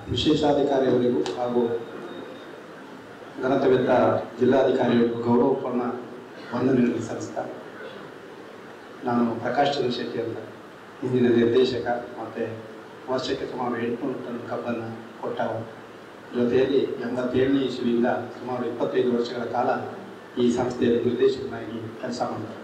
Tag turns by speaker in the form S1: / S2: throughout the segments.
S1: ವಿಶೇಷಾಧಿಕಾರಿಯವರಿಗೂ ಹಾಗೂ ಘನತೆವೆತ್ತ ಜಿಲ್ಲಾಧಿಕಾರಿಯವರಿಗೂ ಗೌರವಪೂರ್ಣ ವಂದನೆಗಳನ್ನು ಸಲ್ಲಿಸ್ತಾ ನಾನು ಪ್ರಕಾಶ್ ಚಂದ್ರ ಶೆಟ್ಟಿ ಅಂತ ಇಂದಿನ ನಿರ್ದೇಶಕ ಮತ್ತು ವರ್ಷಕ್ಕೆ ಸುಮಾರು ಎಂಟುನೂರು ಟನ್ ಕಬ್ಬನ್ನು ಕೊಟ್ಟವ ಜೊತೆಯಲ್ಲಿ ಎಂಬತ್ತೇಳನೇ ಇಸ್ವಿಯಿಂದ ಸುಮಾರು ಇಪ್ಪತ್ತೈದು ವರ್ಷಗಳ ಕಾಲ ಈ ಸಂಸ್ಥೆಯಲ್ಲಿ ನಿರ್ದೇಶಕನಾಗಿ ಕೆಲಸ ಮಾಡ್ತಾರೆ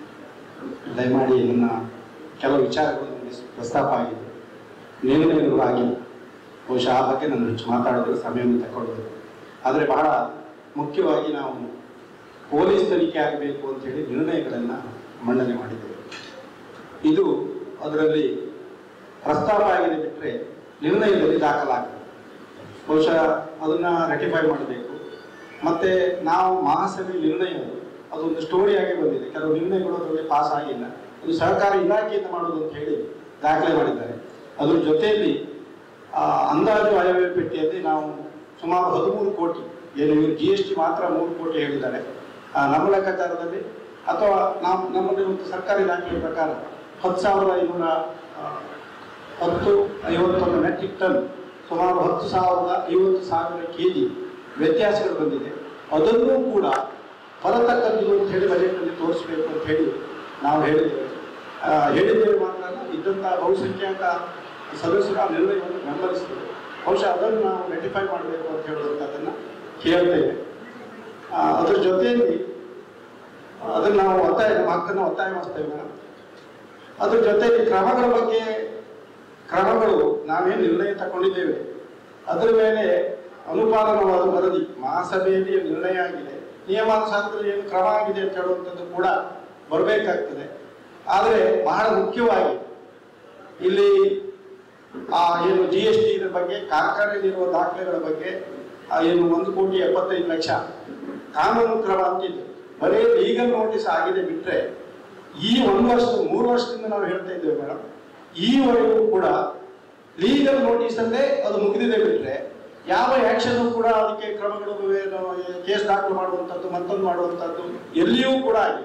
S1: ದಯಮಾಡಿ ನನ್ನ ಕೆಲವು ವಿಚಾರಗಳು ನಿಮಗೆ ಪ್ರಸ್ತಾಪ ಆಗಿದೆ ನಿರ್ಣಯಗಳು ಆಗಿದೆ ಬಹುಶಃ ಆ ಬಗ್ಗೆ ನಾನು ಹೆಚ್ಚು ಮಾತಾಡೋದಕ್ಕೆ ಸಮಯವನ್ನು ತಗೊಳ್ಳೋದು ಆದರೆ ಬಹಳ ಮುಖ್ಯವಾಗಿ ನಾವು ಪೊಲೀಸ್ ತನಿಖೆ ಆಗಬೇಕು ಅಂತ ಹೇಳಿ ನಿರ್ಣಯಗಳನ್ನು ಮಂಡನೆ ಮಾಡಿದ್ದೇವೆ ಇದು ಅದರಲ್ಲಿ ಪ್ರಸ್ತಾಪ ಆಗಿದೆ ಬಿಟ್ಟರೆ ನಿರ್ಣಯದಲ್ಲಿ ದಾಖಲಾಗಿದೆ ಬಹುಶಃ ಅದನ್ನು ರೆಟಿಫೈ ಮಾಡಬೇಕು ಮತ್ತು ನಾವು ಮಹಾಸಭೆ ನಿರ್ಣಯ ಅದೊಂದು ಸ್ಟೋರಿಯಾಗಿ ಬಂದಿದೆ ಕೆಲವು ನಿರ್ಣಯಗಳು ಅದರಲ್ಲಿ ಪಾಸ್ ಆಗಿಲ್ಲ ಅದು ಸಹಕಾರ ಇಲಾಖೆಯಿಂದ ಮಾಡೋದು ಅಂತ ಹೇಳಿ ದಾಖಲೆ ಮಾಡಿದ್ದಾರೆ ಅದ್ರ ಜೊತೆಯಲ್ಲಿ ಆ, ಅಂದಾಜು ಆಯವ್ಯಯ ಪಟ್ಟಿಯಲ್ಲಿ ನಾವು ಸುಮಾರು ಹದಿಮೂರು ಕೋಟಿ ಏನು ಇವರು ಜಿ ಎಸ್ ಟಿ ಮಾತ್ರ ಮೂರು ಕೋಟಿ ಹೇಳಿದ್ದಾರೆ ಆ, ನಮ್ಮ ಲೆಕ್ಕಾಚಾರದಲ್ಲಿ ಅಥವಾ ನಾವು ನಮ್ಮಲ್ಲಿರುವಂಥ ಸರ್ಕಾರಿ ದಾಖಲೆ ಪ್ರಕಾರ ಹತ್ತು ಸಾವಿರದ ಐನೂರ ಆ, ಹತ್ತು ಐವತ್ತೊಂದು ಮೆಟ್ರಿಕ್ ಟನ್ ಸುಮಾರು ಹತ್ತು ಸಾವಿರದ ಐವತ್ತು ಸಾವಿರ ಕೆ ಜಿ ವ್ಯತ್ಯಾಸಗಳು ಬಂದಿದೆ ಅದನ್ನೂ ಕೂಡ ಬರತಕ್ಕದ್ದು ಅಂತ ಹೇಳಿ ಬಜೆಟ್ನಲ್ಲಿ ತೋರಿಸಬೇಕು ಅಂತ ಹೇಳಿ ನಾವು ಹೇಳಿದ್ದೇವೆ ಆ, ಹೇಳಿದ್ದೇವೆ ಮಾತ್ರ ಅಲ್ಲ ಇದ್ದಂಥ ಬಹುಸಂಖ್ಯಾತ ಸದಸ್ಯರು ಆ ನಿರ್ಣಯವನ್ನು ಬೆಂಬಲಿಸಿದರು ಬಹುಶಃ ಅದನ್ನು ನಾವು ರೆಟಿಫೈ ಮಾಡಬೇಕು ಅಂತ ಹೇಳುವಂಥದ್ದನ್ನು ಕೇಳ್ತೇವೆ ಆ, ಅದ್ರ ಜೊತೆಯಲ್ಲಿ ಅದನ್ನು ನಾವು ಒತ್ತಾಯ ನಮ್ಮ ಹಕ್ಕನ್ನು ಒತ್ತಾಯ ಮಾಡ್ತೇವೆ ಮೇಡಮ್ ಅದ್ರ ಜೊತೆಯಲ್ಲಿ ಕ್ರಮಗಳ ಬಗ್ಗೆ ಕ್ರಮಗಳು ನಾವೇನು ನಿರ್ಣಯ ತಗೊಂಡಿದ್ದೇವೆ ಅದರ ಮೇಲೆ ಅನುಪಾಲನವಾದ ವರದಿ ಮಹಾಸಭೆಯಲ್ಲಿ ಏನು ನಿರ್ಣಯ ಆಗಿದೆ ನಿಯಮಾನುಸಾರದಲ್ಲಿ ಏನು ಕ್ರಮ ಆಗಿದೆ ಅಂತ ಹೇಳುವಂಥದ್ದು ಕೂಡ ಬರಬೇಕಾಗ್ತದೆ ಆದರೆ ಬಹಳ ಮುಖ್ಯವಾಗಿ ಇಲ್ಲಿ ಆ ಏನು ಜಿ ಎಸ್ ಟಿ ಇದ್ರ ಬಗ್ಗೆ ಕಾರ್ಖಾನೆಯಲ್ಲಿರುವ ದಾಖಲೆಗಳ ಬಗ್ಗೆ ಆ ಏನು ಒಂದು ಕೋಟಿ ಎಪ್ಪತ್ತೈದು ಲಕ್ಷ ಕಾನೂನು ಕ್ರಮ ಅಂತಿದೆ ಬರೀ ಲೀಗಲ್ ನೋಟಿಸ್ ಆಗಿದೆ ಬಿಟ್ಟರೆ ಈ ಒಂದು ವರ್ಷ ಮೂರು ವರ್ಷದಿಂದ ನಾವು ಹೇಳ್ತಾ ಇದ್ದೇವೆ ಮೇಡಮ್ ಈವರೆಗೂ ಕೂಡ ಲೀಗಲ್ ನೋಟಿಸಲ್ಲೇ ಅದು ಮುಗಿದಿದೆ ಬಿಟ್ಟರೆ ಯಾವ ಆಕ್ಷನ್ ಕೂಡ ಅದಕ್ಕೆ ಕ್ರಮಗಳು ಏನು ಕೇಸ್ ದಾಖಲು ಮಾಡುವಂಥದ್ದು ಮತ್ತೊಂದು ಮಾಡುವಂಥದ್ದು ಎಲ್ಲಿಯೂ ಕೂಡ ಆಗಿಲ್ಲ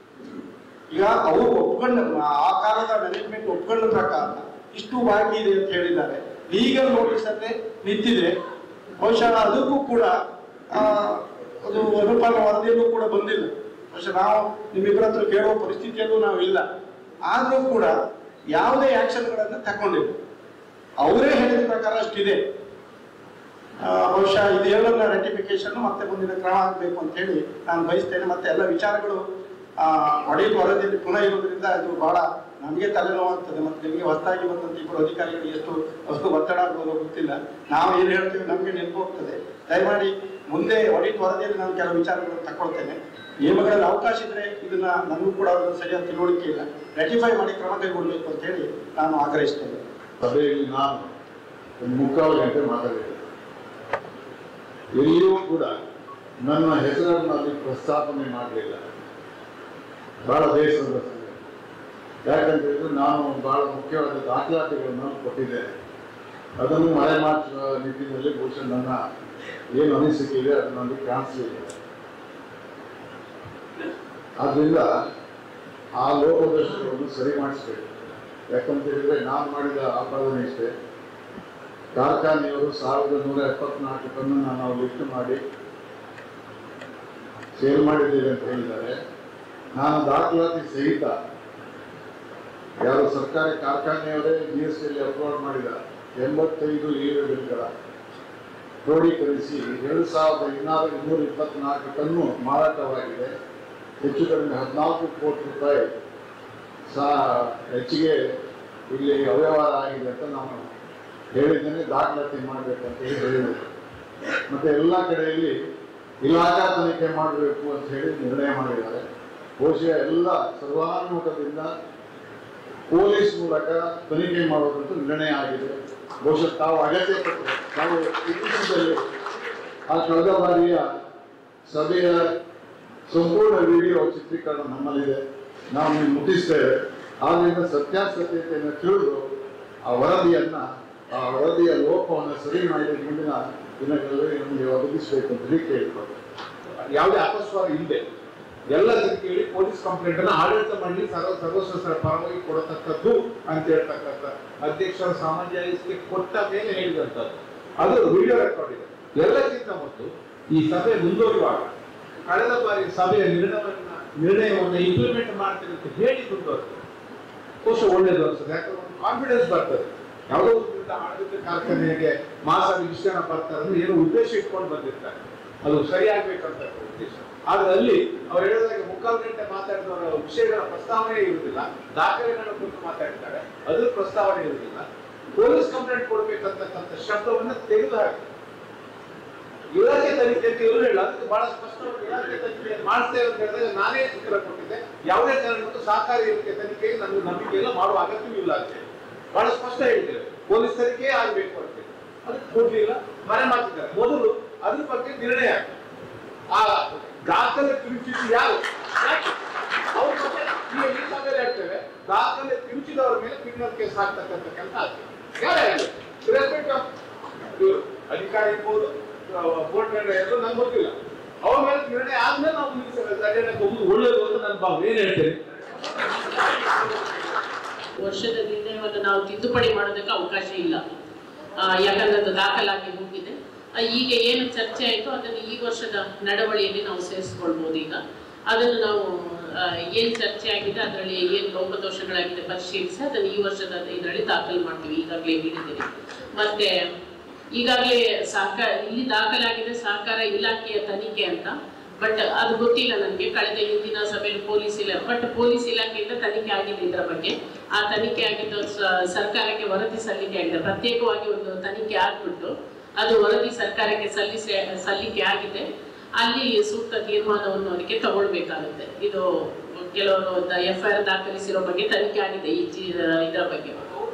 S1: ಈಗ ಅವರು ಒಪ್ಕೊಂಡ ಆ ಕಾಲದ ಮ್ಯಾನೇಜ್ಮೆಂಟ್ ಒಪ್ಕೊಂಡ ಪ್ರಕಾರ ಇಷ್ಟು ಬಾಕಿ ಇದೆ ಅಂತ ಹೇಳಿದ್ದಾರೆ ಲೀಗಲ್ ನೋಟಿಸ್ ಅಲ್ಲೇ ನಿಂತಿದೆ ಬಹುಶಃ ಅದಕ್ಕೂ ಕೂಡ ಆ, ಅದು ಅನುಪಾಲ ವರದಿಯಲ್ಲೂ ಕೂಡ ಬಂದಿಲ್ಲ ಬಹುಶಃ ನಾವು ನಿಮ್ಮಿಬ್ಬರ ಹತ್ರ ಕೇಳುವ ಪರಿಸ್ಥಿತಿಯಲ್ಲೂ ನಾವು ಇಲ್ಲ ಆದರೂ ಕೂಡ ಯಾವುದೇ ಆಕ್ಷನ್ಗಳನ್ನು ತಗೊಂಡಿಲ್ಲ ಅವರೇ ಹೇಳಿದ ಪ್ರಕಾರ ಅಷ್ಟಿದೆ ಆ, ಬಹುಶಃ ಇದೆಲ್ಲನ್ನ ರೆಟಿಫಿಕೇಶನ್ ಮತ್ತೆ ಮುಂದಿನ ಕ್ರಮ ಆಗಬೇಕು ಅಂತ ಹೇಳಿ ನಾನು ಬಯಸ್ತೇನೆ ಮತ್ತೆ ಎಲ್ಲ ವಿಚಾರಗಳು ಆ, ಒಡೆಯುವ ವರದಿಯಲ್ಲಿ ಪುನಃ ಇರೋದ್ರಿಂದ ಅದು ಬಹಳ ನಮಗೆ ತಲೆನೋವಾಗ್ತದೆ ಮತ್ತೆ ನಿಮಗೆ ಹೊಸದಾಗಿ ಬಂದಂತ ಇಬ್ಬರು ಅಧಿಕಾರಿಗಳು ಎಷ್ಟು ಅಷ್ಟು ಒತ್ತಡ ಆಗ್ಬೋದೋ ಗೊತ್ತಿಲ್ಲ ನಾವು ಏನು ಹೇಳ್ತೀವಿ ನಮಗೆ ನೆನಪು ಹೋಗ್ತದೆ ದಯಮಾಡಿ ಮುಂದೆ ಒಡಿಟ್ ವರದಿಯಲ್ಲಿ ನಾನು ಕೆಲವು ವಿಚಾರಗಳನ್ನು ತಗೊಳ್ತೇನೆ ನಿಯಮಗಳಲ್ಲಿ ಅವಕಾಶ ಇದ್ರೆ ಇದನ್ನ ನನಗೂ ಕೂಡ ಅದರ ಸರಿಯಾದ ತಿಳುವಳಿಕೆ ಇಲ್ಲ ರೆಟಿಫೈ ಮಾಡಿ ಕ್ರಮ ಕೈಗೊಳ್ಳಬೇಕು ಅಂತ ಹೇಳಿ ನಾನು ಆಗ್ರಹಿಸ್ತೇನೆ
S2: ಸಭೆಯಲ್ಲಿ ನಾನು ಒಂದು ಮುಕ್ಕಾಲು ಗಂಟೆ ಮಾತಾಡಿದೆ ಎಲ್ಲಿಯೂ ಕೂಡ ನನ್ನ ಹೆಸರನ್ನು ಅಲ್ಲಿ ಪ್ರಸ್ತಾಪನೆ ಮಾಡಲಿಲ್ಲ ಬಹಳ ಬೇಸರದ ಸಂಗತಿ ಯಾಕಂತ ಹೇಳಿದ್ರೆ ನಾನು ಬಹಳ ಮುಖ್ಯವಾದ ದಾಖಲಾತಿಗಳನ್ನು ಕೊಟ್ಟಿದ್ದೇನೆ ಅದನ್ನು ಮರೆಮಾಚುವ ನಿಟ್ಟಿನಲ್ಲಿ ಬಹುಶಃ ನನ್ನ ಏನು ಅನಿಸಿಕೆ ಇದೆ ಅದು ನನಗೆ ಕಾಣಿಸಲಿಲ್ಲ ಆದ್ರಿಂದ ಆ ಲೋಪದೋಷಗಳನ್ನು ಸರಿ ಮಾಡಿಸ್ಬೇಕು ಯಾಕಂತ ಹೇಳಿದ್ರೆ ನಾನು ಮಾಡಿದ ಆಪಾದನೆ ಇಷ್ಟೇ ಕಾರ್ಖಾನೆಯವರು ಸಾವಿರದ ನೂರ ಎಪ್ಪತ್ನಾಲ್ಕು ಟನ್ನನ್ನು ನಾವು ಲಿಫ್ಟ್ ಮಾಡಿ ಸೇಲ್ ಮಾಡಿದ್ದೇವೆ ಅಂತ ಹೇಳಿದ್ದಾರೆ ನಾನು ದಾಖಲಾತಿ ಸಹಿತ ಯಾರು ಸರ್ಕಾರಿ ಕಾರ್ಖಾನೆಯವರೇ ಜಿ ಎಸ್ ಟಿಯಲ್ಲಿ ಅಪ್ಲೋಡ್ ಮಾಡಿದ ಎಂಬತ್ತೈದು ಈರುಳ್ಳಿಗಳ ಕ್ರೋಢೀಕರಿಸಿ ಎರಡು ಸಾವಿರದ ಇನ್ನೂರ ಇನ್ನೂರ ಇಪ್ಪತ್ನಾಲ್ಕು ಟನ್ನು ಮಾರಾಟವಾಗಿದೆ ಹೆಚ್ಚು ಕಡಿಮೆ ಹದಿನಾಲ್ಕು ಕೋಟಿ ರೂಪಾಯಿ ಸಹ ಹೆಚ್ಚಿಗೆ ಇಲ್ಲಿ ಅವ್ಯವಹಾರ ಆಗಿದೆ ಅಂತ ನಾನು ಹೇಳಿದ್ದೇನೆ ದಾಖಲಾತಿ ಮಾಡಬೇಕಂತ ಹೇಳಿ ಹೇಳಿದೆ ಮತ್ತೆ ಎಲ್ಲ ಕಡೆಯಲ್ಲಿ ಇಲಾಖಾ ತನಿಖೆ ಮಾಡಬೇಕು ಅಂತ ಹೇಳಿ ನಿರ್ಣಯ ಮಾಡಿದ್ದಾರೆ ಬಹುಶಃ ಎಲ್ಲ ಸರ್ವಾನುಮತದಿಂದ ಪೊಲೀಸ್ ಮೂಲಕ ತನಿಖೆ ಮಾಡೋದಂತೂ ನಿರ್ಣಯ ಆಗಿದೆ ಬಹುಶಃ ತಾವು ಅಗತ್ಯ ಪಟ್ಟರೆ ತಾವು ಇತ್ತೀಚೆಗೆ ಆ ಕಳೆದ ಬಾರಿಯ ಸಭೆಯ ಸಂಪೂರ್ಣ ವಿಡಿಯೋ ಚಿತ್ರೀಕರಣ ನಮ್ಮಲ್ಲಿದೆ ನಾವು ನೀವು ಮುಟ್ಟಿಸ್ತೇವೆ ಆದ್ದರಿಂದ ಸತ್ಯಾಸತ್ಯತೆಯನ್ನು ತಿಳಿದು ಆ ವರದಿಯನ್ನ ಆ ವರದಿಯ ಲೋಪವನ್ನು ಸರಿ ಮಾಡಿ ಮುಂದಿನ ದಿನಗಳಲ್ಲಿ ನಮಗೆ ಒದಗಿಸಬೇಕು ಅಂತ ಹೇಳಿ ಕೇಳ್ಕೊಂಡು
S3: ಯಾವುದೇ ಅಪಸ್ವರ ಇಲ್ಲದೆ ಎಲ್ಲ ಕೇಳಿ ಪೊಲೀಸ್ ಕಂಪ್ಲೇಂಟ್ ಅನ್ನ ಆಡಳಿತ ಮಂಡಳಿ ಸರ್ವ ಸರ್ವಸ್ವ ಪರವಾಗಿ ಕೊಡತಕ್ಕದ್ದು ಅಂತ ಹೇಳ್ತಕ್ಕಂಥ ಅಧ್ಯಕ್ಷರ ಸಾಮಾನ್ಯ ಕೊಟ್ಟ ಮೇಲೆ ಹೇಳಿದಂಥದ್ದು ಅದು ವಿಡಿಯೋ ರೆಕಾರ್ಡ್ ಇದೆ ಎಲ್ಲಕ್ಕಿಂತ ಮೊದಲು ಈ ಸಭೆ ಮುಂದುವರಿಯುವಾಗ ಕಳೆದ ಬಾರಿ ಸಭೆಯ ನಿರ್ಣಯವನ್ನ ನಿರ್ಣಯವನ್ನು ಇಂಪ್ಲಿಮೆಂಟ್ ಮಾಡ್ತೀನಿ ಅಂತ ಹೇಳಿ ಮುಂದುವರೆದು ಕೋಶ ಒಳ್ಳೇದು ಅನ್ಸುತ್ತೆ ಯಾಕಂದ್ರೆ ಒಂದು ಕಾನ್ಫಿಡೆನ್ಸ್ ಬರ್ತದೆ ಯಾವುದೋ ಒಂದು ಆಡಳಿತ ಕಾರ್ಖಾನೆಗೆ ಮಾಸಾಗಿ ಇಷ್ಟು ಜನ ಬರ್ತಾರೆ ಅಂದ್ರೆ ಏನೋ ಉದ್ದೇಶ ಇಟ್ಕೊಂಡು ಬಂದಿರ್ತಾರೆ ಅದು ಸರಿಯಾಗಬೇಕಂತ ಉದ್ದೇಶ ಆದ್ರೆ ಅಲ್ಲಿ ಅವ್ರು ಹೇಳಿದಾಗ ಮುಕ್ಕಾಲು ಗಂಟೆ ಮಾತಾಡಿದವರ ವಿಷಯಗಳ ಪ್ರಸ್ತಾವನೆ ಇರುವುದಿಲ್ಲ ದಾಖಲೆಗಳ ಕುರಿತು ಮಾತಾಡ್ತಾರೆ ಅದ್ರ ಪ್ರಸ್ತಾವನೆ ಇರುವುದಿಲ್ಲ ಪೊಲೀಸ್ ಕಂಪ್ಲೇಂಟ್ ಕೊಡ್ಬೇಕಂತಕ್ಕಂಥ ಶಬ್ದವನ್ನ ತೆಗೆದು ಹಾಕಿ ಇಲಾಖೆ ತನಿಖೆ ಅಂತ ಇವರು ಹೇಳ ಅದಕ್ಕೆ ಬಹಳ ಸ್ಪಷ್ಟವಾಗಿ ಇಲಾಖೆ ತನಿಖೆ ಮಾಡ್ತೇವೆ ಅಂತ ಹೇಳಿದಾಗ ನಾನೇ ಉತ್ತರ ಕೊಟ್ಟಿದ್ದೆ ಯಾವುದೇ ಕಾರಣಕ್ಕೂ ಸಹಕಾರಿ ಇಲಾಖೆ ತನಿಖೆಗೆ ನಮ್ಗೆ ನಂಬಿಕೆ ಇಲ್ಲ ಮಾಡುವ ಅಗತ್ಯವಿಲ್ಲ ಅಂತ ಹೇಳಿ ಬಹಳ ಸ್ಪಷ್ಟ ಹೇಳ್ತೇವೆ ಪೊಲೀಸ್ ತನಿಖೆ ಆಗ್ಬೇಕು ಅಂತ ಹೇಳಿ ಅದಕ್ಕೆ ಕೊಡ್ಲಿಲ್ಲ ಮನೆ ಮಾತಿದ್ದಾರೆ ಮೊದಲು ಅದ್ರ ಬಗ್ಗೆ ನಿರ್ಣಯ ಆಗಿ ಆ ದಾಖಲೆ ತಿರುಚಿದ್ದು ಯಾರು ಯಾಕೆ? ಅವ್ರ ಬಗ್ಗೆ ಈ ಈ ಸಭೆಯಲ್ಲಿ ಹೇಳ್ತೇವೆ ದಾಖಲೆ ತಿರುಚಿದವರ ಮೇಲೆ ಕ್ರಿಮಿನಲ್ ಕೇಸ್ ಹಾಕ್ತಕ್ಕಂಥ ಕೆಲಸ ಆಗ್ತದೆ ಯಾರೇ ಆಗಲಿ ರೆಸ್ಪೆಕ್ಟ್ ಆಫ್ ಇವರು ಅಧಿಕಾರಿ ಇರ್ಬೋದು ಬೋರ್ಡ್ ಮೆಂಬರ್ ಎಲ್ಲರೂ ನಂಗೆ ಗೊತ್ತಿಲ್ಲ ಅವ್ರ ಮೇಲೆ ನಿರ್ಣಯ ಆದ್ಮೇಲೆ ನಾವು ನಿಲ್ಲಿಸಬೇಕು ಅಡ್ಡಾಡಕ್ಕೆ ಹೋಗುದು ಒಳ್ಳೇದು ಅಂತ ನನ್ನ ಭಾವ ಏನ್ ಹೇಳ್ತೇನೆ
S4: ವರ್ಷದ ನಿರ್ಣಯವನ್ನು ನಾವು ತಿದ್ದುಪಡಿ ಮಾಡೋದಕ್ಕೆ ಅವಕಾಶ ಇಲ್ಲ ಆ, ಯಾಕಂದ್ರೆ ಅದು ದಾಖಲಾಗಿ ಹೋಗಿದೆ ಆ, ಈಗ ಏನು ಚರ್ಚೆ ಆಯಿತು ಅದನ್ನು ಈ ವರ್ಷದ ನಡವಳಿಯಲ್ಲಿ ನಾವು ಸೇರಿಸ್ಕೊಳ್ಬೋದು ಈಗ ಅದನ್ನು ನಾವು ಆ, ಏನ್ ಚರ್ಚೆ ಆಗಿದೆ ಅದರಲ್ಲಿ ಏನು ಲೋಪದೋಷಗಳಾಗಿದೆ ಪರಿಶೀಲಿಸಿ ಅದನ್ನು ಈ ವರ್ಷದ ಇದರಲ್ಲಿ ದಾಖಲು ಮಾಡ್ತೀವಿ ಈಗಾಗಲೇ ಹೇಳಿದ್ದೀವಿ ಮತ್ತೆ ಈಗಾಗಲೇ ಸಹಕಾರ ಇಲ್ಲಿ ದಾಖಲಾಗಿದೆ ಸಹಕಾರ ಇಲಾಖೆಯ ತನಿಖೆ ಅಂತ ಬಟ್ ಅದು ಗೊತ್ತಿಲ್ಲ ನನಗೆ ಕಳೆದ ಹಿಂದಿನ ಸಭೆಯಲ್ಲಿ ಪೊಲೀಸ್ ಇಲ್ಲ ಬಟ್ ಪೊಲೀಸ್ ಇಲಾಖೆಯಿಂದ ತನಿಖೆ ಆಗಿದೆ ಇದರ ಬಗ್ಗೆ ಆ ತನಿಖೆ ಆಗಿದ್ದು ಸ- ಸರ್ಕಾರಕ್ಕೆ ವರದಿ ಸಲ್ಲಿಕೆ ಆಗಿದೆ ಪ್ರತ್ಯೇಕವಾಗಿ ಒಂದು ತನಿಖೆ ಆಗ್ಬಿಟ್ಟು ಅದು ವರದಿ ಸರ್ಕಾರಕ್ಕೆ ಸಲ್ಲಿಸಿ ಸಲ್ಲಿಕೆ ಆಗಿದೆ ಅಲ್ಲಿ ಸೂಕ್ತ ತೀರ್ಮಾನವನ್ನು ಅದಕ್ಕೆ ತಗೊಳ್ಬೇಕಾಗುತ್ತೆ ಇದು ಕೆಲವರು ಎಫ್ ಐ ಆರ್ ದಾಖಲಿಸಿರೋ ಬಗ್ಗೆ ತನಿಖೆ ಆಗಿದೆ ಈ ಜಿ- ಇದರ ಬಗ್ಗೆ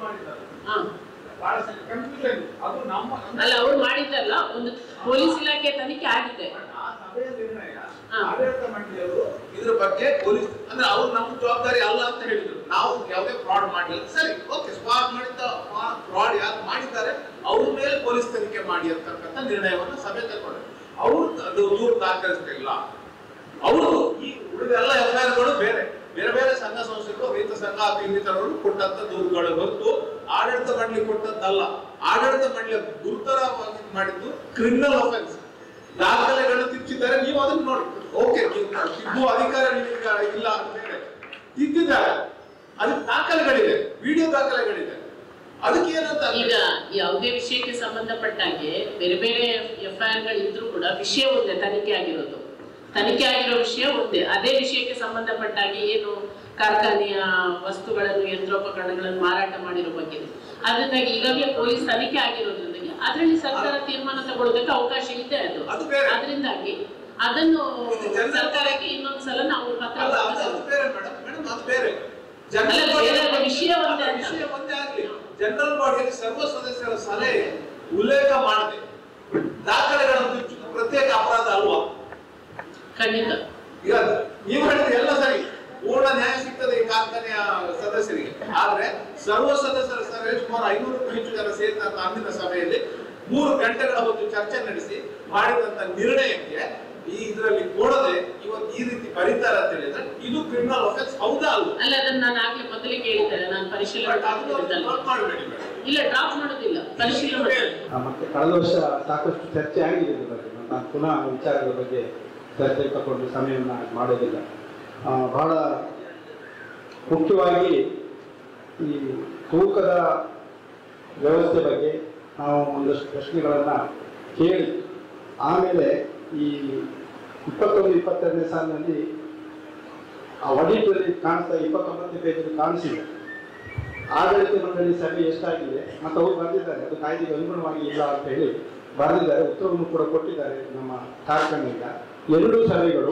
S4: ಹಾ
S3: ಬಹಳ ಕನ್ಫ್ಯೂಷನ್ ಅದು ನಮ್ಮ
S4: ಅಲ್ಲ ಅವ್ರು ಮಾಡಿದ್ದಲ್ಲ ಒಂದು ಪೊಲೀಸ್ ಇಲಾಖೆ ತನಿಖೆ ಆಗಿದೆ
S3: ಆ ಸಭೆಯ ನಿರ್ಣಯ
S4: ಹಾ.
S3: ಆಡಳಿತ ಮಂಡಳಿಯವರು ಇದ್ರ ಬಗ್ಗೆ ಪೊಲೀಸ್ ಅಂದ್ರೆ ಅವ್ರು ನಮ್ಮ ಜವಾಬ್ದಾರಿ ಅಲ್ಲ ಅಂತ ಹೇಳಿದ್ರು ನಾವು ಯಾವುದೇ ಫ್ರಾಡ್ ಮಾಡಿಲ್ಲ ಸರಿ ಓಕೆ ಫ್ರಾಡ್ ಮಾಡಿದ್ದ ಫ್ರಾಡ್ ಯಾರು ಮಾಡಿದ್ದಾರೆ ಅವ್ರ ಮೇಲೆ ಪೊಲೀಸ್ ತನಿಖೆ ಮಾಡಿ ಅಂತಕ್ಕಂಥ ನಿರ್ಣಯವನ್ನು ಸಭೆ ತಗೊಂಡು ಅವರು ಅದು ದೂರು ದಾಖಲಿಸ್ತಾ ಇಲ್ಲ ಅವರು ಈ ಉಳಿದೆಲ್ಲ ಎಫ್ಐಆರ್ಗಳು ಬೇರೆ ಬೇರೆ ಬೇರೆ ಸಂಘ ಸಂಸ್ಥೆಗಳು ರೈತ ಸಂಘ ಅಥವಾ ಇನ್ನಿತರರು ಕೊಟ್ಟಂತ ದೂರುಗಳು ಹೊರತು ಆಡಳಿತ ಮಂಡಳಿ ಕೊಟ್ಟದ್ದಲ್ಲ ಆಡಳಿತ ಮಂಡಳಿಯ ಗುರುತರವಾಗಿ ಮಾಡಿದ್ದು ಕ್ರಿಮಿನಲ್ ಅಫೆನ್ಸ್ ದಾಖಲೆಗಳು ತಿಚ್ಚಿದ್ದಾರೆ ನೀವು ಅದನ್ನ ನೋಡಿ ಓಕೆ ತಿದ್ದುವ ಅಧಿಕಾರ ನಿಮಗೆ ಇಲ್ಲ ಅಂತ ಹೇಳಿ ತಿದ್ದಿದ್ದಾರೆ ಅದಕ್ಕೆ ದಾಖಲೆಗಳಿದೆ ವಿಡಿಯೋ ದಾಖಲೆಗಳಿದೆ ಅದಕ್ಕೆ ಏನಂತ
S4: ಈಗ ಯಾವುದೇ ವಿಷಯಕ್ಕೆ ಸಂಬಂಧಪಟ್ಟ ಹಾಗೆ ಬೇರೆ ಬೇರೆ ಎಫ್ ಐ ಆರ್ ಇದ್ರೂ ಕೂಡ ವಿಷಯ ಒಂದೇ ತನಿಖೆ ಆಗಿರೋದು ತನಿಖೆ ಆಗಿರೋ ವಿಷಯ ಒಂದೇ ಅದೇ ವಿಷಯಕ್ಕೆ ಸಂಬಂಧಪಟ್ಟ ಹಾಗೆ ಏನು ಕಾರ್ಖಾನೆಯ ವಸ್ತುಗಳನ್ನು ಯಂತ್ರೋಪಕರಣಗಳನ್ನು ಮಾರಾಟ ಮಾಡಿರೋ ಬಗ್ಗೆ ಅದರಿಂದಾಗಿ ಈಗಾಗಲೇ ಪೊಲೀಸ್ ತನಿಖೆ ಆಗಿರೋದ್ರಿಂದಾಗಿ ಅದರಲ್ಲಿ ಸರ್ಕಾರ ತೀರ್ಮಾನ ತಗೊಳ್ಳೋದಕ್ಕೆ ಅವಕಾಶ ಇದೆ ಅದು
S3: ಅದು ಬೇರೆ.
S4: ಅದರಿಂದಾಗಿ ಅದನ್ನು
S3: ಇದು ಜನರ-
S4: ಸರ್ಕಾರಕ್ಕೆ ಇನ್ನೊಂದ್ಸಲ ನಾವು ಪತ್ರ
S3: ಅಲ್ಲ ಅದು
S4: ಬರೆದು-
S3: ಅದು ಬೇರೆ ಮೇಡಮ್ ಮೇಡಮ್ ಅದು ಬೇರೆ
S4: ಅಲ್ಲ, ಬೇರೆ ಅಲ್ಲ, ವಿಷಯ ಒಂದೇ
S3: ಅಲ್ಲ,
S4: ಅಂತ.
S3: ವಿಷಯ ಒಂದೇ ಆಗ್ಲಿ ಜನರಲ್ ಬಾಡಿಯಲ್ಲಿ ಸರ್ವ ಸದಸ್ಯರ ಸಲಹೆ ಉಲ್ಲೇಖ ಮಾಡದೆ ದಾಖಲೆಗಳನ್ನು ತಿರುಚುವುದು ಪ್ರತ್ಯೇಕ ಅಪರಾಧ ಅಲ್ವಾ
S4: ಖಂಡಿತ
S3: ಈಗ ನೀವು ಹೇಳಿದ್ರೆ ಎಲ್ಲ ಸರಿ ಪೂರ್ಣ ನ್ಯಾಯ ಸಿಗ್ತದೆ ಈ ಕಾರ್ಖಾನೆಯ ಸದಸ್ಯರಿಗೆ ಆದ್ರೆ ಸರ್ವ ಸದಸ್ಯರ ಸಭೆ ಸುಮಾರು ಐನೂರಕ್ಕೂ ಹೆಚ್ಚು ಜನ ಸೇರಿದಂತ ಅಂದಿನ ಸಭೆಯಲ್ಲಿ ಮೂರು ಗಂಟೆಗಳ ಹೊತ್ತು ಚರ್ಚೆ ನಡೆಸಿ ಮಾಡಿದಂತ ನಿರ್ಣಯಕ್ಕೆ ಈ ಇದರಲ್ಲಿ ಕೊಡದೆ ಇವತ್ತು ಈ ರೀತಿ ಬರೀತಾರೆ ಅಂತ ಹೇಳಿದ್ರೆ ಇದು ಕ್ರಿಮಿನಲ್ ಅಫೆನ್ಸ್ ಹೌದಾ ಅಲ್ವಾ
S4: ಅಲ್ಲ ಅದನ್ನ ನಾನು ಆಗ್ಲೇ ಮೊದಲೇ ಕೇಳಿದ್ದೇನೆ ನಾನು ಪರಿಶೀಲನೆ
S3: ಬಟ್ ಅದನ್ನು
S4: ಮಾಡ್ತಿದ್ದಲ್ಲ.
S3: ನೋಟ್ ಮಾಡಬೇಡಿ ಮೇಡಮ್
S4: ಇಲ್ಲ ಡ್ರಾಪ್ ಮಾಡೋದಿಲ್ಲ ಪರಿಶೀಲನೆ ಮಾಡ್ತೀನಿ.
S1: ಆ, ಮತ್ತೆ ಕಳೆದ ವರ್ಷ ಸಾಕಷ್ಟು ಚರ್ಚೆ ಆಗಿದೆ ಇದ್ರ ಬಗ್ಗೆ ನಾನು ಪುನಃ ವಿಚಾರಗಳ ಬಗ್ಗೆ ಚರ್ಚೆ ತಗೊಂಡು ಸಮಯವನ್ನು ಮಾಡೋದಿಲ್ಲ ಆ, ಬಹಳ ಮುಖ್ಯವಾಗಿ ಈ ತೂಕದ ವ್ಯವಸ್ಥೆ ಬಗ್ಗೆ ನಾವು ಒಂದಷ್ಟು ಪ್ರಶ್ನೆಗಳನ್ನು ಕೇಳಿ ಆಮೇಲೆ ಈ ಇಪ್ಪತ್ತೊಂದು ಇಪ್ಪತ್ತೆರಡನೇ ಸಾಲಿನಲ್ಲಿ ಆ ಆಡಿಟಲ್ಲಿ ಕಾಣಿಸ್ತಾ ಇಪ್ಪತ್ತೊಂಬತ್ತನೇ ಪೇಜಲ್ಲಿ ಕಾಣಿಸಿದೆ ಆಡಳಿತ ಮಂಡಳಿ ಸಭೆ ಎಷ್ಟಾಗಿದೆ ಮತ್ತು ಅವರು ಬರೆದಿದ್ದಾರೆ ಅದು ಕಾಯ್ದೆಗೆ ಅನುಗುಣವಾಗಿ ಇಲ್ಲ ಅಂತ ಹೇಳಿ ಬರೆದಿದ್ದಾರೆ ಉತ್ತರವನ್ನು ಕೂಡ ಕೊಟ್ಟಿದ್ದಾರೆ ನಮ್ಮ ಕಾರ್ಖಾನೆಯಿಂದ ಎರಡೂ ಸಭೆಗಳು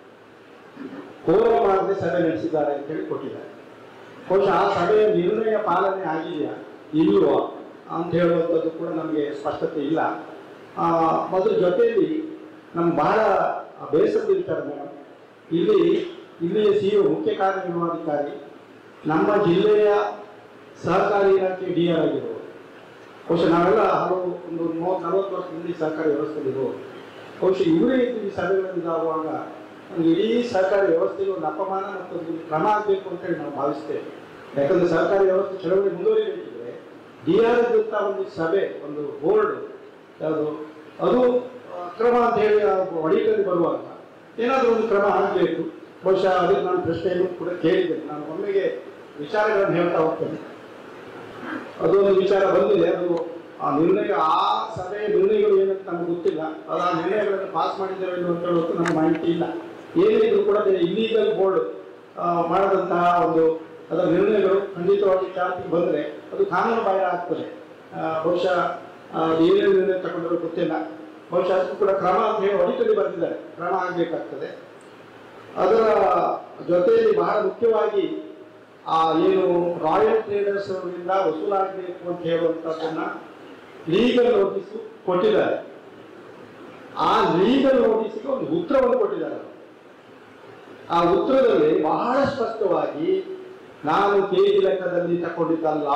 S1: ಕೋರಂ ಮಾಡದೆ ಸಭೆ ನಡೆಸಿದ್ದಾರೆ ಅಂತ ಹೇಳಿ ಕೊಟ್ಟಿದ್ದಾರೆ ಬಹುಶಃ ಆ ಸಭೆಯ ನಿರ್ಣಯ ಪಾಲನೆ ಆಗಿದೆಯಾ ಇಲ್ವಾ ಅಂತ ಹೇಳುವಂಥದ್ದು ಕೂಡ ನಮಗೆ ಸ್ಪಷ್ಟತೆ ಇಲ್ಲ ಆ, ಮೊದಲು ಜೊತೆಯಲ್ಲಿ ನಮ್ಗೆ ಬಹಳ ಬೇಸರದಿರ್ತಾರೆ ಮೇಡಮ್ ಇಲ್ಲಿ ಇಲ್ಲಿಯ ಸಿ ಮುಖ್ಯ ಕಾರ್ಯನಿರ್ವಹಣಾಧಿಕಾರಿ ನಮ್ಮ ಜಿಲ್ಲೆಯ ಸಹಕಾರಿ ಇಲಾಖೆ ಡಿ ಆರ್ ಆಗಿರೋರು ಬಹುಶಃ ನಾವೆಲ್ಲ ಹಲವು ಒಂದು ಮೂವತ್ತು ನಲವತ್ತು ವರ್ಷದಿಂದ ಈ ಸಹಕಾರಿ ವ್ಯವಸ್ಥೆಯಲ್ಲಿರೋ ಬಹುಶಃ ಇವರೇ ಇದ್ದು ಈ ಸಭೆಗಳಲ್ಲಿ ಇದಾಗುವಾಗ ಒಂದು ಇಡೀ ಸಹಕಾರಿ ವ್ಯವಸ್ಥೆಗೆ ಒಂದು ಅಪಮಾನ ಮತ್ತು ಒಂದು ಕ್ರಮ ಆಗಬೇಕು ಅಂತ ಹೇಳಿ ನಾವು ಭಾವಿಸ್ತೇವೆ ಯಾಕಂದ್ರೆ ಸಹಕಾರಿ ವ್ಯವಸ್ಥೆ ಚಳವಳಿ ಮುಂದುವರಿಬೇಕಿದ್ರೆ ಡಿ ಆರ್ ಅಂತ ಒಂದು ಸಭೆ ಒಂದು ಬೋರ್ಡ್ ಯಾವುದು ಅದು ಆ, ಕ್ರಮ ಅಂತ ಹೇಳಿ ಹೊಡಿತಲ್ಲಿ ಬರುವಾಗ ಏನಾದರೂ ಒಂದು ಕ್ರಮ ಆಗಬೇಕು ಬಹುಶಃ ಅದಕ್ಕೆ ನಾನು ಪ್ರಶ್ನೆಯನ್ನು ಕೂಡ ಕೇಳಿದ್ದೇನೆ ನಾನು ಒಮ್ಮೆಗೆ ವಿಚಾರಗಳನ್ನು ಹೇಳ್ತಾ ಹೋಗ್ತೇನೆ ಅದು ಒಂದು ವಿಚಾರ ಬಂದಿದೆ ಅದು ಆ ನಿರ್ಣಯ ಆ ಸಭೆಯ ನಿರ್ಣಯಗಳು ಏನಂತ ನಮ್ಗೆ ಗೊತ್ತಿಲ್ಲ ಅದು ಆ ನಿರ್ಣಯಗಳನ್ನು ಪಾಸ್ ಮಾಡಿದ್ದೇವೆ ಅಂತ ಹೇಳೋದು ನಮ್ಗೆ ಮಾಹಿತಿ ಇಲ್ಲ ಏನೇ ಇದ್ರೂ ಕೂಡ ಇಲ್ಲೀಗಲ್ ಬೋರ್ಡ್ ಮಾಡದಂತಹ ಒಂದು ಅದರ ನಿರ್ಣಯಗಳು ಖಂಡಿತವಾಗಿ ಚಾಲ್ತಿಗೆ ಬಂದರೆ ಅದು ಕಾನೂನು ಬಾಹಿರ ಆಗ್ತದೆ ಆ, ಬಹುಶಃ ಆ, ಅದು ಏನೇನು ನಿರ್ಣಯ ತಗೊಂಡರು ಗೊತ್ತಿಲ್ಲ ಬಹುಶಃ ಅದಕ್ಕೂ ಕೂಡ ಕ್ರಮ ಅಂತ ಹೇಳಿ ಹೊಡಿತಲ್ಲಿ ಬರೆದಿದ್ದಾರೆ ಕ್ರಮ ಆಗಬೇಕಾಗ್ತದೆ ಅದರ ಜೊತೆಯಲ್ಲಿ ಬಹಳ ಮುಖ್ಯವಾಗಿ ಆ ಏನು ರಾಯಲ್ ಟ್ರೇಡರ್ಸ್ ಅವರಿಂದ ವಸೂಲಾಗಬೇಕು ಅಂತ ಹೇಳುವಂಥದ್ದನ್ನ ಲೀಗಲ್ ನೋಟಿಸ್ ಕೊಟ್ಟಿದ್ದಾರೆ ಆ ಲೀಗಲ್ ನೋಟಿಸ್ಗೆ ಒಂದು ಉತ್ತರವನ್ನು ಕೊಟ್ಟಿದ್ದಾರೆ ಅವರು. ಆ ಉತ್ತರದಲ್ಲಿ ಬಹಳ ಸ್ಪಷ್ಟವಾಗಿ ನಾನು ಕೆಜಿ ಲೆಕ್ಕದಲ್ಲಿ ತಗೊಂಡಿದ್ದಲ್ಲ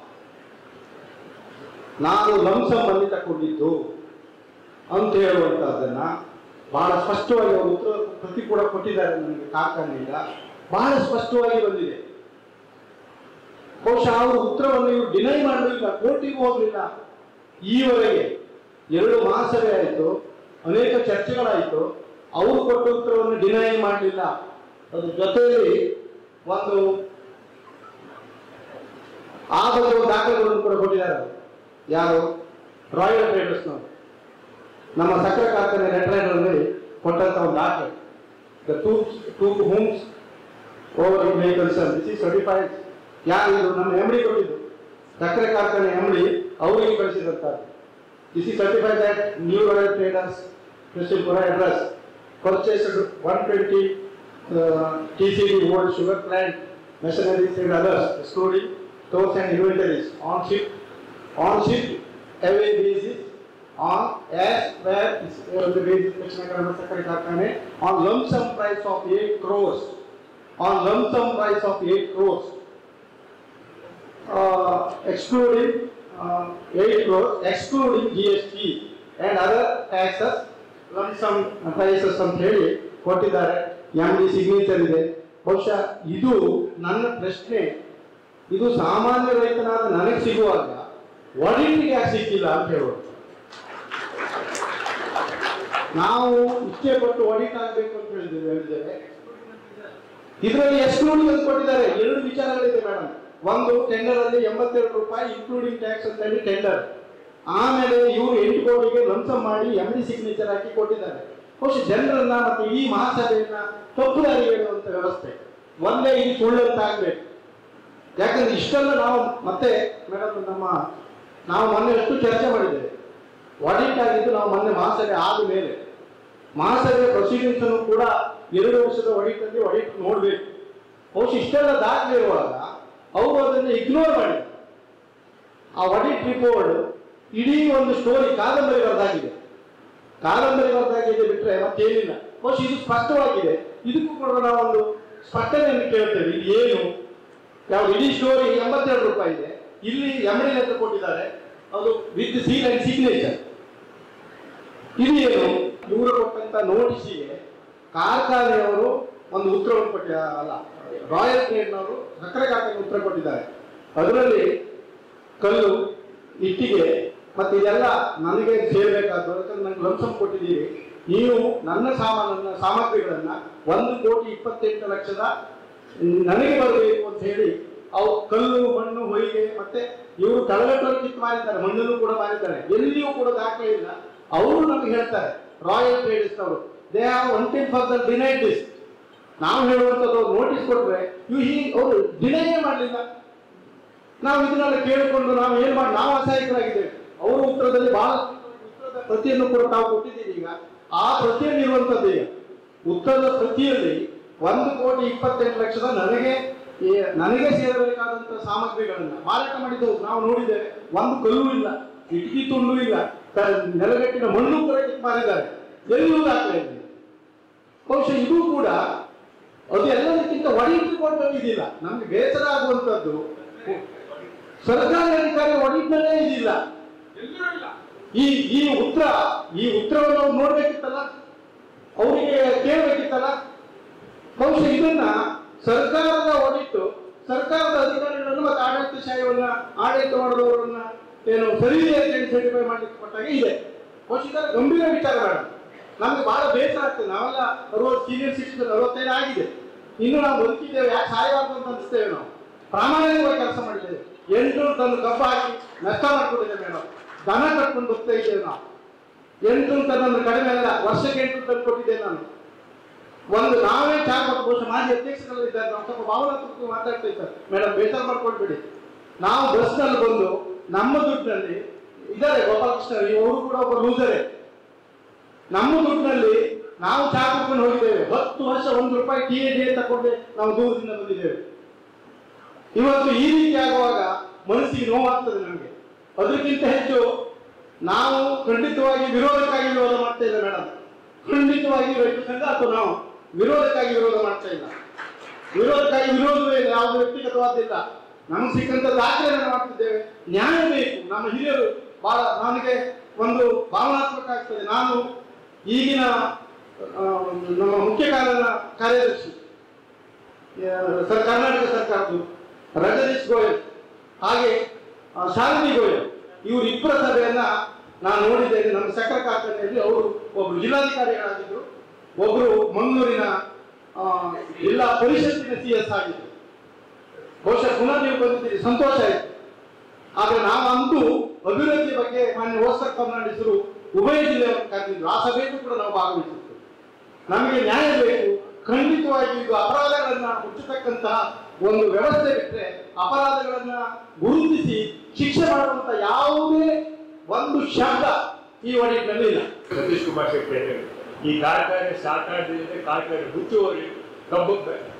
S1: ನಾನು ಲಂಸಮ್ ಅಲ್ಲಿ ತಗೊಂಡಿದ್ದು ಅಂತ ಹೇಳುವಂತಹದ್ದನ್ನ ಬಹಳ ಸ್ಪಷ್ಟವಾಗಿ ಅವರು ಉತ್ತರ ಪ್ರತಿ ಕೂಡ ಕೊಟ್ಟಿದ್ದಾರೆ ನನಗೆ ಕಾರ್ಖಾನೆಯಿಂದ ಬಹಳ ಸ್ಪಷ್ಟವಾಗಿ ಬಂದಿದೆ ಬಹುಶಃ ಅವರು ಉತ್ತರವನ್ನು ಇವರು ಡಿನೈ ಮಾಡಲಿಲ್ಲ ಕೋರ್ಟಿಗೂ ಹೋಗಲಿಲ್ಲ ಈವರೆಗೆ ಎರಡು ಮಾಸವೇ ಆಯಿತು ಅನೇಕ ಚರ್ಚೆಗಳಾಯಿತು ಅವರು ಕೊಟ್ಟ ಉತ್ತರವನ್ನು ಡಿನೈ ಮಾಡಲಿಲ್ಲ ಅದ್ರ ಜೊತೆಯಲ್ಲಿ ಒಂದು ಆ ಬಗ್ಗೆ ಒಂದು ದಾಖಲೆಗಳನ್ನು ಕೂಡ ಕೊಟ್ಟಿದ್ದಾರೆ ಅವರು. ಯಾರು ರಾಯಲ್ ಟ್ರೇಡರ್ಸ್ನವರು ನಮ್ಮ ಸಕ್ಕರೆ ಕಾರ್ಖಾನೆ ಲೆಟರ್ನಲ್ಲಿ ಕೊಟ್ಟಂತ ಒಂದು ದಾಖಲೆ the two two homes over vehicles this is certified ಯಾರು ಇದು ನಮ್ಮ ಎಮ್ಡಿ ಕೊಟ್ಟಿದ್ದು ಸಕ್ಕರೆ ಕಾರ್ಖಾನೆ ಎಮ್ಡಿ ಅವರಿಗೆ ಕಳಿಸಿದಂತ this is certified that New Royal Traders Krishnapura address purchased one twenty T C D old sugar plant machineries and others excluding stores and inventories on ship on ship away basis on as where ಒಂದು basis Dakshina Kannada ಸಕ್ಕರೆ ಕಾರ್ಖಾನೆ on lump sum price of eight crores on lump sum price of eight crores uh, excluding uh, 8 crores, excluding GST and other taxes, lump sum prices ಅಂತ ಹೇಳಿ ಕೊಟ್ಟಿದ್ದಾರೆ M D signature ಇದೆ ಬಹುಶಃ ಇದು ನನ್ನ ಪ್ರಶ್ನೆ ಇದು ಸಾಮಾನ್ಯ ರೈತನಾದ ನನಗೆ ಸಿಗುವಾಗ ಒಡಿಟಿಗೆ ಯಾಕೆ ಸಿಕ್ಕಿಲ್ಲ ಅಂತ ಹೇಳೋದು ನಾವು ಇಷ್ಟೇ ಕೊಟ್ಟು ಒಡಿಟ್ ಆಗಬೇಕು ಅಂತ ಹೇಳಿದ್ದೇವೆ ಹೇಳಿದ್ದೇವೆ ಇದರಲ್ಲಿ ಎಕ್ಸ್ಕ್ಲೂಡಿಂಗ್ ಅಂತ ಕೊಟ್ಟಿದ್ದಾರೆ ಎರಡು ವಿಚಾರಗಳಿದೆ ಮೇಡಮ್ ಒಂದು ಟೆಂಡರ್ ಅಲ್ಲಿ ಎಂಬತ್ತೆರಡು ರೂಪಾಯಿ ಇನ್ಕ್ಲೂಡಿಂಗ್ ಟ್ಯಾಕ್ಸ್ ಅಂತ ಹೇಳಿ ಟೆಂಡರ್ ಆಮೇಲೆ ಇವರು ಎಂಟು ಕೋಟಿಗೆ ಲಂಚ ಮಾಡಿ ಎಂ ಡಿ ಸಿಗ್ನೇಚರ್ ಹಾಕಿ ಕೊಟ್ಟಿದ್ದಾರೆ ಬಹುಶಃ ಜನರನ್ನ ಮತ್ತೆ ಇಡೀ ಮಹಾಸಭೆಯನ್ನ ತಪ್ಪು ದಾರಿ ಹೇಳುವಂತ ವ್ಯವಸ್ಥೆ ಒಂದೇ ಇದು ಸುಳ್ಳು ಅಂತ ಆಗ್ಬೇಕು ಯಾಕಂದ್ರೆ ಇಷ್ಟೆಲ್ಲ ನಾವು ಮತ್ತೆ ಮೇಡಮ್ ನಮ್ಮ ನಾವು ಮೊನ್ನೆ ಎಷ್ಟು ಚರ್ಚೆ ಮಾಡಿದ್ದೇವೆ ಆಡಿಟ್ ಆಗಿದ್ದು ನಾವು ಮೊನ್ನೆ ಮಹಾಸಭೆ ಆದ ಮೇಲೆ ಮಹಾಸಭೆ ಪ್ರೊಸೀಡಿಂಗ್ಸ್ ಅನ್ನು ಕೂಡ ಎರಡು ವರ್ಷದ ಆಡಿಟ್ ಅಲ್ಲಿ ಆಡಿಟ್ ನೋಡ್ಬೇಕು ಬಹುಶಃ ಇಷ್ಟೆಲ್ಲ ದಾಖಲೆ ಇರುವಾಗ ಅವರು ಅದನ್ನು ಇಗ್ನೋರ್ ಮಾಡಿ ಆ ಆಡಿಟ್ ರಿಪೋರ್ಟ್ ಇಡೀ ಒಂದು ಸ್ಟೋರಿ ಕಾದಂಬರಿ ಬರೆದಾಗಿದೆ ಕಾದಂಬರಿ ಬರೆದಾಗಿದೆ ಬಿಟ್ರೆ ಮತ್ತೇನಿಲ್ಲ ಬಹುಶಃ ಇದು ಸ್ಪಷ್ಟವಾಗಿದೆ ಇದಕ್ಕೂ ಕೂಡ ನಾವು ಒಂದು ಸ್ಪಷ್ಟನೆಯನ್ನು ಕೇಳ್ತೇವೆ ಇದು ಏನು ಯಾವ ಇಡೀ ಸ್ಟೋರಿ ಎಂಬತ್ತೆರಡು ರೂಪಾಯಿ ಇದೆ ಇಲ್ಲಿ ಎಮ್ಡಿ ಲೆಕ್ಕ ಕೊಟ್ಟಿದ್ದಾರೆ ಅದು ವಿತ್ ಸೀಲ್ ಅಂಡ್ ಸಿಗ್ನೇಚರ್ ಇದು ಏನು ಇವರು ಕೊಟ್ಟಂತ ನೋಟಿಸಿಗೆ ಕಾರ್ಖಾನೆಯವರು ಒಂದು ಉತ್ತರವನ್ನು ಕೊಟ್ಟ ಅಲ್ಲ ರಾಯಲ್ ಟ್ರೇಡ್ನವರು ಸಕ್ಕರೆ ಕಾರ್ಖಾನೆ ಉತ್ತರ ಕೊಟ್ಟಿದ್ದಾರೆ ಅದರಲ್ಲಿ ಕಲ್ಲು ಇಟ್ಟಿಗೆ ಮತ್ತೆ ಇದೆಲ್ಲ ನನಗೆ ಸೇರ್ಬೇಕಾದ್ದು ಯಾಕಂದ್ರೆ ನಂಗೆ ಲಂಸಮ್ ಕೊಟ್ಟಿದ್ದೀರಿ ನೀವು ನನ್ನ ಸಾಮಾನನ್ನ ಸಾಮಗ್ರಿಗಳನ್ನ ಒಂದು ಕೋಟಿ ಇಪ್ಪತ್ತೆಂಟು ಲಕ್ಷದ ನನಗೆ ಬರಬೇಕು ಅಂತ ಹೇಳಿ ಅವು ಕಲ್ಲು ಮಣ್ಣು ಹೊಯ್ಗೆ ಮತ್ತೆ ಇವರು ಕಳಗಟ್ಟಲ್ಲಿ ಕಿತ್ತು ಮಾರಿದ್ದಾರೆ ಮಣ್ಣನ್ನು ಕೂಡ ಮಾರಿದ್ದಾರೆ ಎಲ್ಲಿಯೂ ಕೂಡ ದಾಖಲೆ ಇಲ್ಲ ಅವರು ನಮಗೆ ಹೇಳ್ತಾರೆ ರಾಯಲ್ ಟ್ರೇಡರ್ಸ್ ಅವರು they have one time for the denied this ನಾವು ಹೇಳುವಂಥದ್ದು ನೋಟಿಸ್ ಕೊಟ್ರೆ ಇವು ಹೀ ಅವರು ಡಿನೈನೇ ಮಾಡಲಿಲ್ಲ ನಾವು ಇದನ್ನೆಲ್ಲ ಕೇಳಿಕೊಂಡು ನಾವು ಏನ್ ಮಾಡಿ ನಾವು ಅಸಹಾಯಕರಾಗಿದ್ದೇವೆ ಅವರ ಉತ್ತರದಲ್ಲಿ ಬಹಳ ಉತ್ತರದ ಪ್ರತಿಯನ್ನು ಕೂಡ ತಾವು ಕೊಟ್ಟಿದ್ದೀರಿ ಈಗ ಆ ಪ್ರತಿಯಲ್ಲಿ ಇರುವಂತದ್ದು ಈಗ ಉತ್ತರದ ಪ್ರತಿಯಲ್ಲಿ ಒಂದು ಕೋಟಿ ಇಪ್ಪತ್ತೆಂಟು ಲಕ್ಷದ ನನಗೆ ಈ ನನಗೆ ಸೇರಬೇಕಾದಂತ ಸಾಮಗ್ರಿಗಳನ್ನ ಮಾರಾಟ ಮಾಡಿದ್ದವು ನಾವು ನೋಡಿದ್ದೇವೆ ಒಂದು ಕಲ್ಲು ಇಲ್ಲ ಇಟ್ಕಿ ತುಂಡು ಇಲ್ಲ ತ- ನೆಲಗಟ್ಟಿನ ಮಣ್ಣು ಕೂಡ ಕಿತ್ತು ಮಾರಿದ್ದಾರೆ ಎಲ್ಲಿಯೂ ದಾಖಲೆ ಇಲ್ಲ ಬಹುಶಃ ಇದು ಕೂಡ ಅದು ಎಲ್ಲದಕ್ಕಿಂತ ಒಡಿಟ್ ಇದಿಲ್ಲ ನಮ್ಗೆ ಬೇಸರ ಆಗುವಂತದ್ದು ಸರ್ಕಾರಿ ಅಧಿಕಾರಿ ಒಡಿಟ್ನಲ್ಲೇ ಇದಿಲ್ಲ ಈ ಈ ಉತ್ತರ ಈ ಉತ್ತರವನ್ನು ಅವ್ರು ನೋಡ್ಬೇಕಿತ್ತಲ್ಲ ಅವರಿಗೆ ಕೇಳಬೇಕಿತ್ತಲ್ಲ ಬಹುಶಃ ಇದನ್ನ ಸರ್ಕಾರದ ಒಡಿಟ್ಟು ಸರ್ಕಾರದ ಅಧಿಕಾರಿಗಳನ್ನು ಮತ್ತು ಆಡಳಿತ ಶಾಹಿವನ್ನ ಆಡಳಿತ ಮಾಡಿದವರನ್ನ
S3: ಏನು ಸರಿ ಇದೆ ಅಂತ ಹೇಳಿ ಸರ್ಟಿಫೈ ಮಾಡ್ಲಿಕ್ಕೆ ಕೊಟ್ಟಾಗ ಇದೆ ಬಹುಶಃ ಗಂಭೀರ ವಿಚಾರ ಬೇಡ ನಮ್ಗೆ ಬಹಳ ಬೇಸರ ಆಗ್ತದೆ ನಾವೆಲ್ಲ ಅರವತ್ತು ಸೀನಿಯರ್ ಸಿಟಿಸನ್ ಅರವತ್ತೈದು ಆಗಿದೆ ಇನ್ನು ನಾವು ಬದುಕಿದ್ದೇವೆ ಯಾಕೆ ಸಾಯಬಾರ್ದು ಅಂತ ಅನಿಸ್ತೇವೆ ನಾವು ಪ್ರಾಮಾಣಿಕವಾಗಿ ಕೆಲಸ ಮಾಡಿದ್ದೇವೆ ಎಂಟುನೂರು ಟನ್ ಕಬ್ಬು ಹಾಕಿ ನಷ್ಟ ಮಾಡ್ಕೊಂಡಿದ್ದೇವೆ ಮೇಡಮ್ ದನ ಕಟ್ಕೊಂಡು ಹೋಗ್ತಾ ಇದ್ದೇವೆ ನಾವು ಎಂಟುನೂರು ಟನ್ ಅಂದ್ರೆ ಕಡಿಮೆ ಅಲ್ಲ ವರ್ಷಕ್ಕೆ ಎಂಟುನೂರು ಟನ್ ಕೊಟ್ಟಿದ್ದೇನೆ ನಾನು ಒಂದು ನಾವೇ ಚಾರ್ ಬಹುಶಃ ಮಾಜಿ ಅಧ್ಯಕ್ಷರಲ್ಲಿದ್ದಾರೆ ನಾವು ಸ್ವಲ್ಪ ಭಾವನಾತ್ಮಕ ಮಾತಾಡ್ತಾ ಇದ್ದಾರೆ ಮೇಡಮ್ ಬೇಸರ ಮಾಡ್ಕೊಳ್ಬೇಡಿ ನಾವು ಬಸ್ನಲ್ಲಿ ಬಂದು ನಮ್ಮ ದುಡ್ಡಿನಲ್ಲಿ ಇದ್ದಾರೆ ಗೋಪಾಲಕೃಷ್ಣ ಇವರು ಕೂಡ ಒಬ್ಬ ಲೂಸರೇ ನಮ್ಮ ದುಡ್ಡಿನಲ್ಲಿ ನಾವು ಚಾ ಕುಡ್ಕೊಂಡು ಹೋಗಿದ್ದೇವೆ ಹತ್ತು ವರ್ಷ ಒಂದು ರೂಪಾಯಿ ಟಿ ಎ ಡಿ ತಗೊಂಡೆ ನಾವು ದೂರದಿಂದ ಬಂದಿದ್ದೇವೆ ಇವತ್ತು ಈ ರೀತಿ ಆಗುವಾಗ ಮನಸ್ಸಿಗೆ ನೋವಾಗ್ತದೆ ನಮಗೆ ಅದಕ್ಕಿಂತ ಹೆಚ್ಚು ನಾವು ಖಂಡಿತವಾಗಿ ವಿರೋಧಕ್ಕಾಗಿ ವಿರೋಧ ಮಾಡ್ತಾ ಇಲ್ಲ ಮೇಡಮ್ ಖಂಡಿತವಾಗಿ ರೈತ ಸಂಘ ಅಥವಾ ನಾವು ವಿರೋಧಕ್ಕಾಗಿ ವಿರೋಧ ಮಾಡ್ತಾ ಇಲ್ಲ ವಿರೋಧಕ್ಕಾಗಿ ವಿರೋಧವೇ ಇಲ್ಲ ಯಾವುದು ವ್ಯಕ್ತಿಗತವಾದಿಲ್ಲ ನಮ್ಗೆ ಸಿಕ್ಕಂತ ದಾಖಲೆಯನ್ನು ಮಾಡ್ತಿದ್ದೇವೆ ನ್ಯಾಯ ಬೇಕು ನಮ್ಮ ಹಿರಿಯರು ಬಹಳ ನನಗೆ ಒಂದು ಭಾವನಾತ್ಮಕ ಆಗ್ತದೆ ನಾನು ಈಗಿನ ಆ, ನಮ್ಮ ಮುಖ್ಯ ಕಾರ್ಯ ಕಾರ್ಯದರ್ಶಿ ಆ, ಸರ್ ಕರ್ನಾಟಕ ಸರ್ಕಾರದ್ದು ರಜನೀಶ್ ಗೋಯಲ್ ಹಾಗೆ ಆ, ಶಾಲಿನಿ ಗೋಯಲ್ ಇವರು ಇಬ್ಬರ ಸಭೆಯನ್ನ ನಾನು ನೋಡಿದ್ದೇನೆ ನಮ್ಮ ಸಕ್ಕರೆ ಕಾರ್ಖಾನೆಯಲ್ಲಿ ಅವರು ಒಬ್ರು ಜಿಲ್ಲಾಧಿಕಾರಿಗಳಾಗಿದ್ದರು ಒಬ್ರು ಮಂಗಳೂರಿನ ಆ, ಜಿಲ್ಲಾ ಪರಿಷತ್ತಿನ ಸಿ ಎಸ್ ಆಗಿದ್ದರು ಬಹುಶಃ ಪುನಃ ನೀವು ಬಂದಿದ್ದೀರಿ ಸಂತೋಷ ಆಯಿತು ಆದ್ರೆ ನಾವು ಅಂದು ಅಭಿವೃದ್ಧಿ ಬಗ್ಗೆ ಮಾನ್ಯ ಓಸ್ಕರ್ ಫರ್ನಾಂಡಿಸರು ಉಭಯ ಜಿಲ್ಲೆಯವರು ಕರೆದಿದ್ರು ಆ ಸಭೆಯಲ್ಲೂ ಕೂಡ ನಾವು ಭಾಗವಹಿಸಿದ್ದು ನಮಗೆ ನ್ಯಾಯ ಬೇಕು ಖಂಡಿತವಾಗಿ ಇದು ಅಪರಾಧಗಳನ್ನ ಮುಚ್ಚತಕ್ಕಂತಹ ಒಂದು ವ್ಯವಸ್ಥೆ ಬಿಟ್ಟರೆ ಅಪರಾಧಗಳನ್ನ ಗುರುತಿಸಿ ಶಿಕ್ಷೆ ಮಾಡುವಂತ ಯಾವುದೇ ಒಂದು ಶಬ್ದ ಈ ಒಡೆಯಲ್ಲಿ ಇಲ್ಲ
S5: ಸತೀಶ್ ಕುಮಾರ್ ಶೆಟ್ಟಿ ಅವರು. ಈ ಕಾರ್ಖಾನೆ ಸಾಕಾರದಿಂದ ಕಾರ್ಖಾನೆ ಮುಚ್ಚುವವರೆಗೆ ಕಬ್ಬು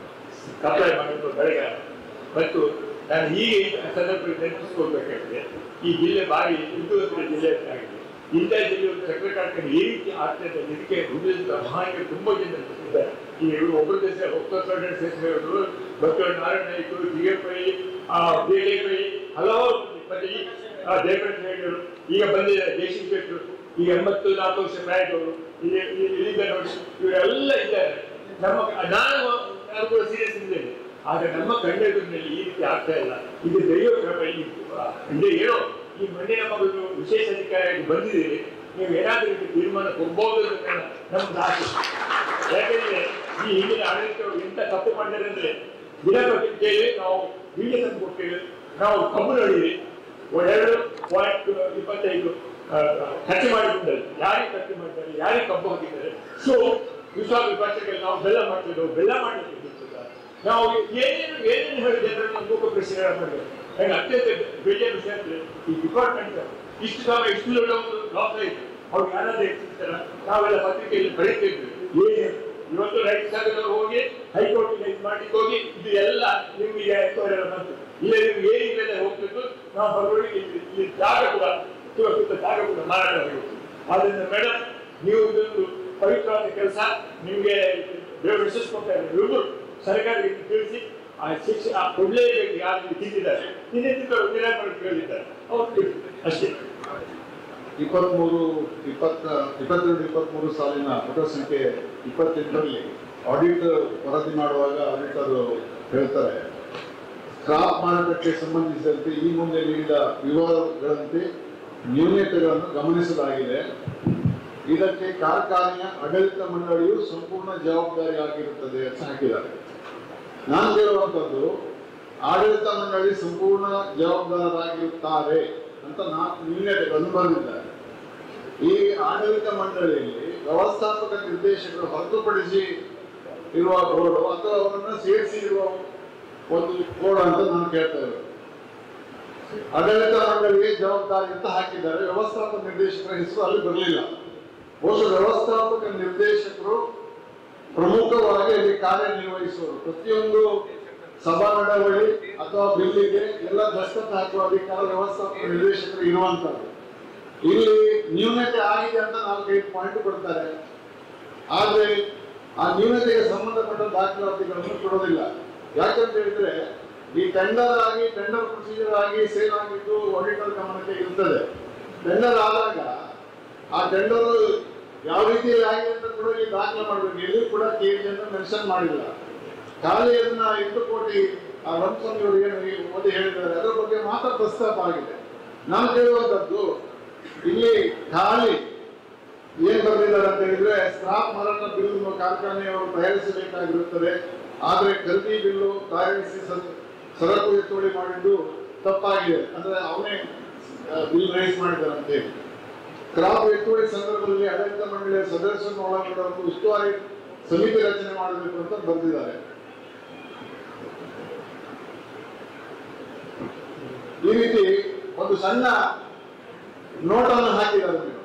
S5: ಕಪ್ಲೈ ಮಾಡಿದ್ದು ಬೆಳಗಾರ ಮತ್ತು ನಾನು ಹೀಗೆ ಈ ಸಂದರ್ಭದಲ್ಲಿ ನೆನಪಿಸ್ಕೊಳ್ಬೇಕಾಗಿದೆ ಈ ಜಿಲ್ಲೆ ಬಾರಿ ಹಿಂದುಳಿದ ಜಿಲ್ಲೆ ಆಗಿದೆ ಇಂಥ ಜಿಲ್ಲೆ ಒಂದು ಸಕ್ಕರೆ ಕಾರ್ಖಾನೆ ಈ ರೀತಿ ಆಗ್ತದೆ ಇದಕ್ಕೆ ಹುಡುಗಿದ ಮಹಾನಿಗೆ ತುಂಬ ಜನ ಇದ್ದಾರೆ ಈ ಇವರು ಒಬ್ಬರ ದೇಶ ಒಬ್ಬರ ಹೆಸರು doctor Narayana Naik D F I B F I ಹಲವಾರು ಮತ್ತೆ ಈ ಆ, ದೇವರಾಜ ನಾಯ್ಡು ಈಗ ಬಂದಿದ್ದಾರೆ ದೇಶಿ ಶೆಟ್ಟರು ಈಗ ಎಂಬತ್ತು ನಾಲ್ಕು ವರ್ಷ ಪ್ರಾಯದವರು ಇಲ್ಲಿ ಇಲ್ಲಿ- ಇಲ್ಲಿಂದ ನೋಡಿ ಇವರೆಲ್ಲ ಇದ್ದಾರೆ ನಮ್ಮ ನಾನು ನಾನು ಕೂಡ ಸೀರಿಯಸ್ ಇದ್ದೇನೆ ಆದ್ರೆ ನಮ್ಮ ಕಣ್ಣೆದುರಿನಲ್ಲಿ ಈ ರೀತಿ ಆಗ್ತಾ ಇಲ್ಲ ಇದು ದೈವ ಕ್ರಮ ಈ ಇದೆ ಏನೋ ಈ ಮಣ್ಣಿನ ಮಗಳು ವಿಶೇಷ ಅಧಿಕಾರಿಯಾಗಿ ಬಂದಿದ್ದೀರಿ ನೀವು ಏನಾದ್ರೂ ಇದಕ್ಕೆ ತೀರ್ಮಾನ ಕೊಡ್ಬೋದು ಅಂತ ನಮ್ಗೆ ಆಸೆ ಯಾಕೆಂದ್ರೆ ಈ ಹಿಂದಿನ ಆಡಳಿತವರು ಎಂತ ತಪ್ಪು ಮಾಡಿದ್ದಾರೆ ಅಂದ್ರೆ ದಿನಪತ್ರಿಕೆಯಲ್ಲಿ ನಾವು ಬೀಜ ತಂದು ಕೊಡ್ತೇವೆ ನಾವು ಕಬ್ಬು ನೋಡಿದ್ವಿ ಎರಡು ಪಾಯಿಂಟ್ ಇಪ್ಪತ್ತೈದು ಆ, ಖರ್ಚು ಮಾಡಿದ್ದಾರೆ ಯಾರಿಗೆ ಖರ್ಚು ಮಾಡಿದ್ದಾರೆ ಯಾರಿಗೆ ಕಬ್ಬು ಹಾಕಿದ್ದಾರೆ ಸೊ ವಿಶ್ವಾಸ ಪತ್ರಿಕೆಯಲ್ಲಿ ನಾವು ಬೆಲ್ಲ ಮಾಡ್ತಿದ್ದೆವು ಬೆಲ್ಲ ಮಾಡಲಿಕ್ಕೆ ಬಿಟ್ಟಿಲ್ಲ. ನಾವು ಏನೇನು ಏನೇನು ಹೇಳಿ ಜನರನ್ನು ಮೂಕ ಪ್ರಶ್ನೆಗಳು ಮಾಡಿದ್ರು ನಂಗೆ ಅತ್ಯಂತ ಬೇಜಾರ ವಿಷಯ ಅಂದ್ರೆ ಈ ಡಿಪಾರ್ಟ್ಮೆಂಟ್ ಇಷ್ಟು ಸಮಯ ಇಷ್ಟು ದೊಡ್ಡ ಒಂದು ಲಾಸ್ ಆಯ್ತು ಅವ್ರು ಯಾರಾದ್ರೂ ಹೇಳ್ತಿರ್ತಾರ ನಾವೆಲ್ಲ ಪತ್ರಿಕೆಯಲ್ಲಿ ಬರೀತಿದ್ವಿ ಏನು ಇವತ್ತು ರೈತ ಸಂಘದವರು ಹೋಗಿ ಹೈಕೋರ್ಟಿಗೆ ಇದು ಮಾಡ್ಲಿಕ್ಕೆ ಹೋಗಿ ಇದು ಎಲ್ಲ ನಿಮಗೆ ಎನ್ಕ್ವೈರಿ ಎಲ್ಲ ಬಂತು ಇಲ್ಲ ನಿಮ್ಗೆ ಏನಿಲ್ಲ ಹೋಗ್ತಿದ್ದು ನಾವು ಬರೋರಿಗೆ ಇಲ್ಲಿ ಇಲ್ಲಿ ಜಾಗ ಕೂಡ ಸುತ್ತ ಸುತ್ತ ಜಾಗ ಕೂಡ ಮಾರಾಟ ಆಗಿತ್ತು ಆದ್ರಿಂದ ಮೇಡಮ್ ನೀವು ಇದೊಂದು ಪವಿತ್ರವಾದ ಕೆಲಸ ನಿಮಗೆ ದೇವರು ಯಶಸ್ಸು ಕೊಡ್ತಾರೆ ಇವರು ಸರ್ಕಾರಕ್ಕೆ ತಿಳಿಸಿ ಆ ಶಿಕ್ಷೆ ಆ ಕೊಡ್ಲೇಬೇಕು ಯಾರು ತಿಂದಿದ್ದಾರೆ ತಿಂದಿದ್ದು ನಿರಾಕರಣೆ ಕೇಳಿದ್ದಾರೆ ಅವ್ರು ತಿಳಿಸಿ ಅಷ್ಟೇ
S2: ಇಪ್ಪತ್ಮೂರು ಇಪ್ಪತ್ತ ಇಪ್ಪತ್ತೆರಡು ಇಪ್ಪತ್ಮೂರು ಸಾಲಿನ ಪುಟ ಸಂಖ್ಯೆ ಇಪ್ಪತ್ತೆಂಟರಲ್ಲಿ ಆಡಿಟ್ ವರದಿ ಮಾಡುವಾಗ ಆಡಿಟರ್ ಹೇಳ್ತಾರೆ ಸ್ಕ್ರಾಪ್ ಮಾರಾಟಕ್ಕೆ ಸಂಬಂಧಿಸಿದಂತೆ ಈ ಮುಂದೆ ನೀಡಿದ ವಿವರಗಳಂತೆ ನ್ಯೂನತೆಗಳನ್ನು ಗಮನಿಸಲಾಗಿದೆ ಇದಕ್ಕೆ ಕಾರ್ಖಾನೆಯ ಆಡಳಿತ ಮಂಡಳಿಯು ಸಂಪೂರ್ಣ ಜವಾಬ್ದಾರಿಯಾಗಿರುತ್ತದೆ ಅಂತ ಹಾಕಿದ್ದಾರೆ ನಾನು ಹೇಳುವಂಥದ್ದು ಆಡಳಿತ ಮಂಡಳಿ ಸಂಪೂರ್ಣ ಜವಾಬ್ದಾರರಾಗಿರುತ್ತಾರೆ ಅಂತ ನಾನು ನ್ಯೂನತೆಗಳನ್ನು ಬಂದಿದ್ದಾರೆ ಈ ಆಡಳಿತ ಮಂಡಳಿಯಲ್ಲಿ ವ್ಯವಸ್ಥಾಪಕ ನಿರ್ದೇಶಕರು ಹೊರತುಪಡಿಸಿ ಇರುವ ಬೋರ್ಡು ಅಥವಾ ಅವರನ್ನು ಸೇರಿಸಿ ಇರುವ ಒಂದು ಬೋರ್ಡ್ ಅಂತ ನಾನು ಕೇಳ್ತಾ ಇರೋದು ಆಡಳಿತ ಮಂಡಳಿಗೆ ಜವಾಬ್ದಾರಿ ಅಂತ ಹಾಕಿದ್ದಾರೆ ವ್ಯವಸ್ಥಾಪಕ ನಿರ್ದೇಶಕರ ಹೆಸರು ಅಲ್ಲಿ ಬರಲಿಲ್ಲ ಬಹುಶಃ ವ್ಯವಸ್ಥಾಪಕ ನಿರ್ದೇಶಕರು ಪ್ರಮುಖವಾಗಿ ಅಲ್ಲಿ ಕಾರ್ಯನಿರ್ವಹಿಸುವರು ಪ್ರತಿಯೊಂದು ಸಭಾ ನಡವಳಿ ಅಥವಾ ಬಿಲ್ಲಿಗೆ ಎಲ್ಲ ದಸ್ತಖತ್ ಹಾಕುವ ಅಧಿಕಾರ ವ್ಯವಸ್ಥಾಪಕ ನಿರ್ದೇಶಕರು ಇರುವಂತದ್ದು ಇಲ್ಲಿ ನ್ಯೂನತೆ ಆಗಿದೆ ಅಂತ ನಾಲ್ಕೈದು ಪಾಯಿಂಟ್ ಕೊಡ್ತಾರೆ ಆದ್ರೆ ಆ ನ್ಯೂನತೆಗೆ ಸಂಬಂಧಪಟ್ಟ ದಾಖಲಾತಿಗಳನ್ನು ಕೊಡೋದಿಲ್ಲ ಯಾಕಂತ ಹೇಳಿದ್ರೆ ಈ ಟೆಂಡರ್ ಆಗಿ ಟೆಂಡರ್ ಪ್ರೊಸೀಜರ್ ಆಗಿ ಸೇಲ್ ಆಗಿದ್ದು ಆಡಿಟರ್ ಗಮನಕ್ಕೆ ಇರ್ತದೆ ಟೆಂಡರ್ ಆದಾಗ ಆ ಟೆಂಡರ್ ಯಾವ ರೀತಿಯಲ್ಲಿ ಆಗಿದೆ ಅಂತ ಕೂಡ ಇಲ್ಲಿ ದಾಖಲೆ ಮಾಡಬೇಕು ಎಲ್ಲಿ ಕೂಡ ಕೆಜಿ ಅನ್ನು ಮೆನ್ಷನ್ ಮಾಡಿಲ್ಲ ಖಾಲಿ ಅದನ್ನ ಎಂಟು ಕೋಟಿ ಆ ರಂಸನ್ ಇವರು ಏನು ಈ ಓದಿ ಹೇಳಿದ್ದಾರೆ ಅದರ ಬಗ್ಗೆ ಮಾತ್ರ ಪ್ರಸ್ತಾಪ ಆಗಿದೆ ನಾನು ಕೇಳುವಂಥದ್ದು ಇಲ್ಲಿ ಖಾಲಿ ಏನ್ ಬರೆದಿದ್ದಾರೆ ಅಂತ ಹೇಳಿದ್ರೆ ಸ್ಕ್ರಾಪ್ ಮರಣ ಬಿಲ್ ಕಾರ್ಖಾನೆಯವರು ತಯಾರಿಸಬೇಕಾಗಿರುತ್ತದೆ ಆದ್ರೆ ಖರೀದಿ ಬಿಲ್ಲು ತಯಾರಿಸಿ ಸ- ಸರಕು ಎತ್ತುವಳಿ ಮಾಡಿದ್ದು ತಪ್ಪಾಗಿದೆ ಅಂದ್ರೆ ಅವನೇ ಬಿಲ್ ರೈಸ್ ಮಾಡಿದ್ದಾರಂತೆ ಕ್ರಾಪ್ ಎತ್ತುವಳಿ ಸಂದರ್ಭದಲ್ಲಿ ಆಡಳಿತ ಮಂಡಳಿಯ ಸದಸ್ಯರನ್ನು ಒಳಗೊಂಡ ಒಂದು ಉಸ್ತುವಾರಿ ಸಮಿತಿ ರಚನೆ ಮಾಡಬೇಕು ಅಂತ ಬರೆದಿದ್ದಾರೆ ಈ ರೀತಿ ಒಂದು ಸಣ್ಣ ನೋಟನ್ನು ಹಾಕಿದ್ದಾರೆ ನೀವು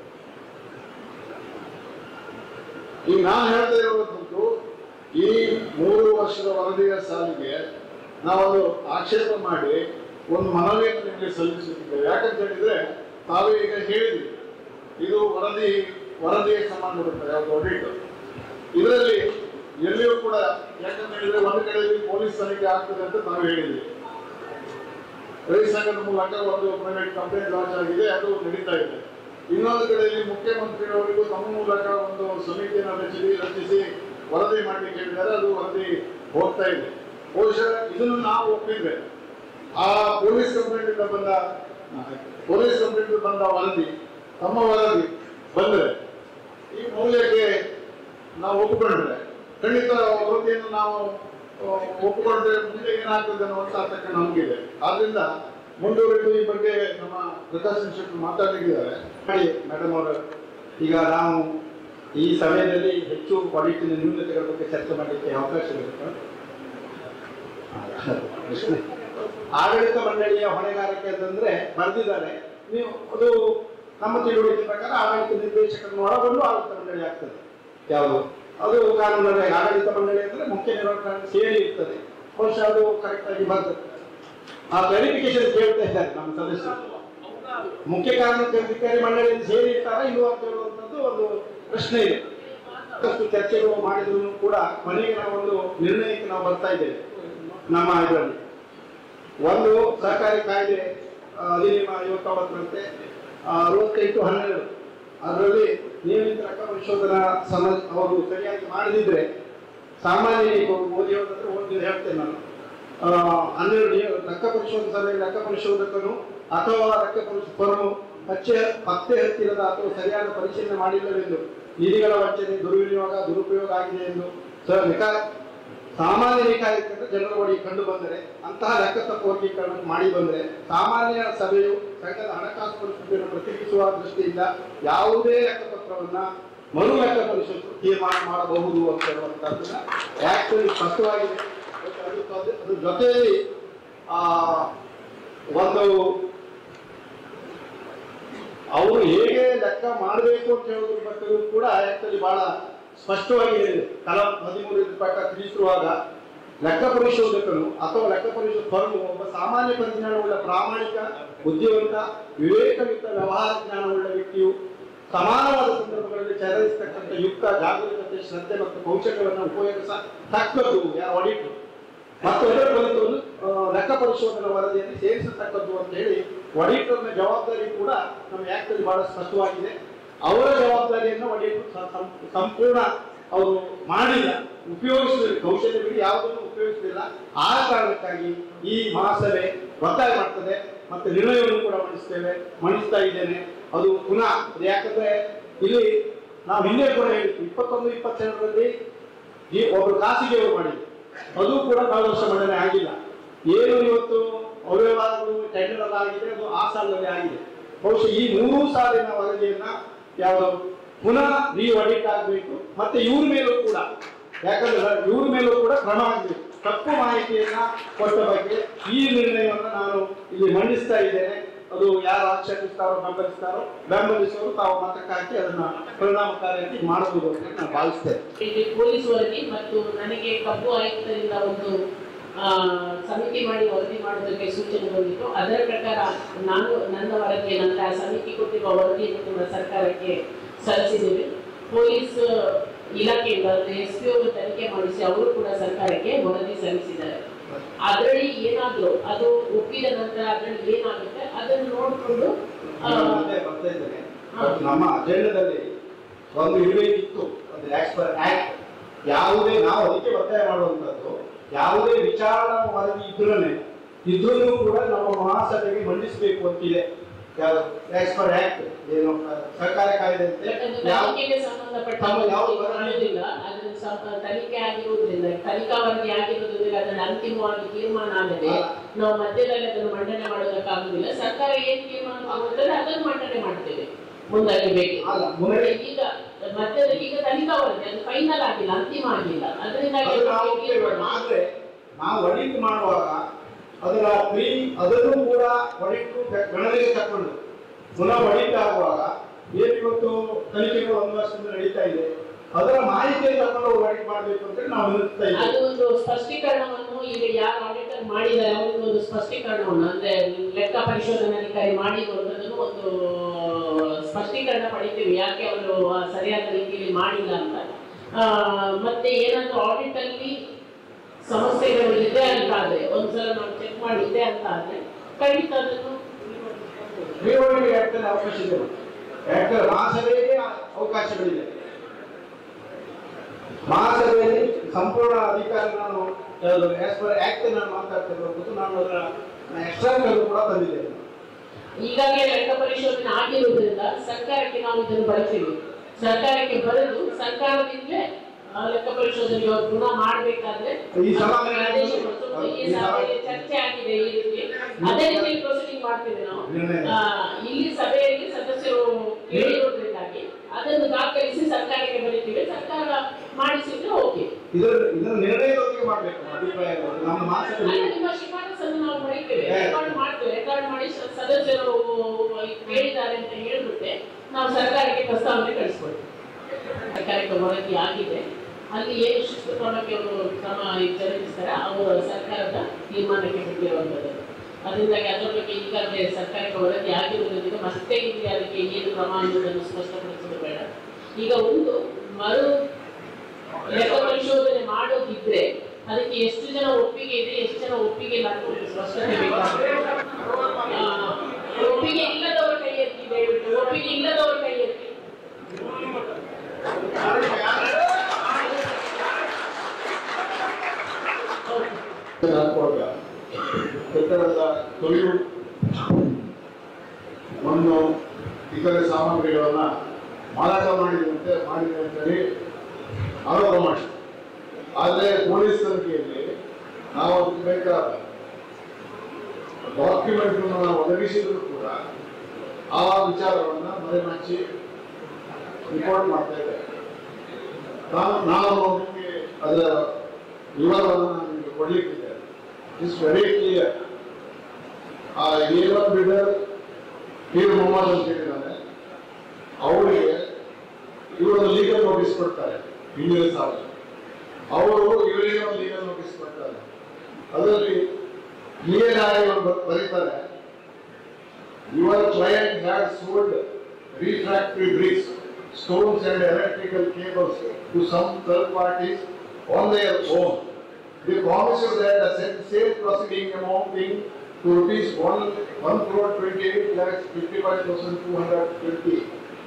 S2: ಈಗ ನಾನು ಹೇಳ್ತಾ ಇರುವಂತದ್ದು ಈ ಮೂರು ವರ್ಷದ ವರದಿಯ ಸಾಲಿಗೆ ನಾವೊಂದು ಆಕ್ಷೇಪ ಮಾಡಿ ಒಂದು ಮನವಿಯನ್ನು ನಿಮಗೆ ಸಲ್ಲಿಸುತ್ತಿದ್ದೇವೆ ಯಾಕಂತ ಹೇಳಿದ್ರೆ ತಾವೇ ಈಗ ಹೇಳಿದ್ವಿ ಇದು ವರದಿ ವರದಿಗೆ ಸಂಬಂಧಪಟ್ಟ ಯಾವುದು ಆಡಿಟ್ ಇದರಲ್ಲಿ ಎಲ್ಲಿಯೂ ಕೂಡ ಯಾಕಂತ ಹೇಳಿದ್ರೆ ಒಂದು ಕಡೆಯಲ್ಲಿ ಪೊಲೀಸ್ ತನಿಖೆ ಆಗ್ತದೆ ಅಂತ ನಾವು ಹೇಳಿದ್ವಿ ರೈತ ಸಂಘದ ಮೂಲಕ ಒಂದು ಪ್ರೈವೇಟ್ ಕಂಪ್ಲೇಂಟ್ ಲಾಂಚ್ ಆಗಿದೆ ಅದು ನಡೀತಾ ಇದೆ ಇನ್ನೊಂದು ಕಡೆಯಲ್ಲಿ ಮುಖ್ಯಮಂತ್ರಿಯವರಿಗೂ ತಮ್ಮ ಮೂಲಕ ಒಂದು ಸಮಿತಿಯನ್ನು ರಚಿಸಿ ರಚಿಸಿ ವರದಿ ಮಾಡಲಿಕ್ಕೆ ಹೇಳಿದ್ದಾರೆ ಅದು ವರದಿ ಹೋಗ್ತಾ ಇದೆ ಬಹುಶಃ ಇದನ್ನು ನಾವು ಒಪ್ಪಿದ್ರೆ ಆ ಪೊಲೀಸ್ ಕಂಪ್ಲೇಂಟ್ ಇಂದ ಬಂದ ಪೊಲೀಸ್ ಕಂಪ್ಲೇಂಟ್ ಬಂದ ವರದಿ ತಮ್ಮ ವರದಿ ಬಂದರೆ ಈ ಮೌಲ್ಯಕ್ಕೆ ನಾವು ಒಪ್ಪಿಕೊಂಡ್ರೆ ಖಂಡಿತ ವರದಿಯನ್ನು ನಾವು ಆ, ಒಪ್ಪಿಕೊಂಡ್ರೆ ಮುಂದೆ ಏನಾಗ್ತದೆ ಅನ್ನುವಂತ ತಕ್ಕ ನಮಗಿದೆ ಆದ್ರಿಂದ ಮುಂದುವರೆದು ಈ ಬಗ್ಗೆ ನಮ್ಮ ಪ್ರಕಾಶ್ ಶೆಟ್ಟಿ ಮಾತಾಡಲಿದ್ದಾರೆ
S1: ಮಾಡಿ ಮೇಡಮ್ ಅವರು ಈಗ ನಾವು ಈ ಸಮಯದಲ್ಲಿ ಹೆಚ್ಚು ಕ್ವಾಲಿಟಿನ ನ್ಯೂನತೆಗಳ ಬಗ್ಗೆ ಚರ್ಚೆ ಮಾಡಲಿಕ್ಕೆ ಅವಕಾಶ ಇರುತ್ತೆ ಆಡಳಿತ ಮಂಡಳಿಯ ಹೊಣೆಗಾರಿಕೆ ಅಂತಂದ್ರೆ ಬರೆದಿದ್ದಾರೆ ನೀವು ಅದು ನಮ್ಮ ತಿಳುವಳಿಕೆ ಪ್ರಕಾರ ಆಡಳಿತ ನಿರ್ದೇಶಕರನ್ನು ಒಳಗೊಂಡು ಆಡಳಿತ ಮಂಡಳಿ ಆಗ್ತದೆ ಯಾವುದು ಅದು ಕಾನೂನಲ್ಲಿ ಆಡಳಿತ ಮಂಡಳಿ ಅಂದ್ರೆ ಮುಖ್ಯ ನಿರ್ವಹಣೆ ಸೇರಿ ಇರ್ತದೆ ಬಹುಶಃ ಅದು ಕರೆಕ್ಟ್ ಆಗಿ ಬರ್ತದೆ ಆ ವೆರಿಫಿಕೇಶನ್ ಕೇಳ್ತಾ ಇದ್ದಾರೆ ನಮ್ಮ ಸದಸ್ಯರು ಮುಖ್ಯ ಕಾರ್ಯನಿರ್ವಹಣಾಧಿಕಾರಿ ಮಂಡಳಿಯಲ್ಲಿ ಸೇರಿ ಇರ್ತಾರ ಇಲ್ವಾ ಅಂತ ಹೇಳುವಂಥದ್ದು ಒಂದು ಪ್ರಶ್ನೆ ಇದೆ ಸಾಕಷ್ಟು ಚರ್ಚೆಗಳು ಮಾಡಿದ್ರು ಕೂಡ ಕೊನೆಗೆ ನಾವೊಂದು ನಿರ್ಣಯಕ್ಕೆ ನಾವು ಬರ್ತಾ ಇದ್ದೇವೆ ನಮ್ಮ ಇದರಲ್ಲಿ ಒಂದು ಸಹಕಾರಿ ಕಾಯ್ದೆ ಆ, ಅಧಿನಿಯಮ ಐವತ್ತೊಂಬತ್ತರಂತೆ ಆ, ಅರವತ್ತೆಂಟು ಹನ್ನೆರಡು ಅದರಲ್ಲಿ ನಿಯಮಿತ ಲೆಕ್ಕ ಪರಿಶೋಧನಾ ಸಮ ಅವರು ಸರಿಯಾಗಿ ಮಾಡದಿದ್ರೆ ಸಾಮಾನ್ಯರಿಗೆ ಓದಿಯೋದ್ರ ಹತ್ರ ಓದಿ ಹೇಳ್ತೇನೆ ನಾನು ಆ, ಹನ್ನೆರಡು ನಿಯ- ಲೆಕ್ಕ ಪರಿಶೋಧಕ ಸಭೆಯ ಲೆಕ್ಕ ಪರಿಶೋಧಕನು ಅಥವಾ ಲೆಕ್ಕ ಪರಿಶೋಧಕರು ಪಚ್ಚೆ ಪತ್ತೆ ಹತ್ತಿರದ ಅಥವಾ ಸರಿಯಾದ ಪರಿಶೀಲನೆ ಮಾಡಿಲ್ಲವೆಂದು ನಿಧಿಗಳ ವಂಚನೆ ದುರ್ವಿನಿಯೋಗ ದುರುಪಯೋಗ ಆಗಿದೆ ಎಂದು ಸ ನಿಕಾ ಸಾಮಾನ್ಯ ನಿಕಾಯಕ್ಕೆ ಜನರ ಬಳಿ ಕಂಡು ಬಂದರೆ ಅಂತಹ ಲೆಕ್ಕ ತಪ್ಪು ವರ್ಗೀಕರಣ ಮಾಡಿ ಬಂದರೆ ಸಾಮಾನ್ಯ ಸಭೆಯು ಸಂಘದ ಹಣಕಾಸು ಪರಿಸ್ಥಿತಿಯನ್ನು ಪ್ರತಿನಿಧಿಸುವ ದೃಷ್ಟಿಯಿಂದ ಯಾವುದೇ ಲೆಕ್ಕಪತ್ರವನ್ನ ಮರು ಲೆಕ್ಕ ಪರಿಶೋಧನೆ ತೀರ್ಮಾನ ಮಾಡಬಹುದು ಅಂತ ಹೇಳುವಂತಹದ್ದನ್ನ ಆಕ್ಚುಲಿ ಸ್ಪಷ್ಟವಾಗಿದೆ ಮತ್ತು ಅದು ಅದು- ಅದ್ರ ಜೊತೆಯಲ್ಲಿ ಆ ಒಂದು ಅವರು ಹೇಗೆ ಲೆಕ್ಕ ಮಾಡಬೇಕು ಅಂತ ಹೇಳೋದ್ರ ಬಗ್ಗೆ ಕೂಡ ಆಕ್ಚುಲಿ ಬಹಳ ಸ್ಪಷ್ಟವಾಗಿ ಇದೆ ಕಲಂ ಹದಿಮೂರು ಪ್ರಕಾರ ತಿಳಿಸಿರುವಾಗ ಲೆಕ್ಕ ಪರಿಶೋಧಕನು ಅಥವಾ ಲೆಕ್ಕ ಪರಿಶೋಧಕ ಫರ್ಮ್ ಒಬ್ಬ ಸಾಮಾನ್ಯ ಪರಿಜ್ಞಾನವುಳ್ಳ ಪ್ರಾಮಾಣಿಕ ಬುದ್ಧಿವಂತ ವಿವೇಕಯುಕ್ತ ವ್ಯವಹಾರ ಜ್ಞಾನವುಳ್ಳ ವ್ಯಕ್ತಿಯು ಸಮಾನವಾದ ಸಂದರ್ಭಗಳಲ್ಲಿ ಚಲಾಯಿಸತಕ್ಕಂಥ ಯುಕ್ತ ಜಾಗರೂಕತೆ ಶ್ರದ್ಧೆ ಮತ್ತು ಕೌಶಲ್ಯವನ್ನು ಉಪಯೋಗಿಸತಕ್ಕದ್ದು ಯಾರು ಆಡಿಟ್ ಮತ್ತು ಅದರ ಫಲಿತವನ್ನು ಆ, ಲೆಕ್ಕ ಪರಿಶೋಧನಾ ವರದಿಯಲ್ಲಿ ಸೇರಿಸತಕ್ಕದ್ದು ಅಂತ ಹೇಳಿ ಒಡಿಟರ್ನ ಜವಾಬ್ದಾರಿ ಕೂಡ ನಮ್ಮ ಆಕ್ಟಲ್ಲಿ ಬಹಳ ಸ್ಪಷ್ಟವಾಗಿದೆ ಅವರ ಜವಾಬ್ದಾರಿಯನ್ನು ಒಡಿಟರ್ ಸ- ಸಂ- ಸಂಪೂರ್ಣ ಅವರು ಮಾಡಿಲ್ಲ ಉಪಯೋಗಿಸಿದ ಕೌಶಲ್ಯ ಬಿಡಿ ಯಾವುದನ್ನು ಉಪಯೋಗಿಸಲಿಲ್ಲ ಆ ಕಾರಣಕ್ಕಾಗಿ ಈ ಮಹಾಸಭೆ ಒತ್ತಾಯ ಮಾಡ್ತದೆ ಮತ್ತೆ ನಿರ್ಣಯವನ್ನು ಕೂಡ ಮಂಡಿಸ್ತೇವೆ ಮಂಡಿಸ್ತಾ ಇದ್ದೇನೆ ಅದು ಪುನಃ ಅದು ಯಾಕಂದ್ರೆ ಇಲ್ಲಿ ನಾವು ಹಿಂದೆ ಕೂಡ ಹೇಳಿದ್ವಿ ಇಪ್ಪತ್ತೊಂದು ಇಪ್ಪತ್ತೆರಡರಲ್ಲಿ ಈ ಒಬ್ರು ಖಾಸಗಿಯವರು ಮಾಡಿದ್ರು ಅದು ಕೂಡ ನಾಲ್ಕು ವರ್ಷ ಮಂಡನೆ ಆಗಿಲ್ಲ ಏನು ಇವತ್ತು ಅವ್ಯವಹಾರಗಳು ಟೆಂಡರ್ ಆಗಿದೆ ಅದು ಆ ಸಾಲಿನಲ್ಲಿ ಆಗಿದೆ ಬಹುಶಃ ಈ ಮೂರು ಸಾಲಿನ ವರದಿಯನ್ನ ಯಾವ ಪುನಃ ರೀ ಆಡಿಟ್ ಆಗಬೇಕು ಮತ್ತೆ ಇವ್ರ ಮೇಲೂ ಕೂಡ ಯಾಕಂದ್ರೆ ಇವ್ರ ಮೇಲೂ ಕೂಡ ಕ್ರಮ ಆಗಬೇಕು ತಪ್ಪು ಮಾಹಿತಿಯನ್ನ ಕೊಟ್ಟ ಬಗ್ಗೆ ಈ ನಿರ್ಣಯವನ್ನು ನಾನು ಇಲ್ಲಿ ಮಂಡಿಸ್ತಾ ಇದ್ದೇನೆ ಅದು ಯಾರು ಆಕ್ಷೇಪಿಸ್ತಾರೋ ಬೆಂಬಲಿಸ್ತಾರೋ ಬೆಂಬಲಿಸೋರು ತಾವು ಮತಕ್ಕೆ ಹಾಕಿ ಅದನ್ನ ಪರಿಣಾಮಕಾರಿಯಾಗಿ ಮಾಡಬಹುದು ಅಂತ ನಾನು ಭಾವಿಸ್ತೇನೆ
S4: ಇಲ್ಲಿ ಪೊಲೀಸ್ ವರದಿ ಮತ್ತು ನನಗೆ ಕಬ್ಬು ಆಯುಕ್ತರಿಂದ ಒಂದು ಆ, ಸಮಿತಿ ಮಾಡಿ ವರದಿ ಮಾಡೋದಕ್ಕೆ ಸೂಚನೆ ಬಂದಿತ್ತು ಅದರ ಪ್ರಕಾರ ನಾನು ನನ್ನ ವರದಿಯನ್ನು ಅಂದ್ರೆ ಆ ಸಮಿತಿ ಕೊಟ್ಟಿರುವ ವರದಿಯನ್ನು ಕೂಡ ಸರ್ಕಾರಕ್ಕೆ ಸಲ್ಲಿಸಿದ್ದೇವೆ ಪೊಲೀಸ್ ಇಲಾಖೆಯಿಂದ ಎಸ್ ಪಿ ಅವರು ತನಿಖೆ ಮಾಡಿಸಿ ಅವರು ಕೂಡ ಸರ್ಕಾರಕ್ಕೆ ವರದಿ ಸಲ್ಲಿಸಿದ್ದಾರೆ ಅದರಲ್ಲಿ ಏನಾದ್ರು ಅದು ಒಪ್ಪಿದ ನಂತರ ಅದರಲ್ಲಿ ಏನಾಗುತ್ತೆ ಅದನ್ನು ನೋಡಿಕೊಂಡು
S1: ನಾನು ಮುಂದೆ ಬರ್ತಾ ಇದ್ದೇನೆ ಬಟ್ ನಮ್ಮ ಅಜೆಂಡದಲ್ಲಿ ಒಂದು ಇರಬೇಕಿತ್ತು ಅದು ಆಕ್ಟ್ ಪರ್ ಆಕ್ಟ್ ಯಾವುದೇ ನಾವು ಅದಕ್ಕೆ ಒತ್ತಾಯ ಮಾಡುವಂಥದ್ದು ಯಾವುದೇ ವಿಚಾರಣಾ ವರದಿ ಇದ್ರೇ ಇದ್ರೂ ಕೂಡ ನಮ್ಮ ಮಹಾಸಭೆಗೆ ಮಂಡಿಸಬೇಕು ಅಂತಿದೆ ಯಾವುದು ಆಸ್ ಪರ್ ಆಕ್ಟ್ ಏನು ಸರ್ಕಾರ ಕಾಯ್ದೆ ಅಂತೆ
S4: ಯಾಕಂದ್ರೆ
S1: ಯಾವ
S4: ತನಿಖೆಗೆ ಸಂಬಂಧಪಟ್ಟ
S1: ತಮ್ಮ ಯಾವ
S4: ಬರೋದಿಲ್ಲ ಅದನ್ನ ಸ್ವಲ್ಪ ತನಿಖೆ ಆಗಿರುವುದರಿಂದ ತನಿಖಾ ವರದಿ ಆಗಿರುವುದರಿಂದ ಅದನ್ನ ಅಂತಿಮವಾಗಿ ತೀರ್ಮಾನ ಆಗದೆ
S1: ಹಾ.
S4: ನಾವು ಮಧ್ಯದಲ್ಲಿ ಅದನ್ನು ಮಂಡನೆ ಮಾಡೋದಕ್ಕಾಗುದಿಲ್ಲ ಸರ್ಕಾರ ಏನ್ ತೀರ್ಮಾನ ತಗೊಳ್ತಾರೆ ಅದನ್ನು ಮಂಡನೆ ಮಾಡ್ತೇವೆ ಮುಂದಾಗಿ ಬೇಕು
S1: ಅಲ್ಲ, ಮುಂದೆ-
S4: ಈಗ ಮಧ್ಯದಲ್ಲಿ ಈಗ ತನಿಖಾ ವರದಿ ಅದು ಫೈನಲ್ ಆಗಿಲ್ಲ ಅಂತಿಮ ಆಗಿಲ್ಲ ಅದರಿಂದಾಗಿ
S1: ಅದು ನಾವು ಒಪ್ತೇವೆ ಆದ್ರೆ ನಾವು ಒಡಿಟ್ ಮಾಡುವಾಗ ಅದರ ಪ್ರೀ ಅದನ್ನು ಕೂಡ ಒಡಿಟ್ಟು ಗಣನೆಗೆ ತಕೊಂಡು ಪುನಃ ಒಡಿಟ್ ಆಗುವಾಗ ಏನು ಇವತ್ತು ತನಿಖೆಗಳು ಒಂದು ವರ್ಷದಿಂದ ನಡೀತಾ ಇದೆ ಅದರ ಮಾಹಿತಿಯನ್ನು ತಕೊಂಡು ಒಡಿಟ್ ಮಾಡಬೇಕು ಅಂತ ನಾವು ನಿಲ್ತಾ
S4: ಅದು
S1: ಇದ್ದೇವೆ
S4: ಒಂದು ಸ್ಪಷ್ಟೀಕರಣವನ್ನು ಈಗ ಯಾರು ಆಡಿಟರ್ ಮಾಡಿದ್ದಾರೆ ಅವರಿಗೆ ಒಂದು ಸ್ಪಷ್ಟೀಕರಣವನ್ನು ಅಂದ್ರೆ ಲೆಕ್ಕ ಪರಿಶೋಧನಾಧಿಕಾರಿ ಮಾಡಿರುವುದನ್ನು ಒಂದು ಸ್ಪಷ್ಟೀಕರಣ ಪಡಿತೀವಿ ಯಾಕೆ ಅವರು ಆ ಸರಿಯಾದ ರೀತಿಯಲ್ಲಿ ಮಾಡಿಲ್ಲ ಅಂತ ಆ, ಮತ್ತೆ ಏನಾದ್ರು ಆಡಿಟ್ ಅಲ್ಲಿ ಸಮಸ್ಯೆಗಳು ಇದೆ ಅಂತ ಆದ್ರೆ ಒಂದ್ಸಲ ನಾವು ಚೆಕ್ ಮಾಡಿದ್ದೆ ಅಂತ ಆದ್ರೆ ಖಂಡಿತ ಅದನ್ನು
S1: ರಿವೋಲ್ಟಿಂಗ್ ಆಕ್ಟ್ ಅಲ್ಲಿ ಅವಕಾಶ ಇದೆ ಆಕ್ಟ್ ಮಹಾಸಭೆಗೆ ಅವಕಾಶಗಳಿದೆ ಮಹಾಸಭೆಯಲ್ಲಿ ಸಂಪೂರ್ಣ ಅಧಿಕಾರ ನಾನು ಆಸ್ ಪರ್ ಆಕ್ಟ್ ನಾನು ಮಾತಾಡ್ತಿರ್ಬೋದು ನಾನು ಅದರ ಎಕ್ಸ್ಟ್ರಾ ಕೂಡ ತಂದಿದ್ದೇನೆ
S4: ಈಗಾಗಲೇ ಲೆಕ್ಕ ಪರಿಶೋಧನೆ ಆಗಿರುವುದರಿಂದ ಸರ್ಕಾರಕ್ಕೆ ನಾವು ಇದನ್ನು ಬರೆತೀವಿ ಸರ್ಕಾರಕ್ಕೆ ಬರೆದು ಸರ್ಕಾರದಿಂದಲೇ ಆ, ಲೆಕ್ಕ ಪರಿಶೋಧನೆ ಇವಾಗ ಪುನಃ ಮಾಡಬೇಕಾದ್ರೆ
S1: ಈ ಸಭಾಂಗಣ
S4: ಆದೇಶ ಕೊಟ್ಟು, ಈ
S1: ಈ ಸಭಾ-
S4: ಸಭೆಯಲ್ಲಿ ಚರ್ಚೆ ಆಗಿದೆ ಈ ರೀತಿ ಅದೇ ರೀತಿಯಲ್ಲಿ ಪ್ರೊಸೀಡಿಂಗ್ ಮಾಡ್ತೇವೆ ನಾವು
S1: ನಿರ್ಣಯ.
S4: ಆ, ಇಲ್ಲಿ ಸಭೆಯಲ್ಲಿ ಸದಸ್ಯರು ಕೇಳಿರೋದ್ರಿಂದಾಗಿ ಅದನ್ನು ದಾಖಲಿಸಿ ಸರ್ಕಾರಕ್ಕೆ ಬರೀತೀವಿ ಸರ್ಕಾರ ಮಾಡಿಸಿದ್ರೆ ಓಕೆ
S1: ಇದರ ಇದರ ನಿರ್ಣಯದೊಂದಿಗೆ ಮಾಡಬೇಕು ಅಭಿಪ್ರಾಯಗಳು ನಮ್ಮ ಮಾಸಭೆ
S4: ಅಲ್ಲ, ನಿಮ್ಮ ಶಿಫಾರಸನ್ನು ನಾವು ಬರೀತೇವೆ
S1: ಹೇ.
S4: ರೆಕಾರ್ಡ್ ಮಾಡ್ತೇವೆ ರೆಕಾರ್ಡ್ ಮಾಡಿ ಸ- ಸದಸ್ಯರು ಕೇಳಿದ್ದಾರೆ ಅಂತ ಹೇಳ್ಬಿಟ್ಟೆ ನಾವು ಸರ್ಕಾರಕ್ಕೆ ಪ್ರಸ್ತಾವನೆ ಕಳಿಸ್ಕೊಡ್ತೇವೆ ಸರ್ಕಾರಕ್ಕೆ ವರದಿ ಆಗಿದೆ ಅಲ್ಲಿ ಏನು ಶಿಸ್ತು ಕ್ರಮಕ್ಕೆ ಅವರು ಕ್ರಮ ಜರುಗಿಸ್ತಾರೆ ಅವರು ಸರ್ಕಾರದ ತೀರ್ಮಾನಕ್ಕೆ ಬಿಟ್ಟಿರುವಂಥದ್ದು ಅದರಿಂದಾಗಿ ಅದರ ಬಗ್ಗೆ ಈಗಾಗಲೇ ಸರ್ಕಾರಕ್ಕೆ ವರದಿ ಆಗಿರುವುದರಿಂದ ಮತ್ತೆ ಇಲ್ಲಿ ಅದಕ್ಕೆ ಏನು ಕ್ರಮ ಅನ್ನೋದನ್ನು ಸ್ಪಷ್ಟಪಡಿಸೋದು ಬೇಡ ಈಗ ಒಂದು ಮರು ಲೆಕ್ಕ ಪರಿಶೋಧನೆ ಮಾಡೋದಿದ್ರೆ ಅದಕ್ಕೆ ಎಷ್ಟು ಜನ ಒಪ್ಪಿಗೆ ಇದೆ ಎಷ್ಟು ಜನ ಒಪ್ಪಿಗೆ ಇಲ್ಲ ಅಂತ ಒಂದು ಸ್ಪಷ್ಟತೆ ಬೇಕಾಗ್ತದೆ ಆ, ಒಪ್ಪಿಗೆ ಇಲ್ಲದವರ ಕೈ ಎತ್ತಿ ದಯವಿಟ್ಟು ಒಪ್ಪಿಗೆ ಇಲ್ಲದವರ ಕೈ ಎತ್ತಿ
S2: ಹಾಕುವಾಗ ಕಟ್ಟಡದ ತೊಳೆಯು ಮಣ್ಣು ಇತರೆ ಸಾಮಗ್ರಿಗಳನ್ನ ಮಾರಾಟ ಮಾಡಿದಂತೆ ಮಾಡಿದೆ ಅಂತ ಹೇಳಿ ಆರೋಪ ಮಾಡಿ ಆದರೆ ಪೊಲೀಸ್ ತನಿಖೆಯಲ್ಲಿ ನಾವು ಅದಕ್ಕೆ ಬೇಕಾದ ಡಾಕ್ಯುಮೆಂಟ್ ನಾವು ಒದಗಿಸಿದ್ರು ಕೂಡ ಆ ವಿಚಾರವನ್ನ ಮರೆಮಾಚಿ ರಿಪೋರ್ಟ್ ಮಾಡ್ತಾ ಇದ್ದಾರೆ ನಾನು ನಾವು ನಿಮಗೆ ಅದರ ವಿವರವನ್ನು ನಾನು ನಿಮಗೆ ಕೊಡ್ಲಿಕ್ಕಿದೆ ಇಟ್ಸ್ ವೆರಿ ಕ್ಲಿಯರ್ ಆ A one bidder Peer Mohammed ಅಂತ ಹೇಳಿದ್ದಾರೆ ಅವರಿಗೆ ಇವರೊಂದು ಲೀಗಲ್ ನೋಟಿಸ್ ಕೊಡ್ತಾರೆ ಇಂಜಿನಿಯರ್ ಸಾಹೇಬ್ ಅವರು ಇವರಿಗೆ ಒಂದು ಲೀಗಲ್ ನೋಟಿಸ್ ಕೊಡ್ತಾರೆ ಅದರಲ್ಲಿ ಕ್ಲಿಯರ್ ಆಗಿ ಅವರು ಬ- ಬರೀತಾರೆ your client had sold refractory bricks, stones and electrical cables to some third parties on their own. They promises that the said sale proceeding amounting to rupees one, one crore twenty-eight lakhs fifty-five thousand two hundred twenty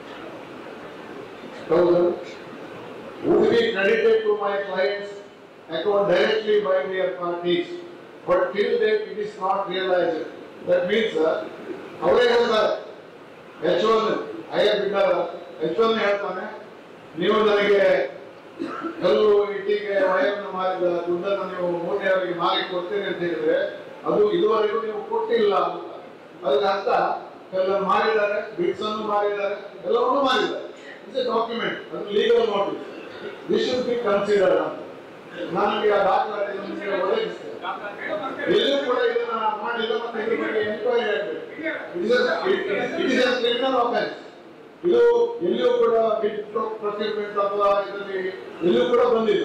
S2: thousand would be credited to my client's account directly by their parties. But till date it is not realized. That means, uh, ಅವರೇ ಹೇಳ್ತಾರೆ H one higher bidder H one ಹೇಳ್ತಾನೆ ನೀವು ನನಗೆ ಕಲ್ಲು ಇಟ್ಟಿಗೆ ವಯವನ್ನು ಮಾರಿದ ದುಡ್ಡನ್ನು ನೀವು ಮೂಟೆಯವರಿಗೆ ಮಾರಿ ಕೊಡ್ತೀರಿ ಅಂತ ಹೇಳಿದ್ರೆ ಅದು ಇದುವರೆಗೂ ನೀವು ಕೊಟ್ಟಿಲ್ಲ ಅಂತ ಅದಕ್ಕೆ ಅರ್ಥ ಕಲ್ಲನ್ನು ಮಾರಿದ್ದಾರೆ ಬಿಟ್ಸ್ ಅನ್ನು ಮಾರಿದ್ದಾರೆ ಎಲ್ಲವನ್ನೂ ಮಾರಿದ್ದಾರೆ ಇಟ್ಸ್ ಎ ಡಾಕ್ಯುಮೆಂಟ್ ಅದು legal notice this should be considered ಅಂತ ನನಗೆ ಆ ದಾಖಲಾತಿ ನಿಮಗೆ ಒದಗಿಸ್ತೇನೆ ಎಲ್ಲೂ ಕೂಡ ಇದನ್ನ ಮಾಡಿಲ್ಲ ಮತ್ತೆ ಇದ್ರ ಬಗ್ಗೆ ಎನ್ಕ್ವೈರಿ ಆಗಬೇಕು ಇಟ್ ಇಸ್ ಕ್ರಿಮಿನಲ್ ಆಫೆನ್ಸ್ ಇದು ಎಲ್ಲಿಯೂ ಕೂಡ ಬಿಡ್ ಪ್ರೊಕ್ಯೂರ್ಮೆಂಟ್ ಅಥವಾ ಇದರಲ್ಲಿ ಎಲ್ಲಿಯೂ ಕೂಡ ಬಂದಿಲ್ಲ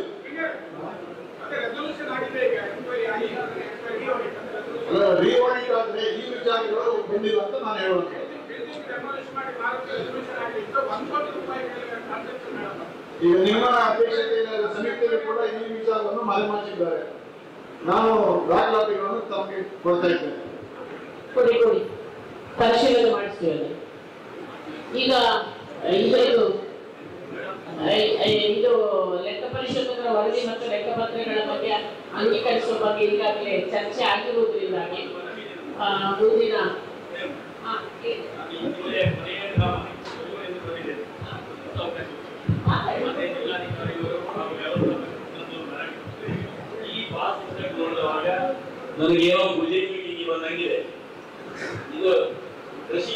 S2: ಅಲ್ಲ ರಿವಾಡಿಟ್ ಆದ್ರೆ ಈ ವಿಚಾರಗಳು ಬಂದಿಲ್ಲ ಅಂತ ನಾನು ಹೇಳುವಂತ ಈಗ ನಿಮ್ಮ ಅಧ್ಯಕ್ಷತೆಯಲ್ಲಿ ಸಮಿತಿಯಲ್ಲಿ ಕೂಡ ಈ ವಿಚಾರವನ್ನು ಮರೆಮಾಚಿದ್ದಾರೆ ನಾನು ದಾಖಲಾತಿಗಳನ್ನು ತಮಗೆ ಕೊಡ್ತಾ ಇದ್ದೇನೆ
S4: ಕೊಡಿ ಕೊಡಿ ಪರಿಶೀಲನೆ ಮಾಡಿಸ್ತೀವಿ ಅದನ್ನು. ಈಗ ಇದು ಐ- ಐ- ಇದು ಲೆಕ್ಕ ಪರಿಶೋಧಕರ ವರದಿ ಮತ್ತು ಲೆಕ್ಕಪತ್ರಗಳ ಬಗ್ಗೆ ಅಂಗೀಕರಿಸುವ ಬಗ್ಗೆ ಈಗಾಗಲೇ ಚರ್ಚೆ ಆಗಿರುವುದರಿಂದಾಗಿ ಆ, ಮುಂದಿನ ಆ, ಏ-
S6: ನನಗೇನೋ ಪೂಜೆ ಮೀಟಿಂಗ್ ಬಂದಂಗಿದೆ ಇದು ಕೃಷಿ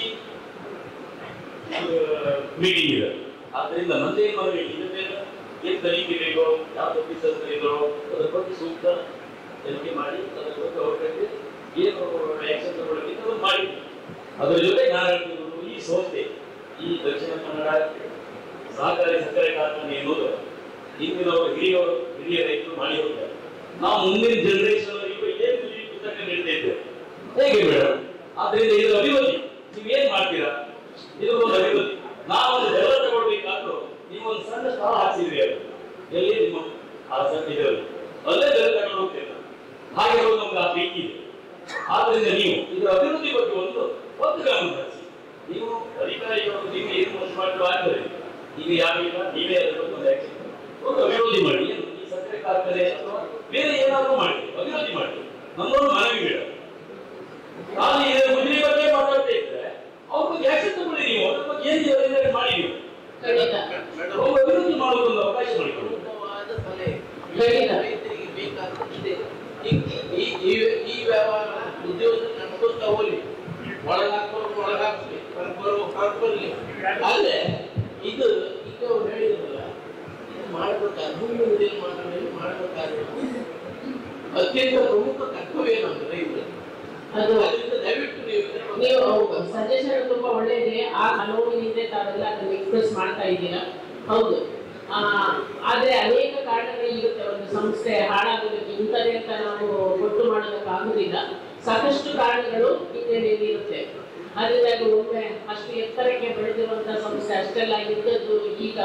S6: ಮೀಟಿಂಗ್ ಇದೆ ಆದ್ರಿಂದ ನಂದೇನು ಮನವಿ ಇದ್ರ ಮೇಲೆ ಏನ್ ತನಿಖೆ ಬೇಕೋ ಯಾವ ಆಫೀಸರ್ ಇದ್ರೋ ಅದ್ರ ಬಗ್ಗೆ ಸೂಕ್ತ ತನಿಖೆ ಮಾಡಿ ಅದ್ರ ಬಗ್ಗೆ ಅವ್ರ ಬಗ್ಗೆ ಏನು ಆಕ್ಷನ್ ತಗೊಳ್ಳಬೇಕು ಅದನ್ನು ಮಾಡಿ ಅದ್ರ ಜೊತೆ ನಾನು ಹೇಳ್ತಿರೋದು ಈ ಸಂಸ್ಥೆ ಈ ದಕ್ಷಿಣ ಕನ್ನಡ ಸಹಕಾರಿ ಸಕ್ಕರೆ ಕಾರ್ಖಾನೆ ಎನ್ನುವುದು ಹಿಂದಿನವರು ಹಿರಿಯವರು ಹಿರಿಯ ರೈತರು ಮಾಡಿ ಹೋಗ್ತಾರೆ ನಾವು ಮುಂದಿನ ಜನರೇಷನ್ ಅವರಿಗೆ ಏನು ಈ ಪುಸ್ತಕ ನೀಡ್ತಾ ಇದ್ದೇವೆ ಹೇಗೆ ಮೇಡಮ್ ಆದ್ರಿಂದ ಇದರ ಅಭಿವೃದ್ಧಿ ನೀವು ಏನ್ ಮಾಡ್ತೀರಾ ಇದು ಒಂದು ಅಭಿವೃದ್ಧಿ ನಾವೊಂದು ಬೆಲ್ಲ ತಗೊಳ್ಬೇಕಾದ್ರೂ ನೀವು ಒಂದು ಸಣ್ಣ ಸ್ಥಳ ಹಾಕ್ಸಿದ್ರಿ ಅದು ಎಲ್ಲಿ ನಿಮ್ಮ ಆ ಸಣ್ಣ ಇದರಲ್ಲಿ ಅಲ್ಲೇ ಬೆಲ್ಲ ತಗೊಂಡು ಹೋಗ್ತೀರ ಹಾಗೆ ಹೋಗಿ ನಮ್ಗೆ ಆ ಪ್ರೀತಿ ಇದೆ ಆದ್ರಿಂದ ನೀವು ಇದರ ಅಭಿವೃದ್ಧಿ ಬಗ್ಗೆ ಒಂದು ಒಂದು ಗಮನ ಹರಿಸಿ ನೀವು ಅಧಿಕಾರಿಗಳು ನೀವು ಏನು ಮೋಸ ಮಾಡಿದ್ರು ಆಗ್ತದೆ ಈಗ ಯಾರಿಲ್ಲ ನೀವೇ ಅದರ ಬಗ್ಗೆ ಒಂದು action ತಗೊಳ್ಳಿ. ಒಂದು ಅಭಿವೃದ್ಧಿ ಮಾಡಿ ಏನು ಈ ಸಕ್ಕರೆ ಕಾರ್ಖಾನೆ ಅಥವಾ ಬೇರೆ ಏನಾದರೂ ಮಾಡಿ ಅಭಿವೃದ್ಧಿ ಮಾಡಿ ನನ್ನೊಂದು ಮನವಿ ಬೇಡ ನಾನು ಇದರ ಮುದ್ರಿ ಬಗ್ಗೆ ಮಾತಾಡ್ತಾ ಇದ್ರೆ ಅವ್ರ ಬಗ್ಗೆ ಆಕ್ಷನ್ ತಗೊಳ್ಳಿ ನೀವು ಅದ್ರ ಬಗ್ಗೆ ಏನು ಯೋಜನೆ ಮಾಡಿ ನೀವು
S4: ಖಂಡಿತ
S6: ಅವ್ರು ಅಭಿವೃದ್ಧಿ ಮಾಡೋದೊಂದು ಅವಕಾಶ ಮಾಡಿಕೊಡಿ
S7: ಉತ್ತಮವಾದ ಸಲಹೆ
S4: ಖಂಡಿತ.
S7: ರೈತರಿಗೆ ಬೇಕಾದಷ್ಟಿದೆ ಈ- ಈ- ಈ- ಈ ವ್ಯವಹಾರ ಉದ್ಯೋಗ ನಡ್ಕೊಂತ ಹೋಗ್ಲಿ ಒಳಗಾಕೋರು ಒಳಗಾಕ್ಲಿ ಹೊರಬರೋ ಹೊರಬರ್ಲಿ ಆದ್ರೆ ಇದು ಈಗ ಅವ್ರು ಹೇಳಿದ್ರಲ್ಲ ಇದು ಮಾಡ್ಬೇಕಾದ್ರೆ ಭೂಮಿ ಉಳಿದ ಮಾಡಬೇಕು ಮಾಡಬೇಕಾದ್ರೆ ಅತ್ಯಂತ ಪ್ರಮುಖ ಕರ್ತವ್ಯ ನಮ್ದು ರೈತರು
S4: ಅದು
S7: ಅದರಿಂದ ದಯವಿಟ್ಟು ನೀವು ಇದರ ಬಗ್ಗೆ
S4: ನೀವು ಸಜೆಷನ್ ತುಂಬಾ ಒಳ್ಳೆಯದೇ ಆ ನೋವಿನಿಂದ ತಾವೆಲ್ಲ ಅದನ್ನು ಎಕ್ಸ್ಪ್ರೆಸ್ ಮಾಡ್ತಾ ಇದ್ದೀರಾ ಹೌದು ಆ, ಆದ್ರೆ ಅನೇಕ ಕಾರಣಗಳು ಇರುತ್ತೆ ಒಂದು ಸಂಸ್ಥೆ ಹಾಳಾಗೋದಕ್ಕೆ ಇಂಥದೇ ಅಂತ ನಾವು ಗೊತ್ತು ಮಾಡೋದಕ್ಕೆ ಆಗುದಿಲ್ಲ ಸಾಕಷ್ಟು ಕಾರಣಗಳು ಹಿನ್ನೆಲೆಯಲ್ಲಿ ಇರುತ್ತೆ ಅದರಿಂದಾಗಿ ಒಮ್ಮೆ ಅಷ್ಟು ಎತ್ತರಕ್ಕೆ ಬೆಳೆದಿರುವಂತಹ ಸಂಸ್ಥೆ ಅಷ್ಟೆಲ್ಲ ಇದ್ದದ್ದು ಈಗ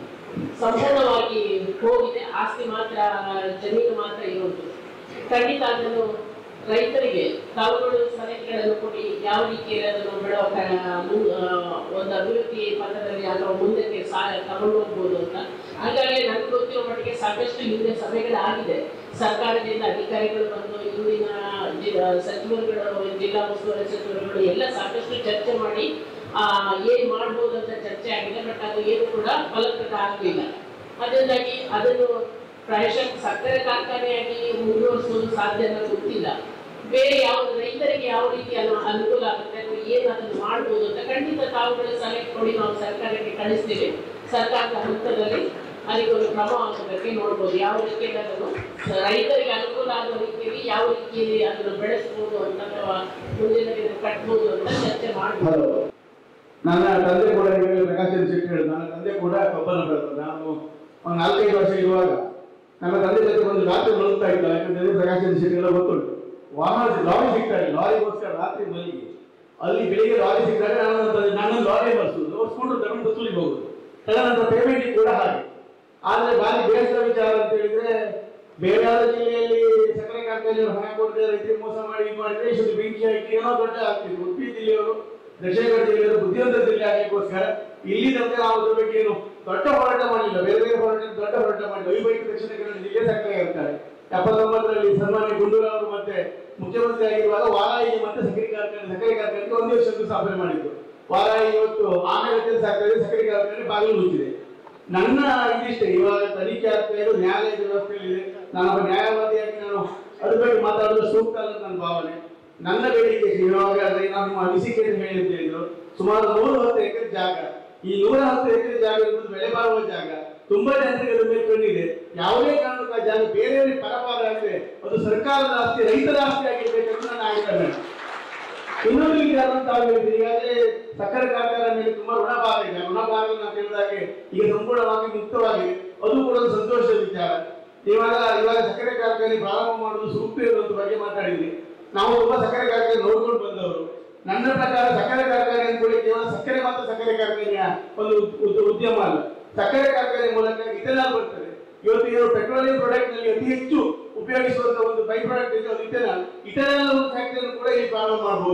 S4: ಸಂಪೂರ್ಣವಾಗಿ ಹೋಗಿದೆ ಆಸ್ತಿ ಮಾತ್ರ ಜಮೀನು ಮಾತ್ರ ಇರುವುದು ಖಂಡಿತ ಅದನ್ನು ರೈತರಿಗೆ ತಾವುಗಳು ಸಲಹೆಗಳನ್ನು ಕೊಡಿ ಯಾವ ರೀತಿಯಲ್ಲಿ ಅದನ್ನು ಬೆಳೆವ ಕ- ಮು- ಆ, ಒಂದು ಅಭಿವೃದ್ಧಿ ಪಥದಲ್ಲಿ ಅಥವಾ ಮುಂದಕ್ಕೆ ಸಾ ತಗೊಂಡು ಹೋಗ್ಬೋದು ಅಂತ ಹಾಗಾಗಿ ನನಗೆ ಗೊತ್ತಿರೋ ಮಟ್ಟಿಗೆ ಸಾಕಷ್ಟು ಹಿಂದೆ ಸಭೆಗಳಾಗಿದೆ ಸರ್ಕಾರದಿಂದ ಅಧಿಕಾರಿಗಳು ಬಂದು ಇಂದಿನ ಜಿ- ಸಚಿವರುಗಳು ಜಿಲ್ಲಾ ಉಸ್ತುವಾರಿ ಸಚಿವರುಗಳು ಎಲ್ಲ ಸಾಕಷ್ಟು ಚರ್ಚೆ ಮಾಡಿ ಆ, ಏನ್ ಮಾಡ್ಬೋದು ಅಂತ ಚರ್ಚೆ ಆಗಿದೆ ಬಟ್ ಅದು ಏನು ಕೂಡ ಫಲಪ್ರದ ಆಗಲಿಲ್ಲ ಅದರಿಂದಾಗಿ ಅದನ್ನು ಪ್ರಾಯಶಃ ಸಕ್ಕರೆ ಕಾರ್ಖಾನೆಯಾಗಿ ಮುಂದುವರಿಸುವುದು ಸಾಧ್ಯ ಅನ್ನೋದು ಗೊತ್ತಿಲ್ಲ ಬೇರೆ ಯಾವ ರೈತರಿಗೆ ಯಾವ ರೀತಿ ಅನು- ಅನುಕೂಲ ಆಗುತ್ತೆ ಅಥವಾ ಏನು ಅದನ್ನು ಮಾಡ್ಬೋದು ಅಂತ ಖಂಡಿತ ತಾವುಗಳು ಸಲಹೆ ಕೊಡಿ ನಾವು ಸರ್ಕಾರಕ್ಕೆ ಕಳಿಸ್ತೀವಿ ಸರ್ಕಾರದ ಹಂತದಲ್ಲಿ ಅದಕ್ಕೊಂದು ಕ್ರಮ ಹಾಕೋದಕ್ಕೆ ನೋಡ್ಬೋದು ಯಾವ ರೀತಿಯಲ್ಲಿ ಅದನ್ನು ರೈತರಿಗೆ ಅನುಕೂಲ ಆಗೋ ರೀತಿಯಲ್ಲಿ ಯಾವ ರೀತಿಯಲ್ಲಿ ಅದನ್ನು ಬೆಳೆಸ್ಬೋದು ಅಂತ ಅಥವಾ ಮುಂದಿನ ದಿನ ಕಟ್ಬೋದು ಅಂತ ಚರ್ಚೆ ಮಾಡ್ಬೋದು
S8: ಹಲೋ ನನ್ನ ತಂದೆ ಕೂಡ ಈಗಾಗಲೇ ಪ್ರಕಾಶ್ ಚಂದ್ರ ಶೆಟ್ಟಿ ಹೇಳಿದ್ರು ನನ್ನ ತಂದೆ ಕೂಡ ಕಬ್ಬನ್ನು ಬೆಳೆದ್ರು ನಾನು ಒಂದು ನಾಲ್ಕೈದು ವರ್ಷ ಇರುವಾಗ ನನ್ನ ತಂದೆ ಜೊತೆ ಒಂದು ರಾತ್ರಿ ಮಲಗ್ತಾ ಇದ್ದ ಯಾಕಂದ್ರೆ ಪ್ರಕಾಶ್ ಚಂದ್ರ ಶೆಟ್ಟಿ ಎಲ್ಲ ಗೊತ್ತುಂಟು ವಾಹನ ಲಾರಿ ಸಿಗ್ತಾರೆ ಲಾರಿಗೋಸ್ಕರ ರಾತ್ರಿ ಮಲಗಿ ಅಲ್ಲಿ ಬೆಳಿಗ್ಗೆ ಲಾರಿ ಸಿಗ್ತಾರೆ ನಾನು ನನ್ನ ತಂದೆ ನನ್ನನ್ನು ಲಾರಿ ಬರ್ಸುದು ಓಡಿಸ್ಕೊಂಡು ತಗೊಂಡು ಬಸ್ಸೂಲಿಗೆ ಹೋಗುದು ತದನಂತರ ಪೇಮೆಂಟ್ ಕೂಡ ಹಾಗೆ ಆದ್ರೆ ಭಾರಿ ಬೇಸರ ವಿಚಾರ ಅಂತ ಹೇಳಿದ್ರೆ ಬೇರೆ ಯಾವ್ದೋ ಜಿಲ್ಲೆಯಲ್ಲಿ ಸಕ್ಕರೆ ಕಾರ್ಖಾನೆಯವರು ಹಣ ಕೊಡದೆ ರೈತರಿಗೆ ಮೋಸ ಮಾಡಿ ಇದು ಮಾಡಿದ್ರೆ ಇಷ್ಟು ಬೆಂಕಿ ಹಾಕಿ ಏನೋ ದೊಡ್ಡ ಆಗ್ತಿದ್ರು ಉಡುಪಿ ಜಿಲ್ಲೆಯವರು ದಕ್ಷಿಣ ಕನ್ನಡ ಜಿಲ್ಲೆಯವರು ಬುದ್ಧಿವಂತ ಜಿಲ್ಲೆ ಆಗಲಿಕ್ಕೋಸ್ಕರ ಇಲ್ಲಿ ತನಕ ನಾವು ಅದ್ರ ಬಗ್ಗೆ ಏನು ದೊಡ್ಡ ಹೋರಾಟ ಮಾಡಿಲ್ಲ ಬೇರೆ ಬೇರೆ ಹೋರಾಟ ದೊಡ್ಡ ಹೋರಾಟ ಮಾಡಿಲ್ಲ ವೈಭೈಕ ದಕ್ಷಿಣ ಕನ್ನಡ ಜಿಲ್ಲೆ ಸಕ್ಕರೆ ಇರ್ತಾರೆ ಎಪ್ಪತ್ತೊಂಬತ್ತರಲ್ಲಿ ಸನ್ಮಾನ್ಯ ಗುಂಡೂರಾವ್ ಅವರು ಮತ್ತೆ ಮುಖ್ಯಮಂತ್ರಿ ಆಗಿರುವಾಗ ವಾರಾಯಿಗೆ ಮತ್ತೆ ಸಕ್ಕರೆ ಕಾರ್ಖಾನೆ ಸಕ್ಕರೆ ಕಾರ್ಖಾನೆಗೆ ಒಂದೇ ವರ್ಷ ಸ್ಥಾಪನೆ ಮಾಡಿದ್ರು ವಾರಾಯಿ ಇವತ್ತು ಆಮೇಲೆ ಸಾಕ್ತಾರೆ ಸಕ್ಕರೆ ಕಾರ್ಖಾನೆ ಬಾಗಿಲು ಮುಚ್ಚಿದೆ ನನ್ನ ಇದಿಷ್ಟೇ ಇವಾಗ ತನಿಖೆ ಆಗ್ತಾ ಇರೋದು ನ್ಯಾಯಾಲಯದ ವ್ಯವಸ್ಥೆಯಲ್ಲಿದೆ ನಾನು ಒಬ್ಬ ನ್ಯಾಯವಾದಿಯಾಗಿ ನಾನು ಅದ್ರ ಬಗ್ಗೆ ಮಾತಾಡೋದು ಸೂಕ್ತ ಅಲ್ಲ ನನ್ನ ಭಾವನೆ ನನ್ನ ಬೇಡಿಕೆ ಇಷ್ಟು. ಇವಾಗ ಅದೇ ನಾನು ಅನಿಸಿಕೆ ಅಂತ ಹೇಳಿ ಅಂತ ಹೇಳಿದ್ರು ಸುಮಾರು ನೂರ ಹತ್ತು ಎಕರೆ ಜಾಗ ಈ ನೂರ ಹತ್ತು ಎಕರೆ ಜಾಗ ಇರುವುದು ಬೆಳೆ ಬಾಳುವ ಜಾಗ ತುಂಬಾ ಜನರಿಗೆ ಅದ್ರ ಮೇಲೆ ಕಣ್ಣಿದೆ ಯಾವುದೇ ಕಾರಣಕ್ಕೂ ಆ ಜಾಗ ಬೇರೆಯವರಿಗೆ ಪರಪಾರಾಗಿದೆ ಅದು ಸರ್ಕಾರದ ಆಸ್ತಿ ರೈತರ ಆಸ್ತಿ ಆಗಿರ್ಬೇಕಂತ ನನ್ನ ಆಯ್ಕೆ ಇನ್ನೊಂದು ವಿಚಾರ ಅಂತ ತಾವು ಹೇಳಿದ್ರಿ ಈಗಾಗಲೇ ಸಕ್ಕರೆ ಕಾರ್ಖಾನೆ ಮೇಲೆ ತುಂಬಾ ಋಣಭಾರ ಇದೆ ಋಣಭಾರ ನಾವು ಹೇಳಿದಾಗೆ ಈಗ ಸಂಪೂರ್ಣವಾಗಿ ಮುಕ್ತವಾಗಿದೆ ಅದು ಕೂಡ ಒಂದು ಸಂತೋಷದ ವಿಚಾರ ಇವಾಗ ಇವಾಗ ಸಕ್ಕರೆ ಕಾರ್ಖಾನೆ ಪ್ರಾರಂಭ ಮಾಡುವುದು ಸೂಕ್ತ ಇರುವಂತ ಬಗ್ಗೆ ಮಾತಾಡಿದ್ರಿ ನಾವು ತುಂಬಾ ಸಕ್ಕರೆ ಕಾರ್ಖಾನೆ ನೋಡ್ಕೊಂಡು ಬಂದವರು ನನ್ನ ಪ್ರಕಾರ ಸಕ್ಕರೆ ಕಾರ್ಖಾನೆ ಅಂದ್ಕೊಳ್ಳಿ ಕೇವಲ ಸಕ್ಕರೆ ಮತ್ತು ಸಕ್ಕರೆ ಕಾರ್ಖಾನೆಯ ಒಂದು ಉದ್- ಉದ್- ಉದ್ಯಮ ಅಲ್ಲ ಸಕ್ಕರೆ ಕಾರ್ಖಾನೆ ಮೂಲಕ ಇಥೆನಾಲ್ ಬರ್ತದೆ ಇವತ್ತು ಏನು ಪೆಟ್ರೋಲಿಯಂ ಪ್ರಾಡಕ್ಟ್ ನಲ್ಲಿ ಅತಿ ಹೆಚ್ಚು ಉಪಯೋಗಿಸುವಂತ ಒಂದು ಬೈ ಪ್ರಾಡಕ್ಟ್ ಇದೆ ಅದು ಇಥೆನಾಲ್ ಇಥೆನಾಲ್ ಫ್ಯಾಕ್ಟರಿಯನ್ನು ಕೂಡ ಇಲ್ಲಿ ಪ್ರಾರಂಭ ಮಾಡಬಹುದು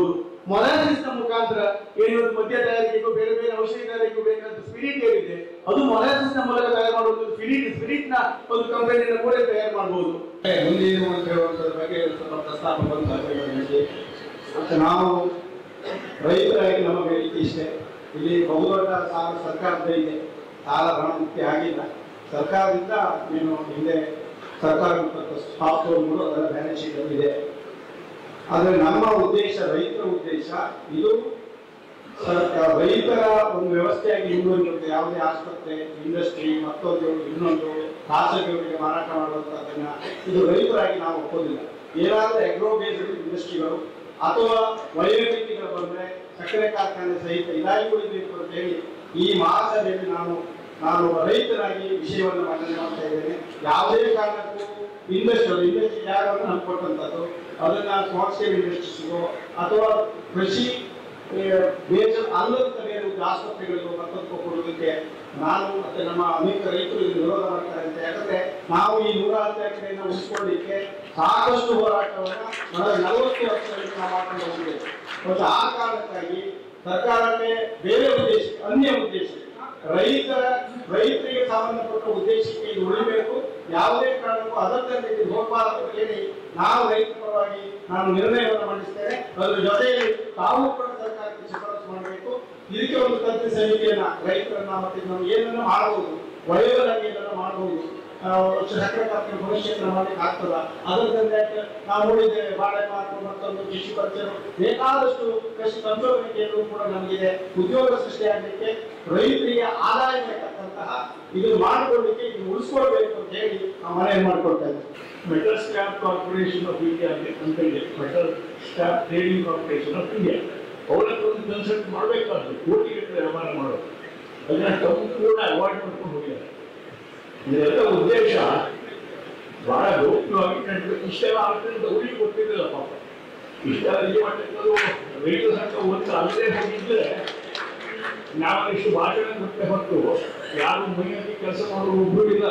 S8: ಮೊಲಾಸಿಸ್ನ ಮುಖಾಂತರ ಏನು ಮದ್ಯ ತಯಾರಿಕೆಗೂ ಬೇರೆ ಬೇರೆ ಔಷಧಿ ತಯಾರಿಕೆಗೂ ಬೇಕಾದ ಸ್ಪಿರಿಟ್ ಏನಿದೆ ಅದು ಮೊಲಾಸಿಸ್ನ ಮೂಲಕ ತಯಾರು ಮಾಡುವುದು ಸ್ಪಿರಿಟ್ ಸ್ಪಿರಿಟ್ ನ ಒಂದು ಕಂಪನಿಯನ್ನು ಕೂಡ ತಯಾರು ಮಾಡಬಹುದು ಮುಂದೇನು ಅಂತ ಹೇಳುವಂಥದ್ರ ಬಗ್ಗೆ ಸ್ವಲ್ಪ ಪ್ರಸ್ತಾಪ ಬಂತು ಅದರ ಬಗ್ಗೆ. ಮತ್ತೆ ನಾವು ರೈತರಾಗಿ ನಮ್ಮ ಬೇಡಿಕೆ ಇಷ್ಟೇ ಇಲ್ಲಿ ಬಹುದೊಡ್ಡ ಸಾಲ ಸರ್ಕಾರದ ಇದೆ ಸಾಲ ಹಣ ಮುಕ್ತಿ ಆಗಿಲ್ಲ ಸರ್ಕಾರದಿಂದ ಏನು ಹಿಂದೆ ಸರ್ಕಾರ ಸ್ಟಾಕ್ ಅದರ ಬ್ಯಾಲೆನ್ಸ್ ಶೀಟ್ ಇದೆ ಆದರೆ ನಮ್ಮ ಉದ್ದೇಶ ರೈತರ ಉದ್ದೇಶ ಇದು ಸರ್ಕಾರ ರೈತರ ಒಂದು ವ್ಯವಸ್ಥೆಯಾಗಿ ಮುಂದುವರಿಯುತ್ತೆ ಯಾವುದೇ ಆಸ್ಪತ್ರೆ ಇಂಡಸ್ಟ್ರಿ ಮತ್ತೊಂದು ಇನ್ನೊಂದು ಖಾಸಗಿಯವರಿಗೆ ಮಾರಾಟ ಮಾಡುವಂಥದ್ದನ್ನ ಇದು ರೈತರಾಗಿ ನಾವು ಒಪ್ಪೋದಿಲ್ಲ ಏನಾದರೂ ಅಗ್ರೋ ಬೇಸ್ಡ್ ಇಂಡಸ್ಟ್ರಿಗಳು ಅಥವಾ ವೈಯಕ್ತಿಕಗಳು ಬಂದ್ರೆ ಸಕ್ಕರೆ ಕಾರ್ಖಾನೆ ಸಹಿತ ಇದಾಗಿ ಉಳಿಬೇಕು ಅಂತ ಹೇಳಿ ಈ ಮಹಾಸಭೆಯಲ್ಲಿ ನಾನು ನಾನು ಒಬ್ಬ ರೈತರಾಗಿ ವಿಷಯವನ್ನು ಮಂಡನೆ ಮಾಡ್ತಾ ಇದ್ದೇನೆ ಯಾವುದೇ ಕಾರಣಕ್ಕೂ ಇಂಡಸ್ಟ್ರಿ ಇಂಡಸ್ಟ್ರಿ ಜಾಗವನ್ನು ನಮ್ಗೆ ಕೊಟ್ಟಂಥದ್ದು ಅದನ್ನ ಸ್ಮಾಲ್ ಸ್ಕೇಲ್ ಇಂಡಸ್ಟ್ರೀಸ್ಗೋ ಅಥವಾ ಕೃಷಿ ಬೇರೆ ಅಲ್ಲಂತ ಬೇರೆ ಒಂದು ಆಸ್ಪತ್ರೆಗಳಿಗೂ ಮತ್ತೊಂದು ಕೊಡುವುದಕ್ಕೆ ನಾನು ಮತ್ತೆ ನಮ್ಮ ಅನೇಕ ರೈತರು ಇದನ್ನು ವಿರೋಧ ಮಾಡ್ತಾರೆ ಅಂತ ಯಾಕಂದ್ರೆ ನಾವು ಈ ನೂರ ಹತ್ತು ಎಕರೆಯನ್ನು ಉಳಿಸ್ಕೊಳ್ಳಿಕ್ಕೆ ಸಾಕಷ್ಟು ಹೋರಾಟವನ್ನ ಕಳೆದ ನಲವತ್ತು ವರ್ಷಗಳಲ್ಲಿ ನಾವು ಮಾಡ್ಕೊಂಡು ಹೋಗಿದ್ದೇವೆ ಮತ್ತು ಆ ಕಾರಣಕ್ಕಾಗಿ ಸರ್ಕಾರಕ್ಕೆ ಬೇರೆ ಉದ್ದೇಶ ಅನ್ಯ ಉದ್ದೇಶ ರೈತರ ರೈತರಿಗೆ ಸಂಬಂಧಪಟ್ಟ ಉದ್ದೇಶಕ್ಕೆ ಇದು ಉಳಿಬೇಕು ಯಾವುದೇ ಕಾರಣಕ್ಕೂ ಅದಕ್ಕೆ ಇದು ಹೋಗಬಾರದು ಅಂತ ಹೇಳಿ ನಾವು ರೈತರ ಪರವಾಗಿ ನಾನು ನಿರ್ಣಯವನ್ನು ಮಂಡಿಸ್ತೇನೆ ಅದರ ಜೊತೆಯಲ್ಲಿ ತಾವು ಕೂಡ ಸರ್ಕಾರಕ್ಕೆ ಶಿಫಾರಸು ಮಾಡಬೇಕು ಇದಕ್ಕೆ ಒಂದು ತಜ್ಞ ಸಮಿತಿಯನ್ನ ರೈತರನ್ನ ಮತ್ತೆ ನಾವು ಏನನ್ನ ಮಾಡಬಹುದು ವಯೋಜನಾಗಿ ಏನನ್ನ ಮಾಡಬಹುದು ಆ, ಸಕ್ಕರೆ ಕಾರ್ಖಾನೆ ಭವಿಷ್ಯವನ್ನು ಮಾಡಲಿಕ್ಕೆ ಆಗ್ತದ ಅದರಿಂದ ನಾವು ನೋಡಿದ್ದೇವೆ ಬಾಳೆ ಮಾರ್ಕು ಮತ್ತೊಂದು ಕೃಷಿ ಪರಿಚಯ ಬೇಕಾದಷ್ಟು ಕೃಷಿ ಸಂಶೋಧನೆ ಕೇಂದ್ರವು ಕೂಡ ನಮಗಿದೆ ಉದ್ಯೋಗ ಸೃಷ್ಟಿಯಾಗಲಿಕ್ಕೆ ರೈತರಿಗೆ ಆದಾಯ ಬೇಕಂತಹ ಇದು ಮಾಡಿಕೊಳ್ಳಿಕ್ಕೆ ಇದು ಉಳಿಸ್ಕೊಳ್ಬೇಕು ಅಂತ ಹೇಳಿ ನಾವು ಮನವಿ ಮಾಡ್ಕೊಳ್ತಾ ಇದ್ದೇವೆ
S5: Metal Scrap Corporation of India ಅಂತ ಇದೆ Metal Scrap Trading Corporation of India ಅವ್ರ ಹತ್ರ ಒಂದು ಕನ್ಸಲ್ಟ್ ಮಾಡಬೇಕಾದ್ರು ಕೋಟಿ ಗಟ್ಟಲೆ ವ್ಯವಹಾರ ಮಾಡೋದು ಅದನ್ನ ಸಂಪೂರ್ಣ ಅವಾಯ್ಡ್ ಮಾಡ್ಕೊಂಡು ಹೋಗಿದ್ದಾರೆ ಇದೆಲ್ಲ ಉದ್ದೇಶ ಬಹಳ ಗೌಪ್ಯವಾಗಿ ನಡೀಬೇಕು ಇಷ್ಟೆಲ್ಲ ಆಗ್ತದೆ ಅಂತ ಅವ್ರಿಗೆ ಗೊತ್ತಿರಲಿಲ್ಲ ಪಾಪ ಇಷ್ಟೆಲ್ಲ ಈ ಮಟ್ಟಕ್ಕದು ರೈತ ಸಂಘ ಒಂದು ಅಲ್ಲದೆ ಹೋಗಿದ್ರೆ ನಾವು ಇಷ್ಟು ಭಾಷಣ ಗೊತ್ತೇ ಹೊತ್ತು ಯಾರು ಮೈಯಲ್ಲಿ ಕೆಲಸ ಮಾಡೋರು ಒಬ್ಬರು ಇಲ್ಲ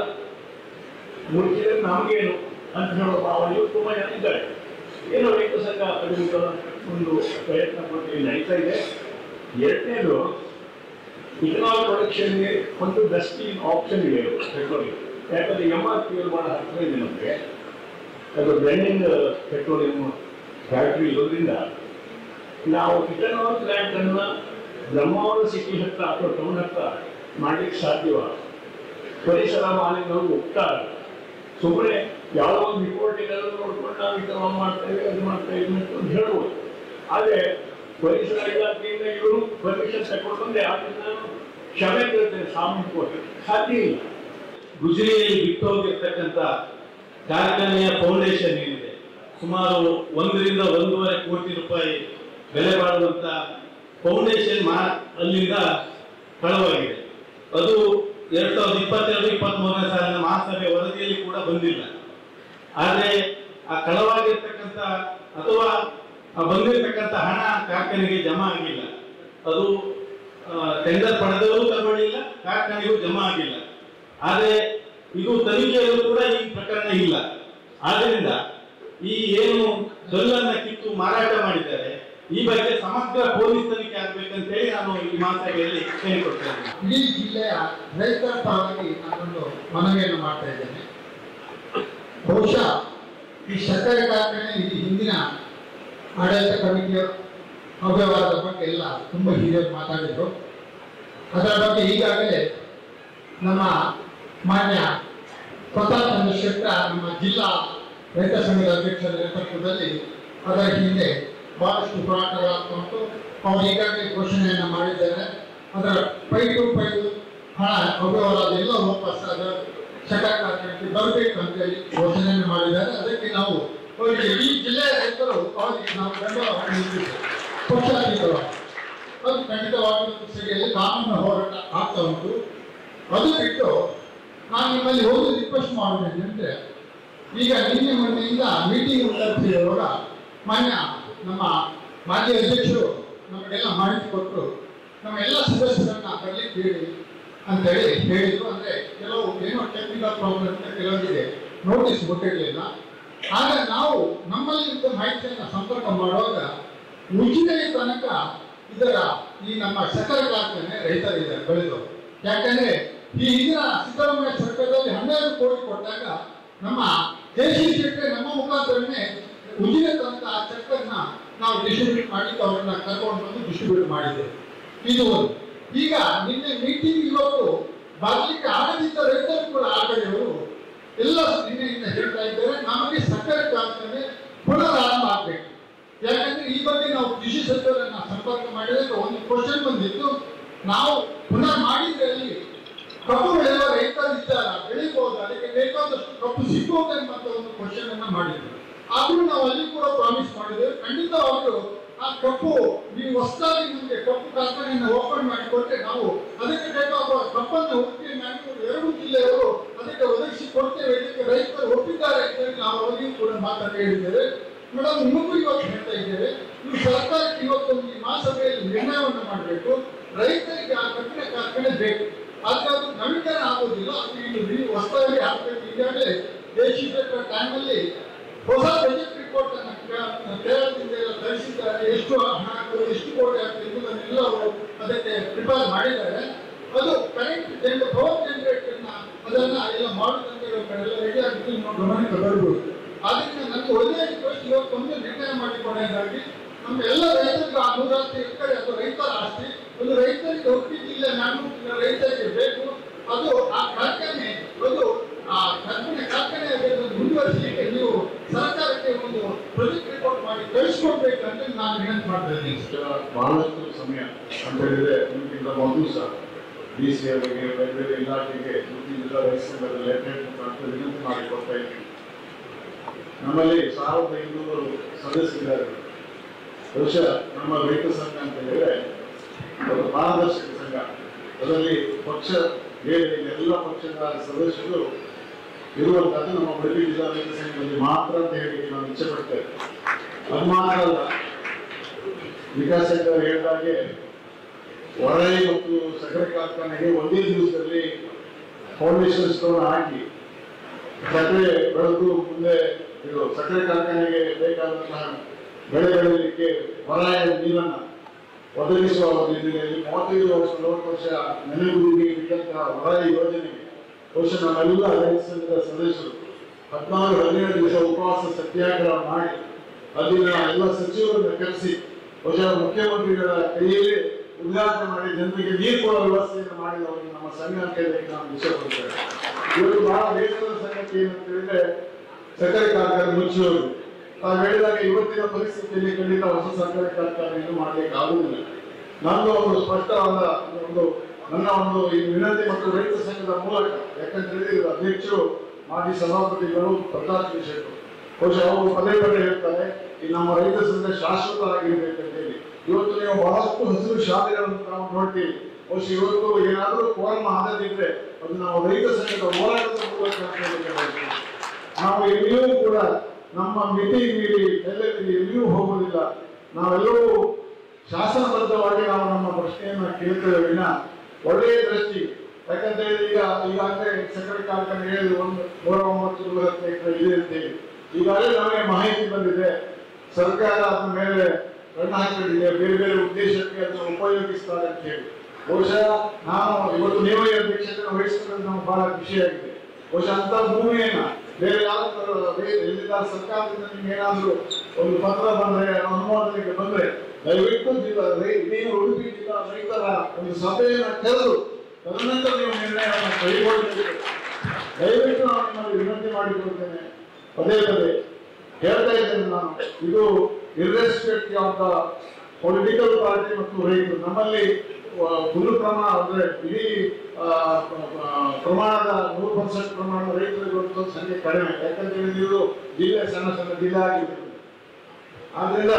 S5: ಮುಚ್ಚಿದ್ರೆ ನಮಗೇನು ಅಂತ ಹೇಳೋ ಭಾವನೆಯು ತುಂಬ ಜನ ಇದ್ದಾರೆ ಏನೋ ರೈತ ಸಂಘ ಅದರಿಂದ ಒಂದು ಪ್ರಯತ್ನ ಪಟ್ಟು ಇಲ್ಲಿ ನಡೀತಾ ಇದೆ ಎರಡನೇದು ಇಥನಾಲ್ ಪ್ರೊಡಕ್ಷನ್ಗೆ ಒಂದು ಡಸ್ಟಿನ್ ಆಪ್ಷನ್ ಇದೆ ಪೆಟ್ರೋಲಿಯಂ ಯಾಕಂದ್ರೆ ಎಮ್ ಆರ್ ಪಿ ಭಾಳ ಹತ್ತಿರ ಇದೆ ನಮಗೆ ಅದು ಬ್ಲೆಂಡಿಂಗ್ ಪೆಟ್ರೋಲಿಯಂ ಫ್ಯಾಕ್ಟ್ರಿ ಇರೋದ್ರಿಂದ ನಾವು ಇಥನಾಲ್ ಪ್ಲಾಂಟ್ ಅನ್ನ ಬ್ರಹ್ಮಾವರ ಸಿಟಿ ಹತ್ರ ಅಥವಾ ಟೌನ್ ಹತ್ರ ಮಾಡ್ಲಿಕ್ಕೆ ಸಾಧ್ಯವ ಪರಿಸರ ಮಾಲಿನ್ಯಗಳು ಹೋಗ್ತಾರೆ ಸುಮ್ಮನೆ ಯಾವುದೋ ಒಂದು ರಿಪೋರ್ಟಿಂಗ್ ಎಲ್ಲ ನೋಡ್ಕೊಂಡು ನಾವು ಇಥನಾಲ್ ಮಾಡ್ತೇವೆ ಅದು ಮಾಡ್ತೇವೆ ಇದು ಮಾಡ್ತೇವೆ ಅಂತ ಹೇಳ್ಬೋದು ಆದರೆ ಪರಿಸರ ಇಲಾಖೆಯಿಂದ ಇವರು ಪರ್ಮಿಷನ್ ತಗೊಂಡು ಬಂದ್ರೆ ಅದನ್ನ ನಾನು ಕ್ಷಮೆ ಕೇಳ್ತೇನೆ ಸಾಮೂಹಿಕವಾಗಿ ಸಾಧ್ಯ ಇಲ್ಲ
S3: ಗುಜರಿಯಲ್ಲಿ ಬಿಟ್ಟು ಹೋಗಿರ್ತಕ್ಕಂಥ ಕಾರ್ಖಾನೆಯ ಫೌಂಡೇಶನ್ ಏನಿದೆ ಸುಮಾರು ಒಂದರಿಂದ ಒಂದೂವರೆ ಕೋಟಿ ರೂಪಾಯಿ ಬೆಲೆ ಬಾಳುವಂತ ಫೌಂಡೇಶನ್ ಮಾ ಅಲ್ಲಿಂದ ಕಳವಾಗಿದೆ ಅದು ಎರಡ್ ಸಾವಿರದ ಇಪ್ಪತ್ತೆರಡು ಇಪ್ಪತ್ತ್ ಮೂರನೇ ಸಾಲಿನ ಮಹಾಸಭೆ ವರದಿಯಲ್ಲಿ ಕೂಡ ಬಂದಿಲ್ಲ ಆದ್ರೆ ಆ ಕಳವಾಗಿರ್ತಕ್ಕಂಥ ಅಥವಾ ಆ ಬಂದಿರತಕ್ಕಂಥ ಹಣ ಕಾರ್ಖಾನೆಗೆ ಜಮಾ ಆಗಿಲ್ಲ ಅದು ಟೆಂಡರ್ ಪಡೆದವರು ತಗೊಳ್ಳಿಲ್ಲ ಕಾರ್ಖಾನೆಗೂ ಜಮಾ ಆಗಿಲ್ಲ ಆದ್ರೆ ಇದು ತನಿಖೆಯಲ್ಲೂ ಕೂಡ ಈ ಪ್ರಕರಣ ಇಲ್ಲ ಆದ್ರಿಂದ ಈ ಏನು ಕಲ್ಲನ್ನ ಕಿತ್ತು ಮಾರಾಟ ಮಾಡಿದ್ದಾರೆ ಈ ಬಗ್ಗೆ ಸಮಗ್ರ ಪೊಲೀಸ್ ತನಿಖೆ ಆಗ್ಬೇಕಂತ ಹೇಳಿ ನಾನು ಈ ಮಾಸಭೆಯಲ್ಲಿ ಕೇಳಿಕೊಡ್ತಾ ಇದ್ದೀನಿ
S9: ಇಡೀ ಜಿಲ್ಲೆಯ ರೈತರ ಪರವಾಗಿ ನಾನೊಂದು ಮನವಿಯನ್ನು ಮಾಡ್ತಾ ಇದ್ದೇನೆ ಬಹುಶಃ ಈ ಸಕ್ಕರೆ ಕಾರ್ಖಾನೆ ಈ ಹಿಂದಿನ ಆಡಳಿತ ಕಮಿಟಿಯ ಅವ್ಯವಹಾರದ ಬಗ್ಗೆ ಎಲ್ಲ ತುಂಬ ಹಿರಿಯರು ಮಾತಾಡಿದರು ಅದರ ಬಗ್ಗೆ ಈಗಾಗಲೇ ನಮ್ಮ ಮಾನ್ಯ ಪ್ರತಾಪ್ ಚಂದ್ರಶೇಖರ ನಮ್ಮ ಜಿಲ್ಲಾ ರೈತ ಸಂಘದ ಅಧ್ಯಕ್ಷರ ನೇತೃತ್ವದಲ್ಲಿ ಅದರ ಹಿಂದೆ ಬಹಳಷ್ಟು ಹೋರಾಟಗಳಾಗ್ತಾ ಉಂಟು ಅವರು ಈಗಾಗಲೇ ಘೋಷಣೆಯನ್ನು ಮಾಡಿದ್ದಾರೆ ಅದರ ಪೈ ಟು ಪೈ ಹಣ ಅವ್ಯವಹಾರ ಎಲ್ಲ ವಾಪಸ್ ಅದರ ಸಕ್ಕರೆ ಕಾರ್ಖಾನೆಗೆ ಬರಬೇಕು ಅಂತೇಳಿ ಘೋಷಣೆಯನ್ನು ಮಾಡಿದ್ದಾರೆ ಅದಕ್ಕೆ ನಾವು ಅವರಿಗೆ ಈ ಜಿಲ್ಲೆಯ ರೈತರು ಅವರಿಗೆ ನಾವು ಬೆಂಬಲವನ್ನು ನೀಡಿದ್ದೇವೆ ಪಕ್ಷಾತೀತವಾಗಿ ಅದು ಖಂಡಿತವಾಗಿ ಒಂದು ಸರಿಯಲ್ಲಿ ಕಾನೂನು ಹೋರಾಟ ಆಗ್ತಾ ಉಂಟು ಅದು ಬಿಟ್ಟು ನಾನು ನಿಮ್ಮಲ್ಲಿ ಒಂದು ರಿಕ್ವೆಸ್ಟ್ ಮಾಡೋದೇನೆಂದ್ರೆ ಈಗ ನಿನ್ನೆ ಮೊನ್ನೆಯಿಂದ ಮೀಟಿಂಗ್ ಕರೆಸಿರುವಾಗ ಮಾನ್ಯ ನಮ್ಮ ಮಾಜಿ ಅಧ್ಯಕ್ಷರು ನಮಗೆಲ್ಲ ಮಾಹಿತಿ ಕೊಟ್ಟರು ನಮ್ಮ ಎಲ್ಲ ಸದಸ್ಯರನ್ನ ಬರ್ಲಿಕ್ಕೆ ಹೇಳಿ ಅಂತೇಳಿ ಹೇಳಿದ್ರು ಅಂದ್ರೆ ಕೆಲವು ಏನೋ ಟೆಕ್ನಿಕಲ್ ಪ್ರಾಬ್ಲಮ್ ಕೆಲವರಿಗೆ ನೋಟಿಸ್ ಕೊಟ್ಟಿರಲಿಲ್ಲ ಆಗ ನಾವು ನಮ್ಮಲ್ಲಿ ಇದ್ದ ಮಾಹಿತಿಯನ್ನು ಸಂಪರ್ಕ ಮಾಡುವಾಗ ಮುಚ್ಚಿನೆಯ ತನಕ ಇದರ ಈ ನಮ್ಮ ಸಕ್ಕರೆ ಕಾರ್ಖಾನೆ ರೈತರಿದ್ದಾರೆ ಬೆಳೆದವರು ಯಾಕಂದ್ರೆ ಈ ಹಿಂದಿನ ಸಿದ್ದರಾಮಯ್ಯ ಸರ್ಕಾರದಲ್ಲಿ ಹನ್ನೆರಡು ಕೋಟಿ ಕೊಟ್ಟಾಗ ನಮ್ಮ ದೇಶಿ ಶೆಟ್ಟರೆ ನಮ್ಮ ಮುಖಾಂತರನೇ ಉಜಿನ ತನಕ ಆ ಚೆಕ್ಕನ್ನ ನಾವು ಡಿಸ್ಟ್ರಿಬ್ಯೂಟ್ ಮಾಡಿ ಅವ್ರನ್ನ ಕರ್ಕೊಂಡು ಬಂದು ಡಿಸ್ಟ್ರಿಬ್ಯೂಟ್ ಮಾಡಿದ್ದೇವೆ ಇದು ಒಂದು ಈಗ ನಿನ್ನೆ ಮೀಟಿಂಗ್ ಇವತ್ತು ಬರ್ಲಿಕ್ಕೆ ಆಗದಿದ್ದ ರೈತರು ಕೂಡ ಆ ಕಡೆಯವರು ಎಲ್ಲ ನಿನ್ನೆಯಿಂದ ಹೇಳ್ತಾ ಇದ್ದಾರೆ ನಮಗೆ ಸಕ್ಕರೆ ಕಾರ್ಖಾನೆ ಪುನರಾರಂಭ ಆಗಬೇಕು ಯಾಕಂದ್ರೆ ಈ ಬಗ್ಗೆ ನಾವು ಕೃಷಿ ಸಚಿವರನ್ನ ಸಂಪರ್ಕ ಮಾಡಿದಾಗ ಒಂದು ಕ್ವಶನ್ ಬಂದಿತ್ತು ನಾವು ಪುನಃ ಮಾಡಿದ್ರೆ ಅಲ್ಲಿ ಕಬ್ಬು ಬೆಳೆಯುವ ರೈತರು ಇದ್ದಾರ ಬೆಳಿಬಹುದು ಅದಕ್ಕೆ ಬೇಕಾದಷ್ಟು ಕಬ್ಬು ಸಿಗ್ಬೋದು ಎಂಬಂತ ಒಂದು ಕ್ವಶನ್ ಅನ್ನ ಮಾಡಿದ್ರು ಆದ್ರೂ ನಾವು ಅಲ್ಲಿ ಕೂಡ ಪ್ರಾಮಿಸ್ ಮಾಡಿದ್ದೇವೆ ಖಂಡಿತವಾಗ್ಲೂ ಆ ಕಪ್ಪು ನೀವು ಹೊಸದಾಗಿ ನಿಮಗೆ ಕಪ್ಪು ಕಾರ್ಖಾನೆಯನ್ನು ಓಪನ್ ಮಾಡಿಕೊಟ್ರೆ ನಾವು ಅದಕ್ಕೆ ಬೇಕಾಗುವ ಕಪ್ಪನ್ನು ಉಡುಪಿ ಮ್ಯಾಂಗ್ಳೂರು ಎರಡು ಜಿಲ್ಲೆಯವರು ಅದಕ್ಕೆ ಒದಗಿಸಿ ಕೊಡ್ತೇವೆ ಇದಕ್ಕೆ ರೈತರು ಒಪ್ಪಿದ್ದಾರೆ ಅಂತ ಹೇಳಿ ನಾವು ಅವರಿಗೂ ಕೂಡ ಮಾತನ್ನು ಹೇಳಿದ್ದೇವೆ ಮೇಡಮ್ ನಿಮಗೂ ಇವತ್ತು ಹೇಳ್ತಾ ಇದ್ದೇವೆ ನೀವು ಸರ್ಕಾರಕ್ಕೆ ಇವತ್ತು ಈ ಮಹಾಸಭೆಯಲ್ಲಿ ನಿರ್ಣಯವನ್ನು ಮಾಡಬೇಕು ರೈತರಿಗೆ ಆ ಕಬ್ಬಿಣ ಕಾರ್ಖಾನೆ ಬೇಕು ಆದ್ರೆ ಅದು ನವೀಕರಣ ಆಗೋದಿಲ್ಲ ಅದು ಇಲ್ಲಿ ಹೊಸದಾಗಿ ಆಗಬೇಕು ಈಗಾಗಲೇ ದೇಶೀಯ ಟೈಮಲ್ಲಿ ಹೊಸ ಬಜೆಟ್ ರಿಪೋರ್ಟ್ ಅನ್ನು ಕೇ- ಕೇರಳದಿಂದ ಎಲ್ಲ ತರಿಸಿದ್ದಾರೆ ಎಷ್ಟು ಹಣ ಆಗ್ತದೆ ಎಷ್ಟು ಕೋಟಿ ಆಗ್ತದೆ ಎಂಬುದನ್ನೆಲ್ಲ ಅವರು ಅದಕ್ಕೆ ಪ್ರಿಪೇರ್ ಮಾಡಿದ್ದಾರೆ ಅದು ಕರೆಂಟ್ ಜನರ ಪವರ್ ಜನರೇಟರ್ನ ಅದನ್ನ ಎಲ್ಲ ಮಾಡುತ್ತಂತ ಎಲ್ಲ ರೆಡಿ ಆಗಿದ್ದು ನಿಮ್ಮ ಗಮನಕ್ಕೆ ಬರ್ಬೋದು ಆದ್ರಿಂದ ನನಗೆ ಒಳ್ಳೆಯ ರಿಕ್ವೆಸ್ಟ್ ಇವತ್ತೊಂದು ನಿರ್ಣಯ ಮಾಡಿಕೊಂಡಾಗಿ ನಮ್ಮ ಎಲ್ಲ ರೈತರಿಗೆ ಆ ನೂರಾರು ಎಕರೆ ಅದು ರೈತರ ಆಸ್ತಿ ಒಂದು ರೈತರಿಗೆ ಉಡುಪಿ ಜಿಲ್ಲೆ ನಾನು ರೈತರಿಗೆ ಬೇಕು ಅದು ಆ ಕಾರ್ಖಾನೆ ಅದು ಆ ಕಬ್ಬಿಣ ಕಾರ್ಖಾನೆ ಅದನ್ನು ಮುಂದುವರಿಸಲಿಕ್ಕೆ ನೀವು ಸರ್ಕಾರಕ್ಕೆ ಒಂದು ಪ್ರೊಜೆಕ್ಟ್ ರಿಪೋರ್ಟ್ ಮಾಡಿ ಕಳಿಸ್ಕೊಡ್ಬೇಕು ಅಂತ ನಾನು ವಿನಂತಿ ಮಾಡ್ತಾ ಇದ್ದೀನಿ ಸರ್.
S2: ಬಹಳಷ್ಟು ಸಮಯ ಅಂತ ಹೇಳಿದ್ರೆ ನಿಮಗಿಂತ ಮೊದಲು ಸಹ ಡಿ ಸಿ ಅವರಿಗೆ ಬೇರೆ ಬೇರೆ ಇಲಾಖೆಗೆ ಉಡುಪಿ ಜಿಲ್ಲಾ ವಹಿಸಿದ ಲೆಟರ್ ಮುಖಾಂತರ ವಿನಂತಿ ಮಾಡಿಕೊಡ್ತಾ ಇದ್ದೀನಿ ನಮ್ಮಲ್ಲಿ ಸಾವಿರದ ಐನೂರು ಸದಸ್ಯರಿದ್ದಾರೆ ಬಹುಶಃ ನಮ್ಮ ರೈತ ಸಂಘ ಅಂತ ಹೇಳಿದ್ರೆ ಒಂದು ಪಾರದರ್ಶಕ ಸಂಘ ಅದರಲ್ಲಿ ಪಕ್ಷ ಬೇರೆ ಎಲ್ಲ ಪಕ್ಷದ ಸದಸ್ಯರು ಇರುವಂತದ್ದು ನಮ್ಮ ಉಡುಪಿ ಜಿಲ್ಲಾ ರೈತ ಸಂಘದಲ್ಲಿ ಮಾತ್ರ ಅಂತ ಹೇಳಿ ನಾನು ಇಚ್ಛೆ ಪಡ್ತೇವೆ ಅದು ಮಾತ್ರ ಅಲ್ಲ ವಿಕಾಸ್ ಅವರು ಹೇಳಿದಾಗೆ ಹೊರಳಿ ಮತ್ತು ಸಕ್ಕರೆ ಕಾರ್ಖಾನೆಗೆ ಒಂದೇ ದಿವಸದಲ್ಲಿ ಫೌಂಡೇಶನ್ ಸ್ಟೋನ್ ಹಾಕಿ ಸಕ್ಕರೆ ಬೆಳೆದು ಮುಂದೆ ಇದು ಸಕ್ಕರೆ ಕಾರ್ಖಾನೆಗೆ ಬೇಕಾದಂತಹ ಬೆಳೆ ಬೆಳೆಯಲಿಕ್ಕೆ ಹೊರಾಯ ನೀರನ್ನ ಒದಗಿಸುವ ಒಂದು ನಿಟ್ಟಿನಲ್ಲಿ ಮೂವತ್ತೈದು ವರ್ಷ ನಲವತ್ತು ವರ್ಷ ನೆನೆಗುದಿಗೆ ಬಿಟ್ಟಂತಹ ಹೊರಾಯ ಯೋಜನೆಗೆ ಬಹುಶಃ ನಮ್ಮೆಲ್ಲ ರೈತ ಸಂಘದ ಸದಸ್ಯರು ಹದಿನಾರು ಹದಿನೇಳು ದಿವಸ ಉಪವಾಸ ಸತ್ಯಾಗ್ರಹ ಮಾಡಿ ಅಲ್ಲಿನ ಎಲ್ಲ ಸಚಿವರನ್ನ ಕರೆಸಿ ಬಹುಶಃ ಮುಖ್ಯಮಂತ್ರಿಗಳ ಕೈಯಲ್ಲಿ ಉದ್ಘಾಟನೆ ಮಾಡಿ ಜನರಿಗೆ ನೀರು ಕೊಡುವ ವ್ಯವಸ್ಥೆಯನ್ನು ಮಾಡಿದವರು ನಮ್ಮ ಸಂಘ ಅಂತ ಹೇಳಿ ನಾನು ವಿಷಯಪಡ್ತೇವೆ ಇವತ್ತು ಬಹಳ ಬೇಸರದ ಸಂಗತಿ ಏನಂತ ಹೇಳಿದ್ರೆ ಸಕ್ಕರೆ ಕಾರ್ಖಾನೆ ಮುಚ್ಚುವುದು ತಾವು ಹೇಳಿದಾಗ ಇವತ್ತಿನ ಪರಿಸ್ಥಿತಿಯಲ್ಲಿ ಖಂಡಿತ ಹೊಸ ಸಕ್ಕರೆ ಕಾರ್ಖಾನೆಯನ್ನು ಮಾಡಲಿಕ್ಕೆ ಆಗುವುದಿಲ್ಲ ನನ್ನ ಒಂದು ಸ್ಪಷ್ಟವಾದ ಒಂದು ನನ್ನ ಒಂದು ಈ ವಿನಂತಿ ಮತ್ತು ರೈತ ಸಂಘದ ಮೂಲಕ ಯಾಕಂತ ಹೇಳಿದ್ರೆ ಅಧ್ಯಕ್ಷರು ಮಾಜಿ ಸಭಾಪತಿಗಳು ಪ್ರಕಾಶ್ ಶೆಟ್ಟರು ಬಹುಶಃ ಅವರು ಪದೇ ಪದೇ ಹೇಳ್ತಾರೆ ಈ ನಮ್ಮ ರೈತ ಸಂಘ ಶಾಶ್ವತವಾಗಿರ್ಬೇಕಂತ ಹೇಳಿ ಇವತ್ತು ನೀವು ಬಹಳಷ್ಟು ಹಸಿರು ಶಾಲೆಗಳನ್ನು ನಾವು ನೋಡ್ತೀವಿ ಬಹುಶಃ ಇವತ್ತು ಏನಾದರೂ ಕೋರಮ ಆಗದಿದ್ರೆ ಅದು ನಾವು ರೈತ ಸಂಘದ ಹೋರಾಟದ ಮೂಲಕ ಅಂತ ಹೇಳಬೇಕು. ನಾವು ಎಲ್ಲಿಯೂ ಕೂಡ ನಮ್ಮ ಮಿತಿ ಮೀರಿ ಎಲ್ಲೆಲ್ಲಿ ಎಲ್ಲಿಯೂ ಹೋಗುವುದಿಲ್ಲ ನಾವೆಲ್ಲವೂ ಶಾಸನಬದ್ಧವಾಗಿ ನಾವು ನಮ್ಮ ಪ್ರಶ್ನೆಯನ್ನ ಕೇಳ್ತೇವೆ ವಿನ ಒಳ್ಳೆಯ ದೃಷ್ಟಿ ಯಾಕಂತ ಹೇಳಿ ಈಗ ಈಗಾಗಲೇ ಸಕ್ಕರೆ ಕಾರ್ಖಾನೆ ಹೇಳಿದ್ರು ಒಂದು ನೂರ ಒಂಬತ್ತು ನೂರ ಹತ್ತು ಎಕರೆ ಇದೆ ಅಂತೇಳಿ ಈಗಾಗಲೇ ನಮಗೆ ಮಾಹಿತಿ ಬಂದಿದೆ ಸರ್ಕಾರ ಅದ್ರ ಮೇಲೆ ಕಣ್ಣು ಹಾಕಿಕೊಂಡಿದೆ ಬೇರೆ ಬೇರೆ ಉದ್ದೇಶಕ್ಕೆ ಅದನ್ನು ಉಪಯೋಗಿಸ್ತಾರೆ ಅಂತ ಹೇಳಿ ಬಹುಶಃ ನಾನು ಇವತ್ತು ನೀವೇ ಅಧ್ಯಕ್ಷತೆಯನ್ನು ವಹಿಸಿದ್ರೆ ನಮ್ಗೆ ಬಹಳ ಖುಷಿಯಾಗಿದೆ ಬಹುಶಃ ಅಂತ ಭೂಮಿಯನ್ನ ಬೇರೆ ಯಾವ್ದಾದ್ರು ಎಲ್ಲಿಂದ ಸರ್ಕಾರದಿಂದ ನಿಮ್ಗೆ ಏನಾದ್ರು ಒಂದು ಪತ್ರ ಬಂದ್ರೆ ಅನುಮೋದನೆಗೆ ಬಂದ್ರೆ ದಯವಿಟ್ಟು ಜಿಲ್ಲಾ ರೈ- ನೀವು ಉಡುಪಿ ಜಿಲ್ಲಾ ರೈತರ ಒಂದು ಸಭೆಯನ್ನ ಕರೆದು ತದನಂತರ ನೀವು ನಿರ್ಣಯವನ್ನು ಕೈಗೊಳ್ಳಬೇಕು ದಯವಿಟ್ಟು ನಾನು ನಿಮ್ಮಲ್ಲಿ ವಿನಂತಿ ಮಾಡಿಕೊಳ್ತೇನೆ ಪದೇ ಪದೇ ಹೇಳ್ತಾ ಇದ್ದೇನೆ ನಾನು ಇದು irrespective of the political party ಮತ್ತು ರೈತರು ನಮ್ಮಲ್ಲಿ ಫುಲ್ ಪ್ರಮಾಣ ಅಂದ್ರೆ ಇಡೀ ಆ, ಆ, ಪ್ರಮಾಣದ ನೂರು ಪರ್ಸೆಂಟ್ ಪ್ರಮಾಣದ ರೈತರು ಇರುವಂತ ಸಂಖ್ಯೆ ಕಡಿಮೆ ಯಾಕಂತ ಹೇಳಿದ್ರೆ ಇದು ಜಿಲ್ಲೆ ಸಣ್ಣ ಸಣ್ಣ ಜಿಲ್ಲೆ ಆಗಿದೆ ಆದ್ರಿಂದ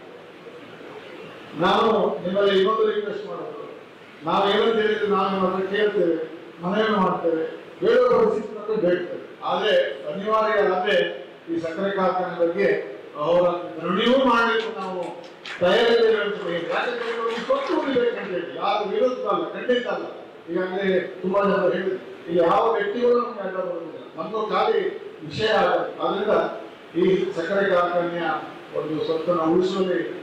S2: ನಾವು ನಿಮ್ಮಲ್ಲಿ ಇನ್ನೊಂದು ರಿಕ್ವೆಸ್ಟ್ ಮಾಡೋದು ನಾವು ಏನಂತ ಹೇಳಿದ್ರೆ ನಾವು ನಿಮ್ಮ ಹತ್ರ ಕೇಳ್ತೇವೆ ಮನವಿಯನ್ನು ಮಾಡ್ತೇವೆ ಹೇಳುವ ಪರಿಸ್ಥಿತಿ ನಮಗೆ ಬೇಡ್ತೇವೆ ಆದ್ರೆ ಅನಿವಾರ್ಯ ಆದ್ರೆ ಈ ಸಕ್ಕರೆ ಕಾರ್ಖಾನೆ ಬಗ್ಗೆ ಅವರ ರಿವ್ಯೂ ಮಾಡಲಿಕ್ಕೆ ನಾವು ತಯಾರಿದ್ದೇವೆ ಅಂತ ಹೇಳಿ. ಯಾಕಂದ್ರೆ ಇವರು ಕೊಟ್ಟು ಉಳಿಬೇಕಂತ ಹೇಳಿ ಯಾರು ವಿರೋಧ ಅಲ್ಲ ಖಂಡಿತ ಅಲ್ಲ ಈಗಾಗಲೇ ತುಂಬಾ ಜನ ಹೇಳಿದ್ರು ಇಲ್ಲಿ ಯಾವ ವ್ಯಕ್ತಿಗಳು ನಮ್ಗೆ ಅಡ್ಡ ಬರುವುದಿಲ್ಲ ನಮ್ದು ಖಾಲಿ ವಿಷಯ ಆಗುತ್ತೆ. ಆದ್ರಿಂದ ಈ ಸಕ್ಕರೆ ಕಾರ್ಖಾನೆಯ ಒಂದು ಸ್ವಲ್ಪ ನಾವು ಉಳಿಸುವಲ್ಲಿ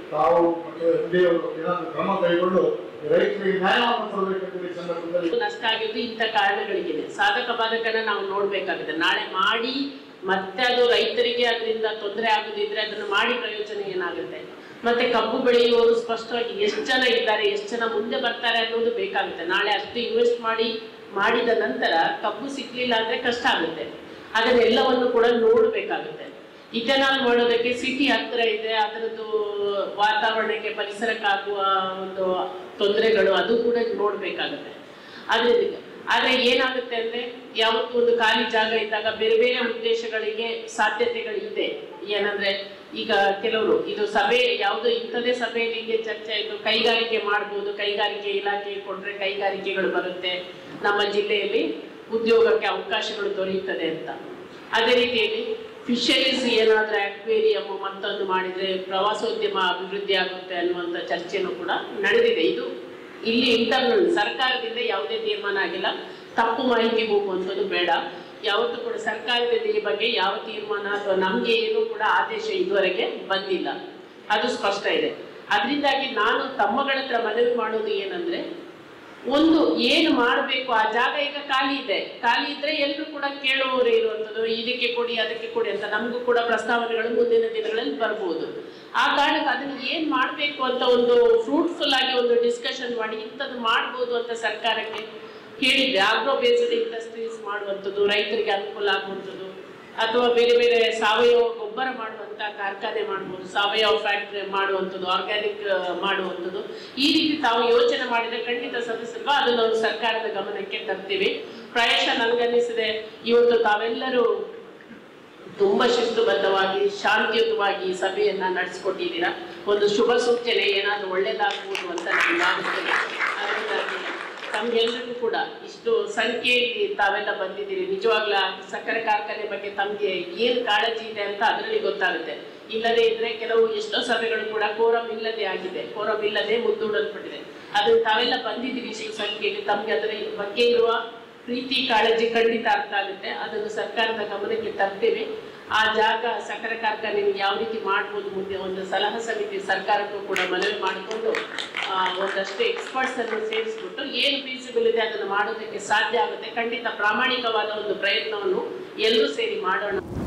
S2: ತಾವು ಮತ್ತು ಎಂ ಡಿ ಅವರು ಏನಾದರೂ ಕ್ರಮ ಕೈಗೊಂಡು ರೈತರಿಗೆ ನ್ಯಾಯವನ್ನು ಕೊಡಬೇಕಂತ ಈ ಸಂದರ್ಭದಲ್ಲಿ
S4: ನಷ್ಟ ಆಗಿದ್ದು ಇಂಥ ಕಾರಣಗಳಿಗಿದೆ ಸಾಧಕ ಬಾಧಕನ ನಾವು ನೋಡ್ಬೇಕಾಗಿದೆ ನಾಳೆ ಮಾಡಿ ಮತ್ತೆ ಅದು ರೈತರಿಗೆ ಅದರಿಂದ ತೊಂದರೆ ಆಗುದಿದ್ರೆ ಅದನ್ನು ಮಾಡಿ ಪ್ರಯೋಜನ ಏನಾಗುತ್ತೆ ಮತ್ತೆ ಕಬ್ಬು ಬೆಳೆಯುವವರು ಸ್ಪಷ್ಟವಾಗಿ ಎಷ್ಟು ಜನ ಇದ್ದಾರೆ ಎಷ್ಟು ಜನ ಮುಂದೆ ಬರ್ತಾರೆ ಅನ್ನೋದು ಬೇಕಾಗುತ್ತೆ ನಾಳೆ ಅಷ್ಟು ಇನ್ವೆಸ್ಟ್ ಮಾಡಿ ಮಾಡಿದ ನಂತರ ಕಬ್ಬು ಸಿಗ್ಲಿಲ್ಲ ಅಂದ್ರೆ ಕಷ್ಟ ಆಗುತ್ತೆ ಅದನ್ನೆಲ್ಲವನ್ನು ಕೂಡ ನೋಡ್ಬೇಕಾಗುತ್ತೆ ಇಥೆನಾಲ್ ಮಾಡೋದಕ್ಕೆ ಸಿಟಿ ಹತ್ರ ಇದೆ ಅದರದ್ದು ವಾತಾವರಣಕ್ಕೆ ಪರಿಸರಕ್ಕಾಗುವ ಒಂದು ತೊಂದರೆಗಳು ಅದು ಕೂಡ ನೋಡ್ಬೇಕಾಗುತ್ತೆ ಆದ್ರೆ ಆದ್ರೆ ಏನಾಗುತ್ತೆ ಅಂದ್ರೆ ಯಾವತ್ತು ಒಂದು ಖಾಲಿ ಜಾಗ ಇದ್ದಾಗ ಬೇರೆ ಬೇರೆ ಉದ್ದೇಶಗಳಿಗೆ ಸಾಧ್ಯತೆಗಳಿದೆ ಏನಂದ್ರೆ ಈಗ ಕೆಲವರು ಇದು ಸಭೆ ಯಾವುದು ಇಂಥದೇ ಸಭೆಯಲ್ಲಿ ಹೀಗೆ ಚರ್ಚೆ ಆಯ್ತು ಕೈಗಾರಿಕೆ ಮಾಡ್ಬೋದು ಕೈಗಾರಿಕೆ ಇಲಾಖೆ ಕೊಟ್ರೆ ಕೈಗಾರಿಕೆಗಳು ಬರುತ್ತೆ ನಮ್ಮ ಜಿಲ್ಲೆಯಲ್ಲಿ ಉದ್ಯೋಗಕ್ಕೆ ಅವಕಾಶಗಳು ದೊರೆಯುತ್ತದೆ ಅಂತ ಅದೇ ರೀತಿಯಲ್ಲಿ ಫಿಶರೀಸ್ ಏನಾದ್ರೂ ಅಕ್ವೇರಿಯಂ ಮತ್ತೊಂದು ಮಾಡಿದ್ರೆ ಪ್ರವಾಸೋದ್ಯಮ ಅಭಿವೃದ್ಧಿ ಆಗುತ್ತೆ ಅನ್ನುವಂಥ ಚರ್ಚೆನೂ ಕೂಡ ನಡೆದಿದೆ ಇದು ಇಲ್ಲಿ ಇಂಟರ್ನಲ್ ಸರ್ಕಾರದಿಂದ ಯಾವುದೇ ತೀರ್ಮಾನ ಆಗಿಲ್ಲ ತಪ್ಪು ಮಾಹಿತಿ ಹೋಗುವಂಥದ್ದು ಬೇಡ ಯಾವತ್ತೂ ಕೂಡ ಸರ್ಕಾರದಿಂದ ಈ ಬಗ್ಗೆ ಯಾವ ತೀರ್ಮಾನ ಅಥವಾ ನಮ್ಗೆ ಏನೂ ಕೂಡ ಆದೇಶ ಇದುವರೆಗೆ ಬಂದಿಲ್ಲ ಅದು ಸ್ಪಷ್ಟ ಇದೆ ಅದರಿಂದಾಗಿ ನಾನು ತಮ್ಮಗಳ ಹತ್ರ ಮನವಿ ಮಾಡೋದು ಏನಂದ್ರೆ ಒಂದು ಏನು ಮಾಡಬೇಕು ಆ ಜಾಗ ಈಗ ಖಾಲಿ ಇದೆ ಖಾಲಿ ಇದ್ರೆ ಎಲ್ಲರೂ ಕೂಡ ಕೇಳುವವರು ಇರುವಂಥದ್ದು ಇದಕ್ಕೆ ಕೊಡಿ ಅದಕ್ಕೆ ಕೊಡಿ ಅಂತ ನಮಗೂ ಕೂಡ ಪ್ರಸ್ತಾವನೆಗಳು ಮುಂದಿನ ದಿನಗಳಲ್ಲಿ ಬರ್ಬೋದು ಆ ಕಾರಣಕ್ಕೆ ಅದನ್ನ ಏನ್ ಮಾಡಬೇಕು ಅಂತ ಒಂದು ಫ್ರೂಟ್ಫುಲ್ ಆಗಿ ಒಂದು ಡಿಸ್ಕಷನ್ ಮಾಡಿ ಇಂಥದ್ದು ಮಾಡ್ಬೋದು ಅಂತ ಸರ್ಕಾರಕ್ಕೆ ಹೇಳಿದ್ರೆ ಆಗ್ರೋ ಬೇಸ್ಡ್ ಇಂಡಸ್ಟ್ರೀಸ್ ಮಾಡುವಂಥದ್ದು ರೈತರಿಗೆ ಅನುಕೂಲ ಆಗುವಂಥದ್ದು ಅಥವಾ ಬೇರೆ ಬೇರೆ ಸಾವಯವ ಗೊಬ್ಬರ ಮಾಡುವಂತ ಕಾರ್ಖಾನೆ ಮಾಡ್ಬೋದು ಸಾವಯವ ಫ್ಯಾಕ್ಟ್ರಿ ಮಾಡುವಂಥದ್ದು ಆರ್ಗ್ಯಾನಿಕ್ ಮಾಡುವಂಥದ್ದು ಈ ರೀತಿ ತಾವು ಯೋಚನೆ ಮಾಡಿದ್ರೆ ಖಂಡಿತ ಸದಸ್ಯರು ಅದನ್ನು ನಾವು ಸರ್ಕಾರದ ಗಮನಕ್ಕೆ ತರ್ತೀವಿ ಪ್ರಾಯಶಃ ನನಗನ್ನಿಸಿದೆ ಇವತ್ತು ತಾವೆಲ್ಲರೂ ತುಂಬಾ ಶಿಸ್ತುಬದ್ಧವಾಗಿ ಶಾಂತಿಯುತವಾಗಿ ಈ ಸಭೆಯನ್ನ ನಡೆಸಿಕೊಟ್ಟಿದ್ದೀರಾ ಒಂದು ಶುಭ ಸೂಚನೆ ಏನಾದರೂ ಒಳ್ಳೇದಾಗುವುದು ಅಂತ ನಾನು ಭಾವಿಸ್ತೇನೆ ಅದರಿಂದಾಗಿ ತಮ್ಗೆಲ್ಲರಿಗೂ ಕೂಡ ಇಷ್ಟು ಸಂಖ್ಯೆಯಲ್ಲಿ ತಾವೆಲ್ಲ ಬಂದಿದ್ದೀರಿ ನಿಜವಾಗ್ಲ ಸಕ್ಕರೆ ಕಾರ್ಖಾನೆ ಬಗ್ಗೆ ತಮಗೆ ಏನ್ ಕಾಳಜಿ ಇದೆ ಅಂತ ಅದರಲ್ಲಿ ಗೊತ್ತಾಗುತ್ತೆ ಇಲ್ಲದೆ ಇದ್ರೆ ಕೆಲವು ಎಷ್ಟೋ ಸಭೆಗಳು ಕೂಡ ಕೋರಂ ಇಲ್ಲದೆ ಆಗಿದೆ ಕೋರಂ ಇಲ್ಲದೆ ಮುಂದೂಡಲ್ಪಟ್ಟಿದೆ ಅದು ತಾವೆಲ್ಲ ಬಂದಿದ್ದೀರಿ ಇಷ್ಟು ಸಂಖ್ಯೆಯಲ್ಲಿ ತಮ್ಗೆ ಅದರ ಬಗ್ಗೆ ಇರುವ ಪ್ರೀತಿ ಕಾಳಜಿ ಖಂಡಿತ ಅರ್ಥ ಆಗುತ್ತೆ ಅದನ್ನು ಸರ್ಕಾರದ ಗಮನಕ್ಕೆ ತರ್ತೇವೆ ಆ ಜಾಗ ಸಕ್ಕರೆ ಕಾರ್ಖಾನೆ ಯಾವ ರೀತಿ ಮಾಡ್ಬೋದು ಮುಂದೆ ಒಂದು ಸಲಹಾ ಸಮಿತಿ ಸರ್ಕಾರಕ್ಕೂ ಕೂಡ ಮನವಿ ಮಾಡಿಕೊಂಡು ಆ, ಒಂದಷ್ಟು ಎಕ್ಸ್ಪರ್ಟ್ಸ್ ಅನ್ನು ಸೇರಿಸ್ಬಿಟ್ಟು ಏನು ಫೀಸಿಬಲ್ ಇದೆ ಅದನ್ನು ಮಾಡೋದಕ್ಕೆ ಸಾಧ್ಯ ಆಗುತ್ತೆ ಖಂಡಿತ ಪ್ರಾಮಾಣಿಕವಾದ ಒಂದು ಪ್ರಯತ್ನವನ್ನು ಎಲ್ಲರೂ ಸೇರಿ ಮಾಡೋಣ